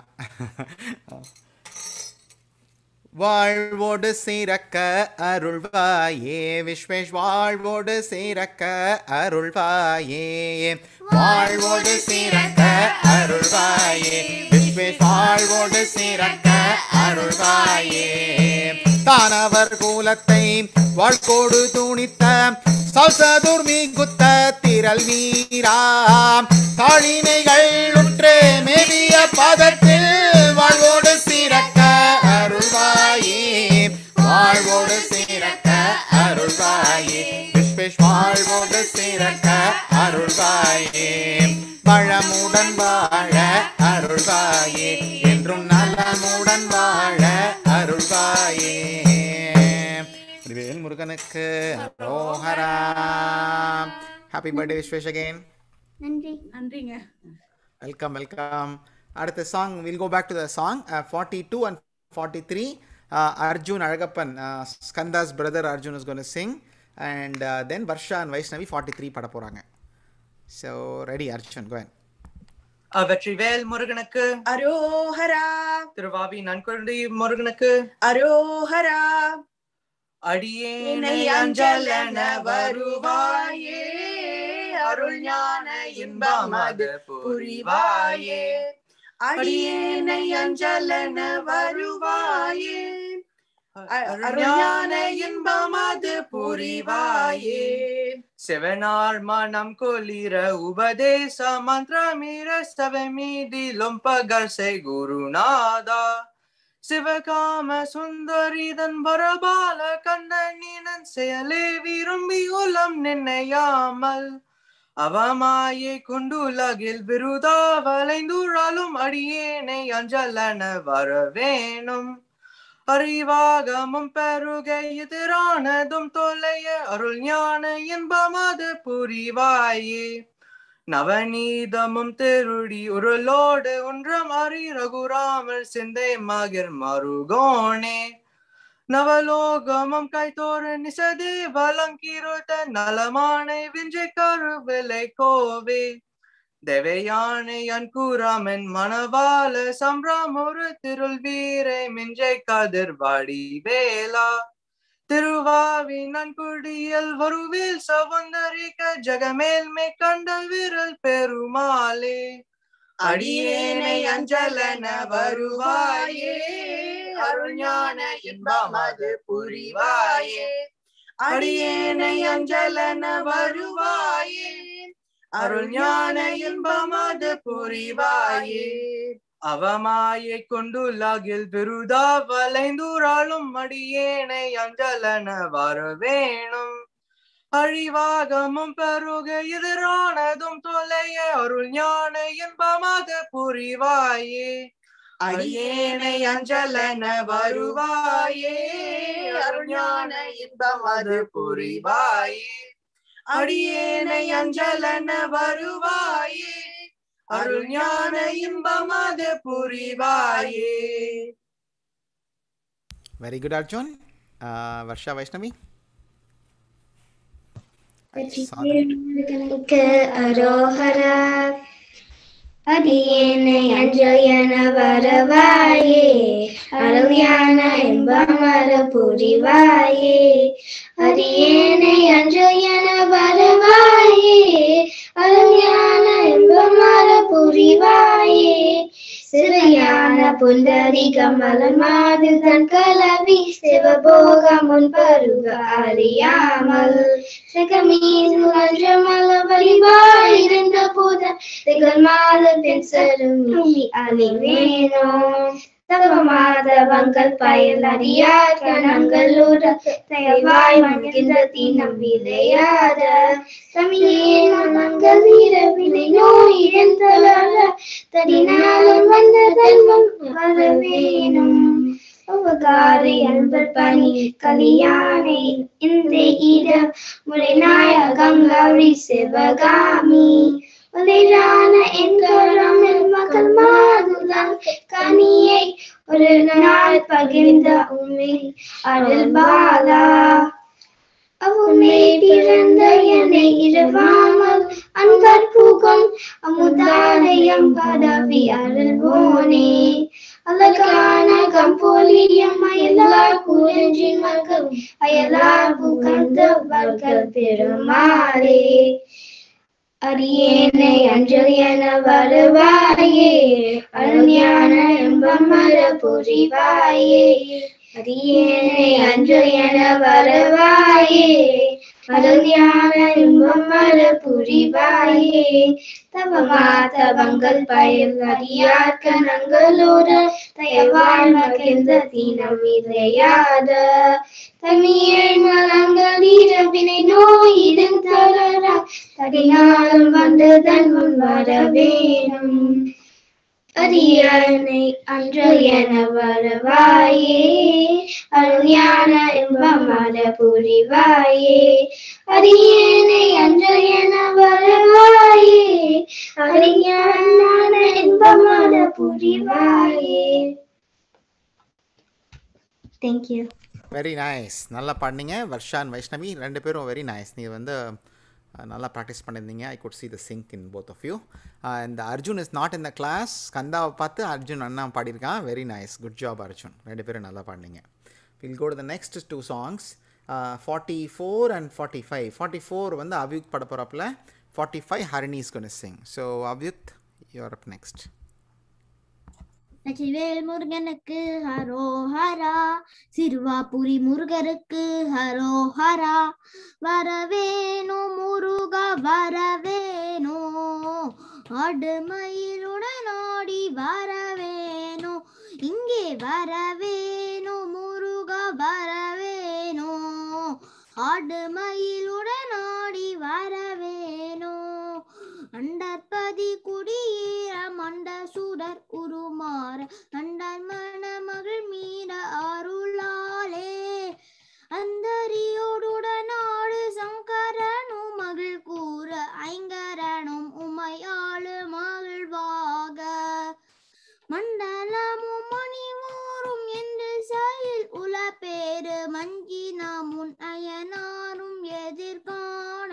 வாழ்வோடு சீரக்க அருள்வாயே விஸ்வேஷ் வாழ்வோடு சீரக்க அருள்வாயே வாழ்வோடு சீரக்க அருள்வாயே விஸ்வேஷ் வாழ்வோடு சீரக்க அருள்வாயே தானவர் கூலத்தை வாழ்கோடு துணித்த சௌசதுர்மி குத்த திரள் வீரா தாழினைகள் உற்று மேவிய பதத்தில் வாழ்வோடு சீரக்க அருள்வாயே வாழ்வோடு சீரக்க அருள்வாயே விஸ்வேஷ் வாழ்வோடு சீரக்க அருள்வாயே பழமுடன் வாழ அருள்வாயே என்றும் நலமுடன் வாழ அருள்வாயே வேல் முருகனுக்கு அரோஹரா ஹாப்பி பர்த்டே விஸ்வேஷ் அகைன் நன்றி நன்றிங்க வெல்கம் வெல்கம் அடுத்த song will go back to the song forty two and forty three Arjun Alagappan Skanda's brother Arjun is gonna sing and then Varsha and Vaishnavi forty three பட போகிறாங்க ஸோ ரெடி அர்ஜுன் கோயன் வெற்றிவேல் முருகனுக்கு அரோஹரா திருவாவி நன்கொண்டி முருகனுக்கு அரோஹரா அடியேனை அஞ்சலன வருவாயே அருள் ஞான இன்பம் அது புரிவாயே அடியேனை அஞ்சலன வருவாயே அருள் ஞான இன்பம் அது புரிவாயே சிவனார் மனம் கொலிர உபதேச மந்திரமிர சவமீதிலும் பகல் செய் குருநாதா சிவகாம சுந்தரிதன் பரபால கண்ணனினன் செயலே விரும்பி உலம் நின்னையாமல் அவமாயை கொண்டுலகில் விருதா வளைந்துழலும் அடியேனை அஞ்சலன வரவேணும் அறிவாகமும் பெருக எதிரானதும் தொலைய அருள் ஞான இன்பமது புரிவாயே நவநீதமும் திருடி உருளோடு ஒன்றம் அறி ரகுராமல் சிந்தை மகிர் மருகோனே நவலோகமும் கைத்தோறு நிசதே வலங்கிருத்த நலமானை விஞ்சை கருவிலை கோவே தேவையானை அன்கூராமன் மணவாள சம்பிராம் ஒரு திருள் வீரை மிஞ்சை கதிர்வாடி வேலா திருவாவி நன்குடியல் வருவில் சவந்தரிக்க ஜகமேல்மை கண்ட விரல் பெருமாளே அடியேனை அஞ்சலன வருவாயே அருள் ஞான இன்பம் அது புரிவாயே அடியேனை அஞ்சலன வருவாயே அருள் ஞான இன்பம் அது புரிவாயே அவமாயை கொண்டுலகில் விருதா வளைந்தூராளும் அடியேனை அஞ்சலன வரவேணும் அழிவாகமும் பெருக எதிரானதும் தொலைய அருள் ஞான இன்பமாக புரிவாயே அடியேனை அஞ்சலன வருவாயே அருள் ஞான இன்பம் அது புரிவாயே அடியேனை அஞ்சலன வருவாயே அருள் ஞான இன்பம் அது புரிவாயே வெரி குட் அர்ஜுன் வர்ஷா வைஷ்ணவி முருகனுக்கு அரோஹரா அடியேனை அஞ்சயன வரவாயே அருளியான இன்பமர புரிவாயே அடியேனை அஞ்சயன வரவாயே அருளியான இன்பமர புரிவாயே சிறையான புண்டரிகம் மலமாது தன் கலவி சிவபோகம் முன் பருக அறியாமல் சகமீது அன்றமல வழிவாயிருந்த போத திகழ் மாத பெண் சருமி அழிவேனோ தவமாதவங்கள் பயல் அறியார் கணங்களோட தயவாய் மகிழ்ந்த தீனம் விளையாட தமிழேன் மனங்கள் இரவினை நோய் இழந்தவர தடினாலும் வந்த தன்மம் வரவேணும் அவகாரை அன்பர் பணி கலியானை இந்த இடம் முறைநாயகம் கௌரி சிவகாமி உலைரான எங்கரமில் மகள் மாதுதான் கனியை ஒரு நாள் பகிர்ந்த உண்மை அருள் பாலா அவுமே பிறந்த என்னை இரவாமல் அன்பர் புகும் அமுதாலயம் பதவி அருள்வோனே அழகான கம்போலியம் அயலார் குறிஞ்சின் மக்கள் அயலார் புகழ்ந்தவர்கள் பெருமாளே அரியேனை அஞ்சல் என வருவாயே அருஞான இன்பம் மர புரிவாயே அரியேனை அஞ்சல் என வருவாயே அருஞான இன்பம் மர புரிவாயே தவமா தவங்கள் பயல் அறியார் கணங்களோடு தயவாழ் மகிழ்ந்த தீனம் விளையாத தமிழ் மலங்கள் இரவினை நோயிடும் தளரா தடினால் வந்து தன் முன் வர வேணும் அரியணை அன்று என வருவாயே அருஞான இன்பமர புரிவாயே அரியணை அன்று என வருவாயே அரியணான இன்பமர புரிவாயே தேங்க்யூ வெரி நைஸ் நல்லா பாடினீங்க வர்ஷான் வைஷ்ணவி ரெண்டு பேரும் வெரி நைஸ் நீ வந்து அஹ், நல்லா ப்ராக்டிஸ் பண்ணியிருந்தீங்க I could see the sync in both of you இந்த Arjun is not in the class கந்தாவை பார்த்து அர்ஜுன் அண்ணா பாடியிருக்கான் very nice good job Arjun ரெண்டு பேரும் நல்லா பாடினீங்க will go to the next two songs forty four and forty five forty four வந்து அவ்யுக் பாட போகிறாப்புல forty five Harini is gonna sing so Avyuk you're up next வெற்றிவேல் முருகனுக்கு ஹரோஹரா சிறுவாபுரி முருகருக்கு ஹரோஹரா வரவேணு முருகா வரவேணு அடுமயிலுடன் ஆடி வரவேணு இங்கே வரவேணு முருகா வரவேணு ஆடுமயிலுடன் ஆடி வரவேணு அண்டற்பதி குடியேற மண்ட சுடர் உருமாற அண்டாய் மணமகள் மீற அருளாலே அந்தரியோடுடனாடு சங்கரனும் மகள் கூற ஐங்கரனும் உமையாளு மகிழ்வாக மண்டலமும் மணிமோறும் என்று செயல் உல பேரு மஞ்சினமுன் அயனாரும் எதிர்காண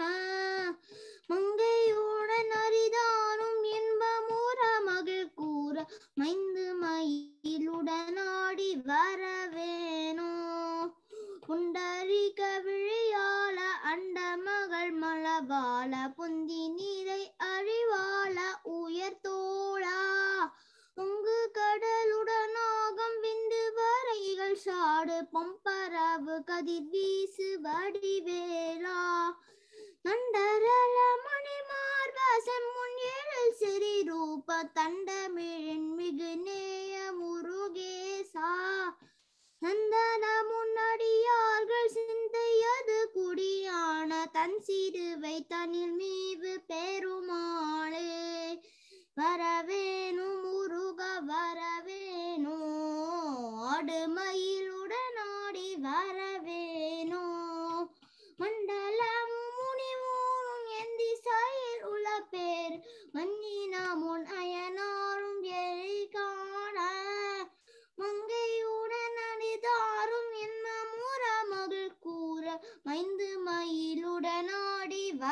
மங்கையுடன் அரிதானும் இன்பமுற மகிழ் கூற மைந்து மயிலுடன் ஆடி வரவேணோ புண்டரிக விழியால அண்ட மகள் மலபால புந்தி நீரை அறிவாள உயர் தோளா பொங்கு கடலுடனாகம் விந்து வரைகள் சாடு பொம்பரவு கதிர் வீசு வடிவேலா நண்டரல மணி மார்பசம் முன் ஏழல் சிறி ரூப தண்டமிழின் மிகு நேய முருகேசா நந்தன முன்னடியார்கள் சிந்தையது குடியான தன் சிறுவை தனில் மீவு பெருமாளே வரவேணு முருக வரவேணு அடுமயிலுடன் ஆடி வரவேணு மண்டலம் முனிமூனும் எந்தி சாயல் உல பேர் மஞ்சினாமுன் அயனாரும் எரி காண மங்கையுடன் அணிதாரும் என்ன முற மகள் கூற மைந்து மயிலுடன் ஆடி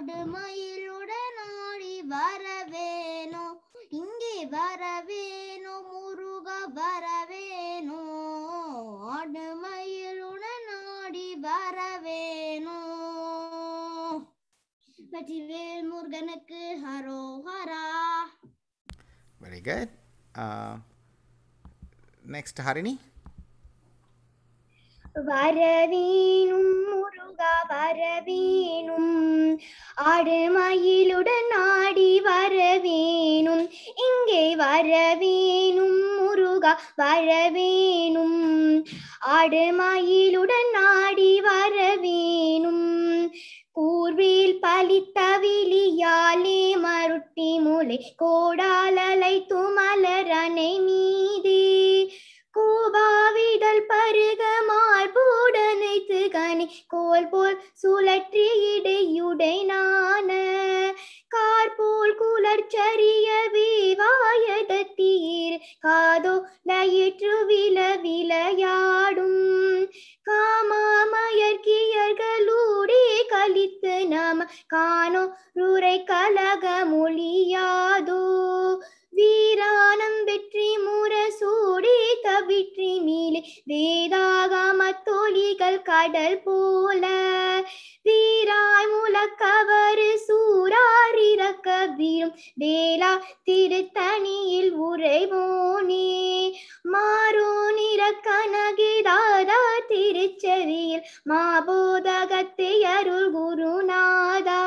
ஆடுமயிலுடன் ஆடி வரவேனோ இங்கே வரவேனோ முருகா வரவேனோ ஆடுமயிலுடன் ஆடி வரவேனோ வெற்றிவேல் முருகனுக்கு ஹரோஹரா வெரி குட் நெக்ஸ்ட் ஹரிணி வரவேணும் முருகா வரவேணும் ஆடுமயிலுடன் ஆடி வரவேணும் இங்கே வரவேணும் முருகா வரவேணும் ஆடுமயிலுடன் ஆடி வரவேணும் கூர்வேல் பலித்த விழியாலே மருட்டி முளை கோடாலலை துமலரனை மீதே கூபாவிடல் பருக மார்புடனைத்து கனி கோல் போல் சுழற்றி இடையுடை நான கார் போல் குளர்ச்சரிய வாயதத்தீர் காதோ லயிற்று வில விளையாடும் காமாமயற்கியர்களூடே கலித்து நாம காணோ ருரை கலக மொழியாதோ வீரானம் வெற்றி முரசூடி தவிற்றி மீளே வேதாகம தொழிகள் கடல் போல வீராய் முழக்கவர் சூரார் இறக்க வீரும் வேளா திருத்தணியில் உரைவோனே மாறோ நிறக்கனகிதாதா திருச்செவியில் மாபோதகத்தை அருள் குருநாதா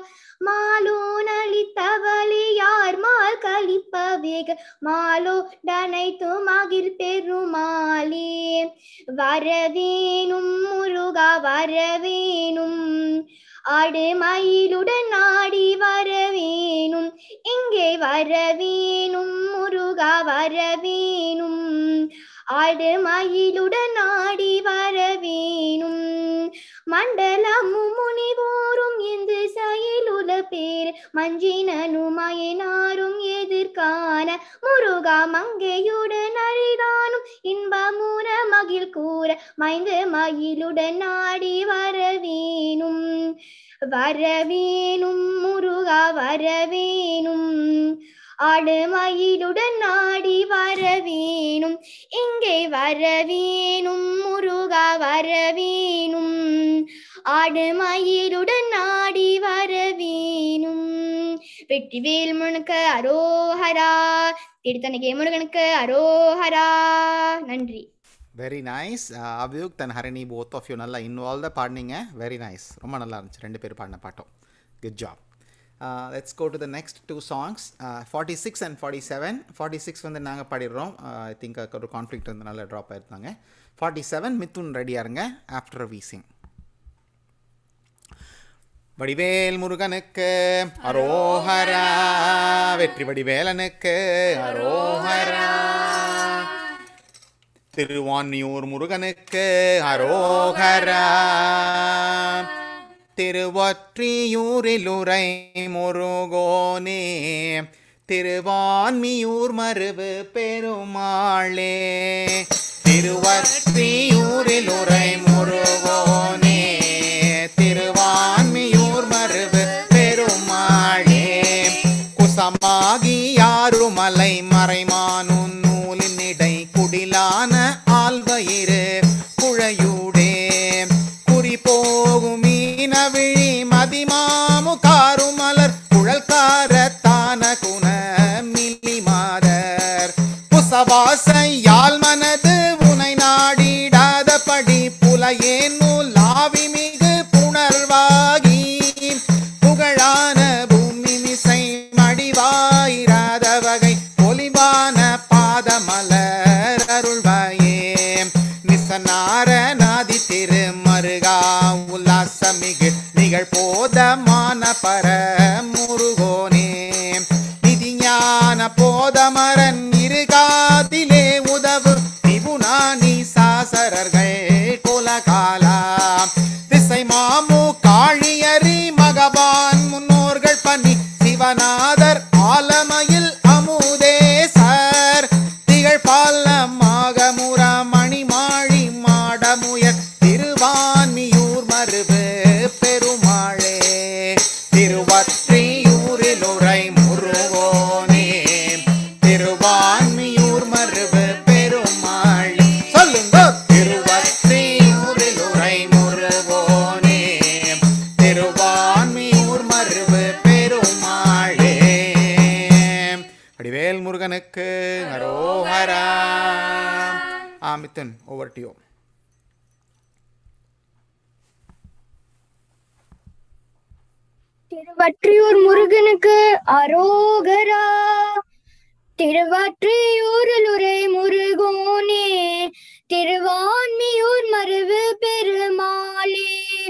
மாலோனளித்தவளே யார் மால் கழிப்ப வேக மாலோ டனைத்து மகிழ் பெருமாளே வரவேணும் முருகா வரவேணும் ஆடு மயிலுடன் ஆடி வரவேணும் இங்கே வரவேணும் முருகா வரவேணும் ஆடு மயிலுடன் ஆடி வரவேணும் மண்டலமும் முனிவோரும் எந்த செயலுல பேர் மஞ்சினனும் அயனாரும் எதிர்காண முருகா மங்கையுடன் அரிதானும் இன்பமுற மகிழ் கூற மைந்த மயிலுடன் ஆடி வரவேணும் வரவேணும் முருகா வரவேணும் ஆடுமயிலுடன் ஆடி வரவேணும் இங்கே வரவேணும் முருகா வரவேணும் ஆடுமயிலுடன் ஆடி வரவேணும் வெற்றிவேல் முழுக்க அரோஹரா திருத்தணிகை முருகனுக்கு அரோஹரா நன்றி வெரி நைஸ் அபியுக் தன் ஹரிணி போத் ஆஃப் யூ நல்லா இன்வால்வ்டாக பாடினீங்க வெரி நைஸ் ரொம்ப நல்லா இருந்துச்சு ரெண்டு பேர் பாடின பாட்டம் good job let's go to the next two songs forty six and forty seven forty six வந்து நாங்கள் பாடிடுறோம் ஐ திங்க் ஒரு கான்ஃப்ளிக்ட் வந்து நல்லா ட்ராப் ஆயிருந்தாங்க ஃபார்ட்டி செவன் மித்துன் ரெடியாக இருங்க ஆஃப்டர் வீசிங் வடிவேல் முருகனுக்கு அரோஹரா வெற்றி வடிவேலனுக்கு அரோஹரா திருவான்மியூர் முருகனுக்கு அரோகரா திருவொற்றியூரில் உரை முருகோனே திருவான்மியூர் மருவு பெருமாளே திருவற்றியூரில் உரை முருகோனே திருவான்மியூர் மருவு பெருமாளே குசமாகி யாருமலை மறைமானும் நூலின் இடை குடிலான ஆல்வயிறு குழையூடே குறி போகும் மீனவிழி மதிமாமு காருமலர் குழல்கார தான குண மில்லி மாதர் புசவாசை யாழ் மனது உனை நாடிடாதபடி புலையேன் நூலாவி மிகு புணர்வாகி புகழான பூமி மிசை மடிவாயிராத வகை பொலிவான பாதமலர் அருள்வாயே நிசனார நாதி திரு மருகா உல்லாசமிகு நிகழ் போதமான பர முருகோனே நிதிஞான போதமரன் இருகாதிலே உதவு நிபுணானி சாசரர்கள் கோலகாலா திசை மாமு காழியரி மகபான் முன்னோர்கள் பணி சிவநாதர் ஆலமையில் அமுதேசர் திகழ் பாலமாக முரமணிமாழி மாடமுயர் திருவான்மியூர் மருவு பெருமாளே Thiru Mithun over to you Thiruvottiyur முருகனுக்கு அரோகரா திருவற்றியூரில் உரை முருகோனே திருவான்மியூர் மருவு பெருமாளே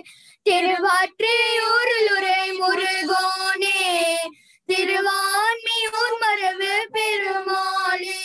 திருவாற்றியூரில் உரை முருகோனே திருவான்மியூர் மரபு பெருமாளே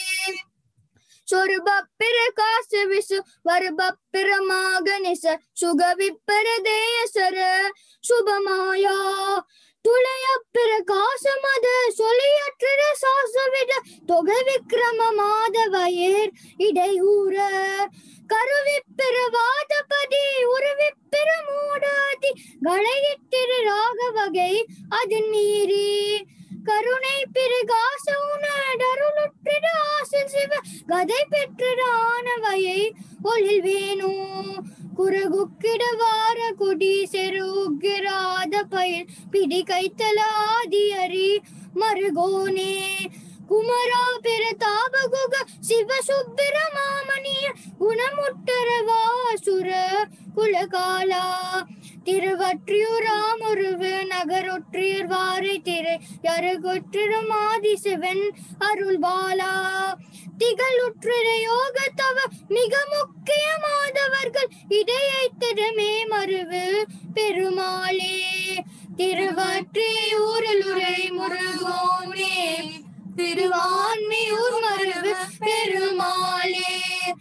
சொருபப்பிர காசு விசு வருபப்பிரமாக நிச சுகவிப்பர தேசர சுபமாயா துளையப்பிர காசமத சொலியற்ற சாசவிட தொகை விக்ரம மாதவயர் இடையூற கருவிப்பிர வாதபதி உருவிப்பிர மூடாதி களையிட்டிரு ராகவகை அது நீரி கருணை பிறகாச உணடருளுற்றிட ஆசில் சிவ கதை பெற்றதானவையை ஒளில் வேணு குரகுக்கிட வார குடி செருகிராத பயில் பிடி கைத்தலாதி அறி மருகோனே குமரா பெரு தாபகுக சிவ சுப்பிரமாமணிய குணமுட்டரவாசுர குலகாலா திருவற்றியூராமுருவு நகரொற்றியர் வாரை திரை யருகொற்றிரும் ஆதிசிவன் அருள் பாலா திகழுற்றிர யோகத்தவ மிக முக்கியமாதவர்கள் இடையை திறமே மருவு பெருமாளே திருவற்றியூரில் உரை முருகோனே திருவான்மியூர் மருவு பெருமாளே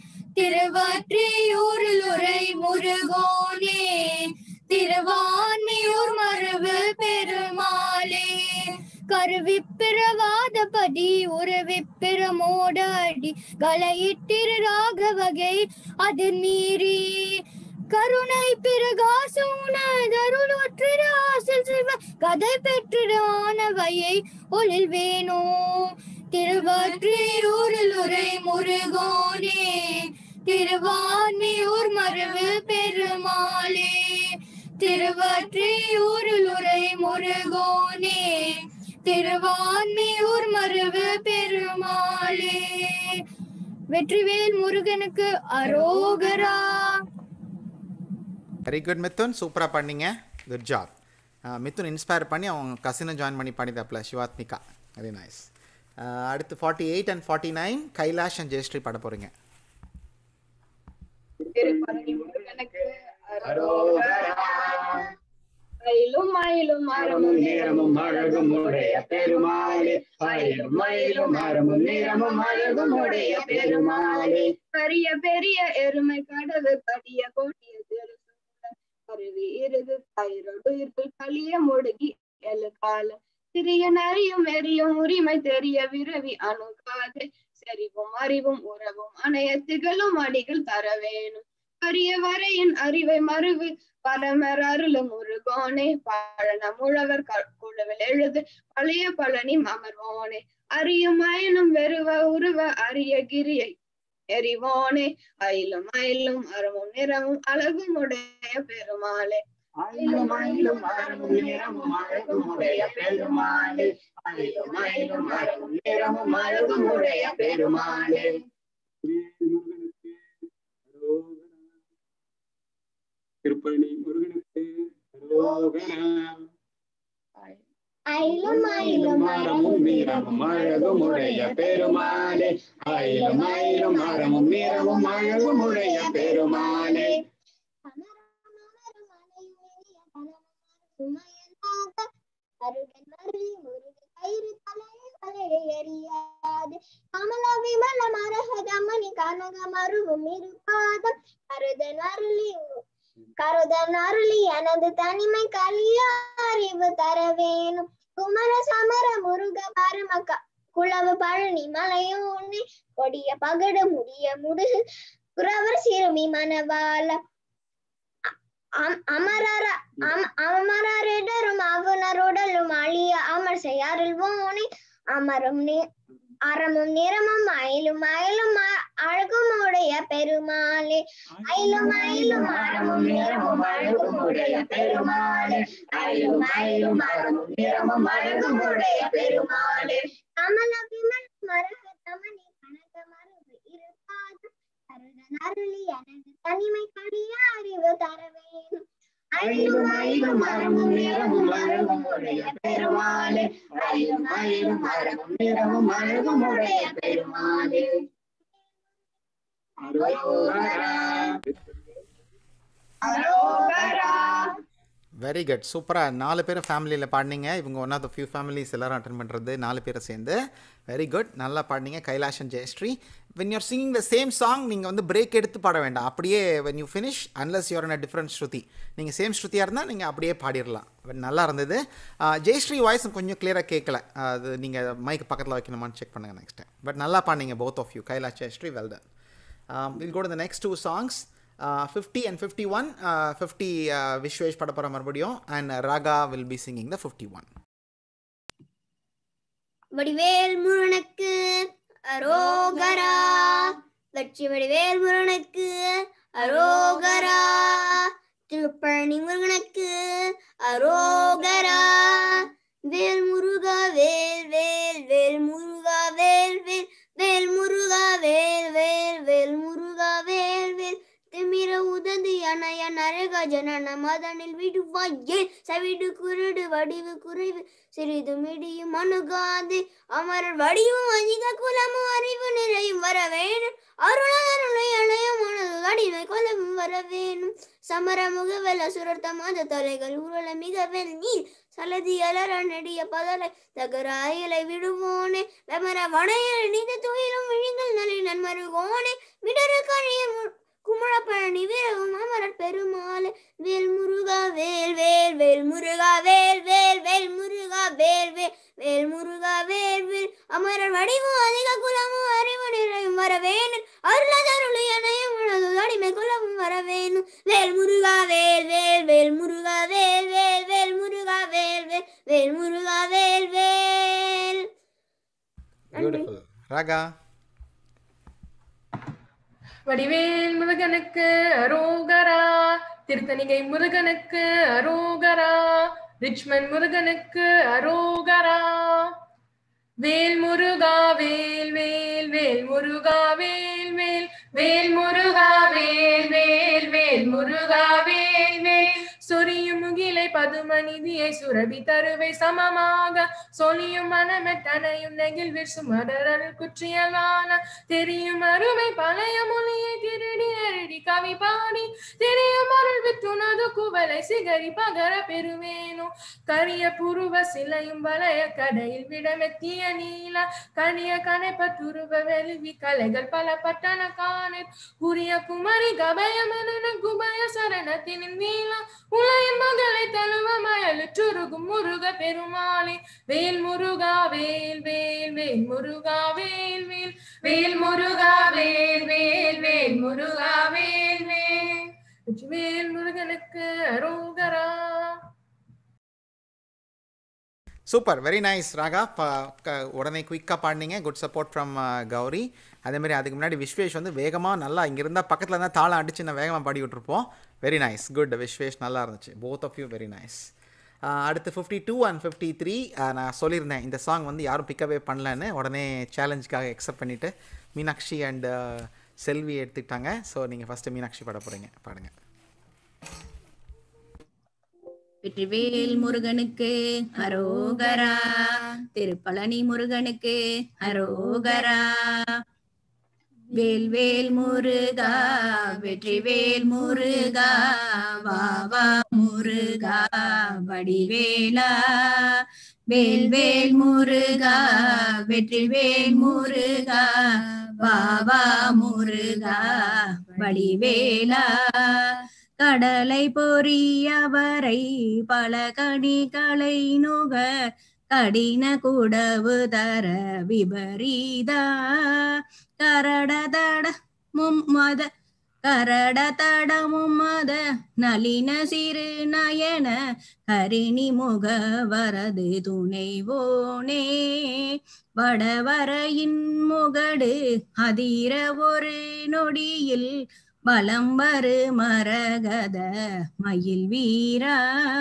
திருவற்றியூரில் உரை முருகோனே திருவான்மியூர் மருவு பெருமாளே கருவிப்பிரவாதபதி உருவிப்பிரமோட அடி கலையிட்டிரு ராகவகை அது மீறி கருணை பிறகாசூனதருளொற்றிரு ஆசல் சிவ கதை பெற்றிரானவையை ஒளில் வேணோ திருவற்றியூரில் உரை முருகோனே திருவான்மியூர் மரபு பெருமாளே திருவற்றியூரில் உரை முருகோனே திருவான்மியூர் மரபு பெருமாளே வெற்றிவேல் முருகனுக்கு அரோகரா வெரி குட் மித்துன் சூப்பராக பண்ணீங்க குட் ஜாப் மித்துன் இன்ஸ்பயர் பண்ணி அவங்க கசினை ஜாயின் பண்ணி பண்ணிதாப்ல சிவாத்மிகா வெரி நைஸ் அடுத்து forty eight and forty nine Kailash and Jayashree பாட போகிறீங்க திருப்பதி முருகனுக்கு மயிலும் மயிலும் மரமும் நிறமும் அழகும் உடைய பெருமாளே மயிலும் மயிலும் மரமும் நிறமும் அழகும் உடைய பெருமாளே பெரிய பெரிய எருமை கடவு கடிய கொடிய திருசூலம் கருவி இருது கயிறொடு இருப்பில் கலிய முடுகி எழு காலம் சிறிய நரியும் எரியும் உரிமை தெரிய விரவி அணுகாது செறிவும் அறிவும் உறவும் அணைய திகழும் அடிகள் தர வேணும் அரிய வரையின் அறிவை மறுவு பரமர் அருளும் முருகோனே பழன முழவர் குழுவில் எழுது பழைய பழனி அமர்வோனே அறியும் அயனும் வெறுவ உருவ அரிய கிரியை எரிவோனே அயிலும் அயிலும் அறமும் நிறமும் அழகும் உடைய பெருமாளே அயிலும் அயிலும் மரமும் நிறமும் அழகும் உடைய பெருமாளே அயிலும் அயிலும் மரமும் நிறமும் அழகும் உடைய பெருமாளே திருப்பணி முருகனுக்கு அயிலும் அயிலும் மரமும் நிறமும் அழகும் உடைய பெருமாளே அயிலும் அயிலும் மரமும் நிறமும் அழகும் உடைய பெருமாளே கமல விமல மரகதமணி கனக மருவும் இருபாதம் கருதன் அருளி கருதன் அருளி எனது தனிமை கலிய அறிவு தர வேணும் குமர சமர முருக பரம குளவு பழனி மலையோனே கொடிய பகடு முடிய முடுகு குறவர் சிறுமி மனவாள அமரர அமரரிடரும் அவனருடலும் அழிய அமர் செய்யாருள்வோனே அமரும் அறமும் நிறமும் அயிலும் அயிலும் அழகும் உடைய பெருமாளே அயிலும் அயிலும் அறமும் நிறமும் அழகும் உடைய பெருமாளே அயிலும் அயிலும் அறமும் நிறமும் அழகும் உடைய பெருமாளே கமல விமல் மரக தமணி கனக மரபு இருப்பாது கருத அருளி எனது தனிமை கழிய அறிவு தர வேணும் அழியும் அழியும் மரமும் நிறமும் அழகும் உடைய பெருமாளே அழியும் அழியும் மரமும் நிறமும் அழகும் உடைய பெருமாளே அரோகரா அரோகரா வெரி குட் சூப்பராக நாலு பேரும் ஃபேமிலியில் பாடினீங்க இவங்க one of the few families எல்லாரும் அட்டன் பண்ணுறது நாலு பேரை சேர்ந்து வெரி குட் நல்லா பாடினீங்க கைலாஷன் Jayashree when you're singing the same song நீங்கள் வந்து பிரேக் எடுத்து பாட வேண்டாம் அப்படியே when you finish unless you're a different shruti நீங்கள் சேம் ஸ்ருதியாக இருந்தால் நீங்கள் அப்படியே பாடிடலாம் நல்லா இருந்தது ஜெயஸ்ரீ வாய்ஸ் கொஞ்சம் கிளியராக கேட்கல அது நீங்கள் மைக் பக்கத்தில் வைக்கணுமான்னு செக் பண்ணுங்கள் நெக்ஸ்ட் டைம் பட் நல்லா பாடினீங்க both of you Kailash Jayashree well done will go to the next two songs fifty and fifty one fifty Vishwesh பட போகிற மறுபடியும் and Raaga will be singing the fifty one Vadivel முருகனுக்கு அரோகரா வெற்றி வடிவேல் முருகனுக்கு அரோகரா திருப்பழனி முருகனுக்கு அரோகரா வேல் முருகா வேல் வேல் வேல் முருகா வேல் வேல் வேல் முருகா வேல் வேல் வேல் முருகா வேல் வேல் திமிர உதந்து அணைய நரக ஜனன மதனில் விடுவாயே சவிடு குருடு வடிவு குறைவு சிறிது மிடியும் அணுகாது அமரர் வடிவும் அதிக குலமும் அறிவு நிறையும் வர வேணும் அருளருளை அணையும் மனது அடிமை கொலவும் வர வேணும் சமர முகவெல சுரர்த்த மத தலைகள் உருள மிகவெல் நீர் சலதி அலர நெடிய பதலை தகராயலை விடுவோனே வெமர வனையல் நித துயிலும் விழிங்கள் நலி நன்மருகோனே விடர கழிய குமரப்பழனி வீரவும் அமரர் பெருமாள் வேல் முருகா வேல் வேல் வேல் முருகா வேல் வேல் வேல் முருகா வேல் வேல் வேல் முருகா வேல் வேல் அமரர் வடிவும் அதிக குலமும் அறிவு நிறையும் வர வேணும் அருளதருளி அணையும் உனது அடிமை குலமும் வர வேணும் வேல் முருகா வேல் வேல் வேல் முருகா வேல் வேல் வேல் முருகா வேல் வேல் வேல் முருகா வேல் வேல் பியூட்டிஃபுல் ராகா வடிவேல் முருகனுக்கு அரோகரா திருத்தணிகை முருகனுக்கு அரோகரா ரிச்மன் முருகனுக்கு அரோகரா வேல் முருகா வேல் வேல் வேல் முருகா வேல் வேல் வேல் முருகா வேல் வேல் வேல் முருகா வேல் வேல் சொரியும் முகிலை பதுமநிதியை சுரபி தருவை சமமாக சொலியும் மனமெட்டனையும் நெகிழ்வில் சுமடரல் குற்றியலான தெரியும் அருமை பழைய மொழியை திருடி நெருடி கவி பாடி தெரியும் அருள் வித்துனது குவலை சிகரி பகர பெறுவேனோ கரிய புருவ சிலையும் வளைய கடையில் விடமெத்திய நீல கனிய கனைப்ப துருவ வெலுவி கலைகள் பல பட்டன காண புரிய குமரி கபயமென குபய சரணத்தின் நீளம் உலகின் மகளை தழுவ மயலுற்றுருகும் முருக பெருமாளே வேல் முருகா வேல் வேல் வேல் முருகா வேல் வேல் வேல் முருகா வேல் வேல் வேல் முருகா வேல் வேல் வேல் முருகனுக்கு அரோகரா சூப்பர் வெரி நைஸ் ராகா ப க உடனே குயிக்காக பாடினீங்க குட் சப்போர்ட் ஃப்ரம் கௌரி அதேமாதிரி அதுக்கு முன்னாடி விஸ்வேஷ் வந்து வேகமாக நல்லா இங்கே இருந்தால் பக்கத்தில் இருந்தால் தாளம் அடிச்சு நான் வேகமாக பாடி விட்டுருப்போம் வெரி நைஸ் குட் விஸ்வேஷ் நல்லா இருந்துச்சு both of you very nice அடுத்து fifty two and fifty three நான் சொல்லியிருந்தேன் இந்த சாங் வந்து யாரும் பிக்கவே பண்ணலன்னு உடனே சேலஞ்சுக்காக எக்ஸப்ட் பண்ணிவிட்டு மீனாட்சி அண்ட் செல்வி எடுத்துக்கிட்டாங்க ஸோ நீங்கள் ஃபஸ்ட்டு மீனாட்சி பாட போகிறீங்க பாடுங்க வெற்றிவேல் முருகனுக்கு அரோகரா திருப்பழனி முருகனுக்கு அரோகரா வேல்வேல் முருகா வெற்றிவேல் முருகா வாவா முருகா வடிவேலா வேல்வேல் முருகா வெற்றிவேல் முருகா வாவா முருகா வடிவேலா கடலை பொறியவரை பல கனிகளை நுக கடின குடவு தர விபரீதா கரட தட மும்மத கரட தடமும் மத நளின சிறு நயன கரிணி முக வரது துணைவோனே வடவரையின் முகடு அதிர ஒரு நொடியில் பலம் வரு மரகத மயில் வீரா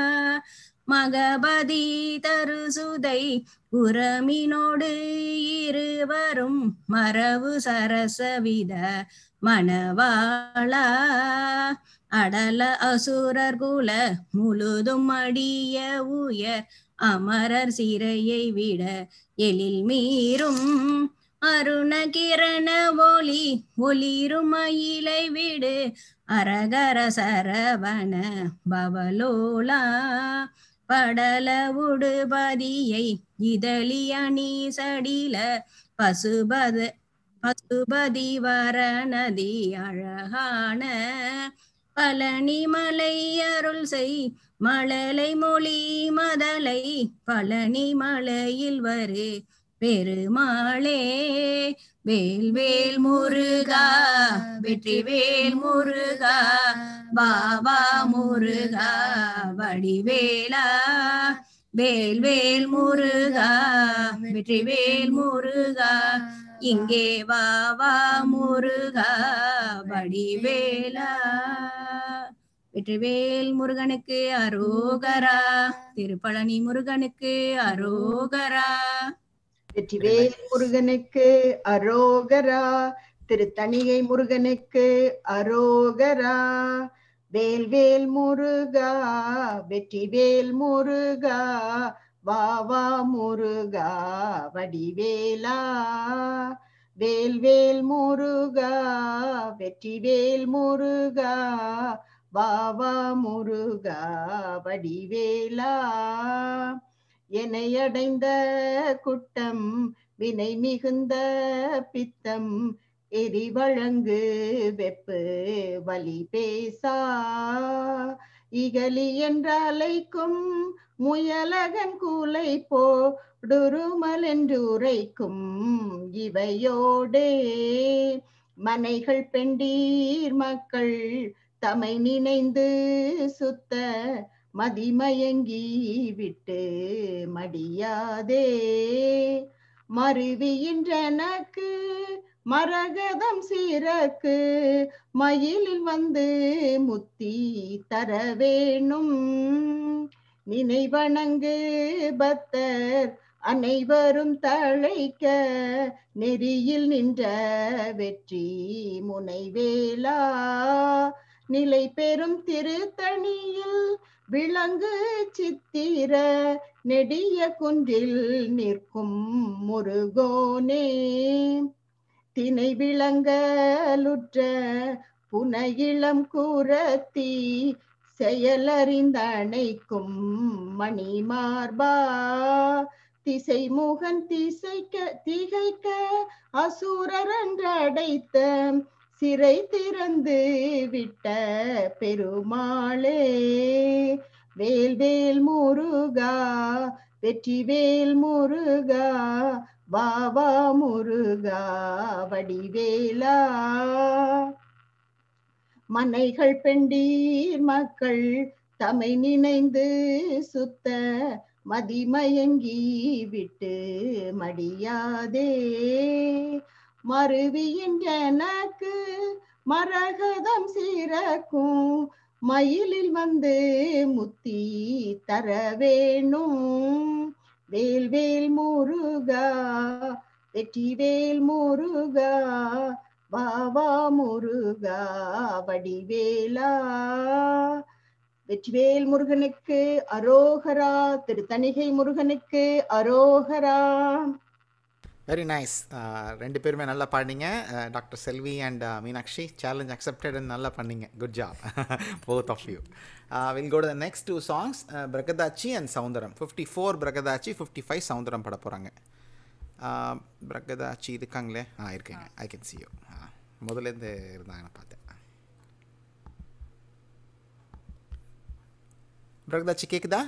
மகபதி தருசுதை புறமினோடு இருவரும் மரபு சரசவித மணவாளா அடல அசுரர் குல முழுதும் அடிய உயர் அமரர் சிறையை விட எழில் மீறும் அருண கிரண ஒளி ஒளிரும் மயிலை விடு அரகர சரவண பவலோலா படல உடுபதியை இதழி அணி சடில பசுபத பசுபதி வரணதி அழகான பழனி மலை அருள் செய் மழலை மொழி மதலை பழனி மலையில் வரு பெருமாளே வேல் வேல் முருகா வெற்றி வேல் முருகா பாபா முருகா வடிவேலா வேல் வேல் முருகா வெற்றி வேல் முருகா இங்கே வா வா முருகா வடிவேலா வெற்றிவேல் முருகனுக்கு அரோகரா திருப்பழனி முருகனுக்கு அரோகரா வெற்றிவேல் முருகனுக்கு அரோகரா திருத்தணிகை முருகனுக்கு அரோகரா வேல்வேல் முருகா வெற்றிவேல் முருகா வா வா முருகா வடிவேலா வேல்வேல் முருகா வெற்றிவேல் முருகா வா வா முருகா வடிவேலா என்னை அடைந்த குட்டம் வினை மிகுந்த பித்தம் எரி வழங்கு வெப்பு வலி பேசா இகலி என்ற அலைக்கும் முயலகன் கூலை போடுருமல் என்று உரைக்கும் இவையோடே மனைகள் பெண்டீர் மக்கள் தமை நினைந்து சுத்த மதிமயங்கி விட்டு மடியாதே மருவியின்றனக்கு மரகதம் சீரக்கு மயிலில் வந்து முத்தி தர வேணும் நினைவணங்கு பக்தர் அனைவரும் தழைக்க நெறியில் நின்ற வெற்றி முனைவேலா நிலை பெறும் திருத்தணியில் விளங்கு சித்திர நெடிய குன்றில் நிற்கும் முருகோனே தினை விளங்கலுற்ற புனையிளம் கூரத்தி செயலறிந்த அணைக்கும் மணிமார்பா திசை முகன் திசைக்க திகைக்க அசுரரன்றடைத்த சிறை திறந்து விட்ட பெருமாளே வேல்வேல் முருகா வெற்றிவேல் முருகா வா வா முருகா வடிவேலா மனைகள் பெண்டீர் மக்கள் தமை நினைந்து சுத்த மதிமயங்கி விட்டு மடியாதே மருவியின்றனக்கு மரகதம் சீரக்கும் மயிலில் வந்து முத்தி தர வேணும் வேல்வேல் முருகா வெற்றிவேல் முருகா வா வா முருகா வடிவேலா வெற்றிவேல் முருகனுக்கு அரோகரா திருத்தணிகை முருகனுக்கு அரோகரா வெரி நைஸ் ரெண்டு பேருமே நல்லா பாடினீங்க doctor Selvi and Meenakshi challenge accepted நல்லா பண்ணீங்க good job both of you will go to the next two songs Pragathachi and Soundaram fifty four Pragathachi fifty five Soundaram பட போகிறாங்க பிரகதாச்சி இருக்காங்களே ஆ இருக்கேங்க ஐ கேன் சி யூ முதலேருந்து இருந்தாங்க நான் பார்த்தேன் பிரகதாச்சி கேக்குதா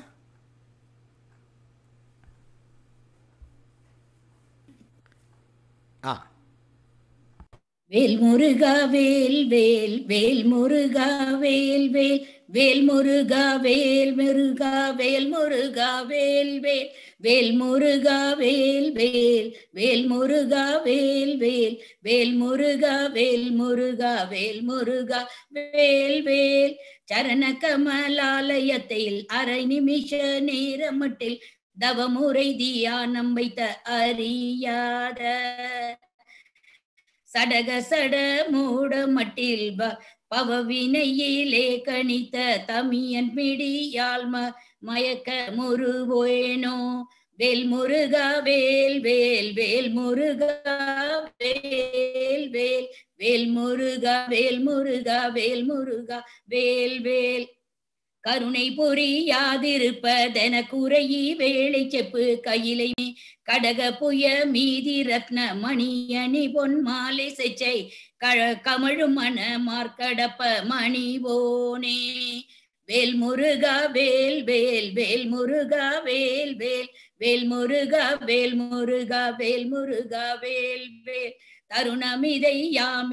ஆ வேல் முருகா வேல் வேல் வேல் முருகா வேல் வேல் வேல் முருகா வேல் முருகா வேல் முருகா வேல் வேல் வேல் முருகா வேல் வேல் வேல் முருகா வேல் வேல் வேல் முருகா வேல் முருகா வேல் முருகா வேல் வேல் சரண கமலாலயத்தில் அரை நிமிஷ நேரமட்டில் தவமுறை தியானம் வைத்த அறியாத சடக சட மூட மட்டில் ப பவவினையிலே கணித்த தமியன் பிடியால் ம மயக்க முருவேனோ வேல் முருகா வேல் வேல் வேல் முருகா வேல் வேல் வேல் முருகா வேல் முருகா வேல் முருகா வேல் வேல் கருணை புரியாதிருப்பதென குறையி வேலை செப்பு கையிலை கடக புய மீதி ரத்ன மணியணி பொன் மாலை செச்சை கழ கமழும் மன மார்க்கடப்ப மணிவோனே வேல் முருகா வேல் வேல் வேல் முருகா வேல் வேல் வேல் முருகா வேல் முருகா வேல் முருகா வேல் வேல் தருணமிதை யாமி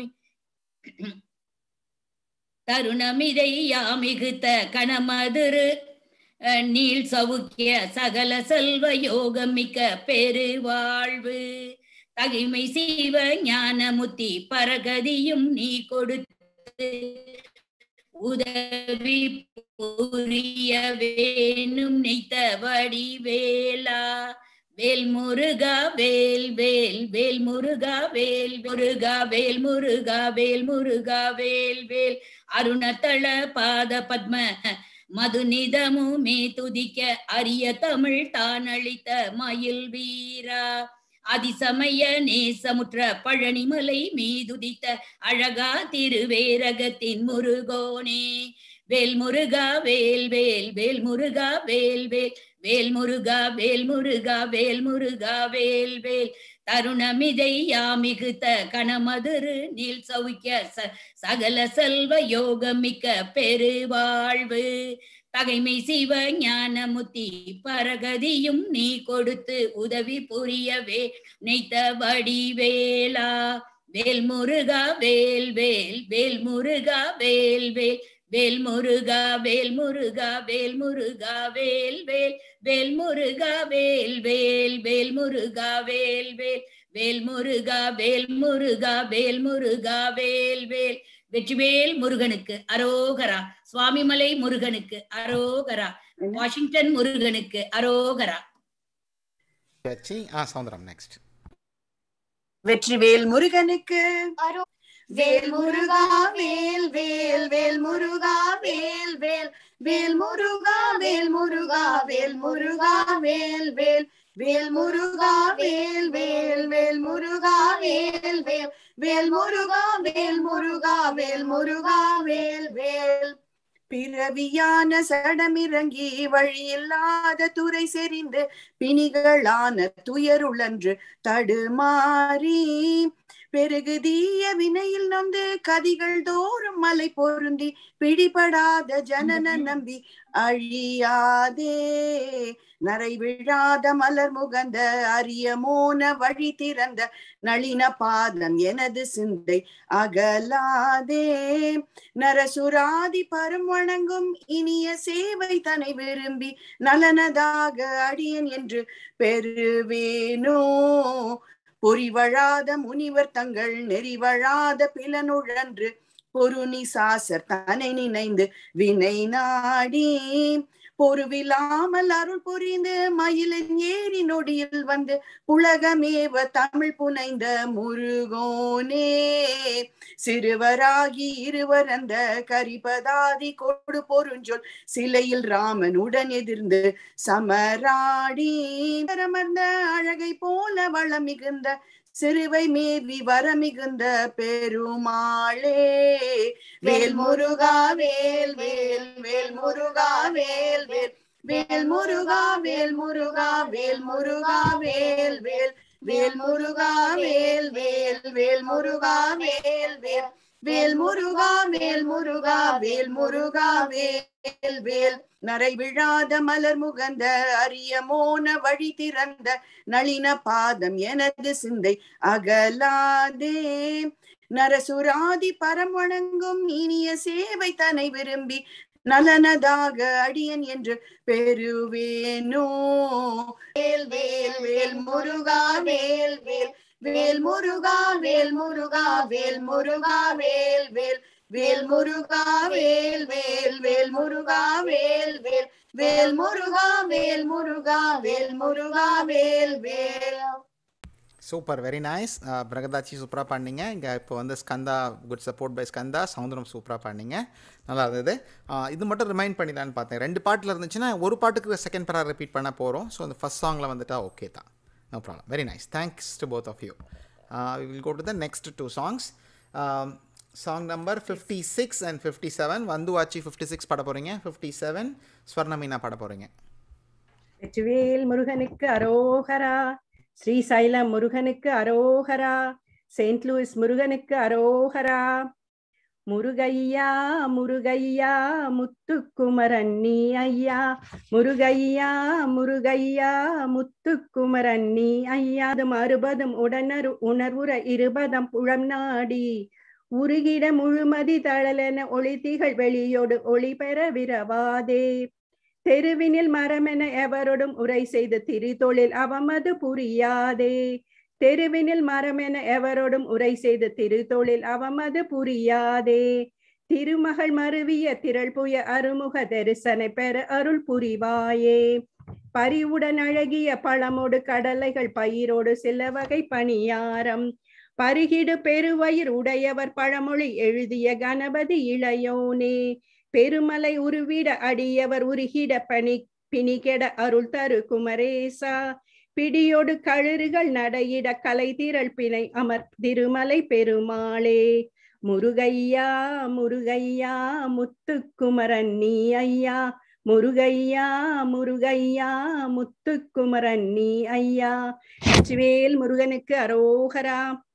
தருணமிதை யாமிகுத்த கணமதுரு அஹ், நீள் சவுக்கிய சகல செல்வ யோகமிக்க பெருவாழ்வு தகிமை சீவ ஞானமுத்தி பரகதியும் நீ கொடுத்து உதவி புரிய வேணும் நெய்த்த வடிவேலா வேல் முருகா வேல் வேல் வேல் முருகா வேல் முருகா வேல் முருகா வேல் முருகா வேல் வேல் அருணத்தள பாத பத்ம மதுநிதமுமே துதிக்க அரிய தமிழ் தான் அளித்த மயில் வீரா அதிசமய நேசமுற்ற பழனிமலை மீதுதித்த அழகா திருவேரகத்தின் முருகோனே வேல் முருகா வேல் வேல் வேல் முருகா வேல் வேல் வேல் முருகா வேல் முருகா வேல் முருகா வேல் வேல் தருணமிதை யாமிகுத்த கணமதுரு நீல் சௌக்கிய ச- சகல செல்வ யோகமிக்க பெருவாழ்வு தகைமை சிவ ஞானமுத்தி பரகதியும் நீ கொடுத்து உதவி புரியவே நெய்த்த வடிவேலா வேல் முருகா வேல் வேல் வேல் முருகா வேல் வேல் வேல் முருகா வேல் முருகா வேல் முருகா வேல் வேல் வேல் முருகா வேல் வேல் வேல் முருகா வேல் வேல் வேல் முருகா வேல் முருகா வேல் முருகா வேல் வேல் வெற்றிவேல் முருகனுக்கு அரோகரா சுவாமிமலை முருகனுக்கு அரோகரா வாஷிங்டன் முருகனுக்கு அரோகரா வச்சு ஆ சௌந்தரம் நெக்ஸ்ட் வெற்றிவேல் முருகனுக்கு வேல் முருகா வேல் வேல் வேல் முருகா வேல் வேல் வேல் முருகா வேல் முருகா வேல் முருகா வேல் வேல் வேல் முருகா வேல் வேல் வேல் முருகா வேல் வேல் வேல் முருகா வேல் முருகா வேல் முருகா வேல் வேல் பிறவியான சடமிறங்கி வழியில்லாத துறை செறிந்து பிணிகளான துயருளன்று தடுமாறி பெருகுதீய வினையில் நொந்து கதிகள் தோறும் மலை பொருந்தி பிடிபடாத ஜனன நம்பி அழியாதே நரை விழாத மலர் முகந்த அரிய மோன வழி திறந்த நளின பாதம் எனது சிந்தை அகலாதே நரசுராதி பரம் வணங்கும் இனிய சேவை தனை விரும்பி நலனதாக அடியன் என்று பெறுவேனோ பொறிவழாத முனிவர் தங்கள் நெறிவழாத பிலனுழன்று பொருணி சாசர் தனை நினைந்து வினை நாடி பொருவிலாமல் அருள் புரிந்து மயிலின் ஏரி நொடியில் வந்து உலகமேவ தமிழ் புனைந்த முருகோனே சிறுவராகி இருவர் அந்த கரிபதாதி கொடு பொருஞ்சொல் சிலையில் ராமன் உடன் எதிர்ந்து சமராடி அமர்ந்த அழகை போல வளம் மிகுந்த சிறுவை மேவி வர மிகுந்த பெருமாளே வேல் முருகா வேல் வேல் வேல் முருகா வேல் வேல் வேல் முருகா வேல் முருகா வேல் முருகா வேல் வேல் வேல் முருகா வேல் வேல் வேல் முருகா வேல் வேல் வேல் முருகா வேல் முருகா வேல் முருகா வேல் வேல் நரை விழாத மலர் முகந்த அரிய மோன வழி திறந்த நளின பாதம் எனது சிந்தை அகலாதே நரசுராதி பரம் வணங்கும் இனிய சேவை தனை விரும்பி நலனதாக அடியன் என்று பெறுவேனோ வேல் வேல் வேல் முருகா வேல் வேல் வேல் முருகா வேல் முருகா வேல் முருகா வேல் வேல் வேல் முருகா வேல் வேல் வேல் முருகா வேல் வேல் வேல் முருகா வேல் முருகா வேல் முருகா வேல் வேல் சூப்பர் வெரி நைஸ் பிரகதாச்சி சூப்பராக பண்ணீங்க இங்கே இப்போ வந்து Skanda good support by Skanda Soundaram சூப்பராக பண்ணீங்க நல்லா இருந்தது ஆஹ் இது மட்டும் ரிமைண்ட் பண்ணிடலான்னு பார்த்தேன் ரெண்டு பாட்டில் இருந்துச்சுன்னா ஒரு பாட்டுக்கு செகண்ட் பேரா ரிப்பீட் பண்ண போகிறோம் ஸோ அந்த ஃபஸ்ட் சாங்கில் வந்துட்டா ஓகே தான் no problem very nice thanks to both of you we will go to the next two songs song number fifty six and fifty seven வந்துவாச்சி ஃபிஃப்டி சிக்ஸ் பாட போகிறீங்க ஃபிஃப்டி செவன் ஸ்வர்ணமீனா பாட போகிறீங்க வெற்றிவேல் முருகனுக்கு அரோகரா ஸ்ரீசைலம் முருகனுக்கு அரோகரா செயின்ட் லூயிஸ் முருகனுக்கு அரோகரா முருகையா முருகையா முத்துக்குமரன் நீ ஐயா முருகையா முருகையா முத்துக்குமரன் நீ ஐயா அது மறுபதும் உடனரு உணர்வுற இருபதம் புழம் நாடி உருகிட முழுமதி தழலென ஒளித்திகள் வெளியோடு ஒளி பெற விரவாதே தெருவினில் மரமென எவரோடும் உரை செய்து திரிதொழில் அவமது புரியாதே தெருவினில் மரமென எவரோடும் உரை செய்து திருத்தொழில் அவமது புரியாதே திருமகள் மருவிய திரள் புய அருமுக தரிசனை பெற அருள் புரிவாயே பரிவுடன் அழகிய பழமோடு கடலைகள் பயிரோடு சில வகை பணியாரம் பருகிடு பெருவயிர் உடையவர் பழமொழி எழுதிய கணபதி இளையோனே பெருமலை உருவிட அடியவர் உருகிட பணி பிணிகெட அருள் தரு குமரேசா பிடியோடு கழுறுகள் நடையிட கலை திரள் பிணை அமர் திருமலை பெருமாளே முருகையா முருகையா முத்துக்குமரன் நீ ஐயா முருகையா முருகையா முத்துக்குமரன் நீ ஐயா வெற்றிவேல் முருகனுக்கு அரோகரா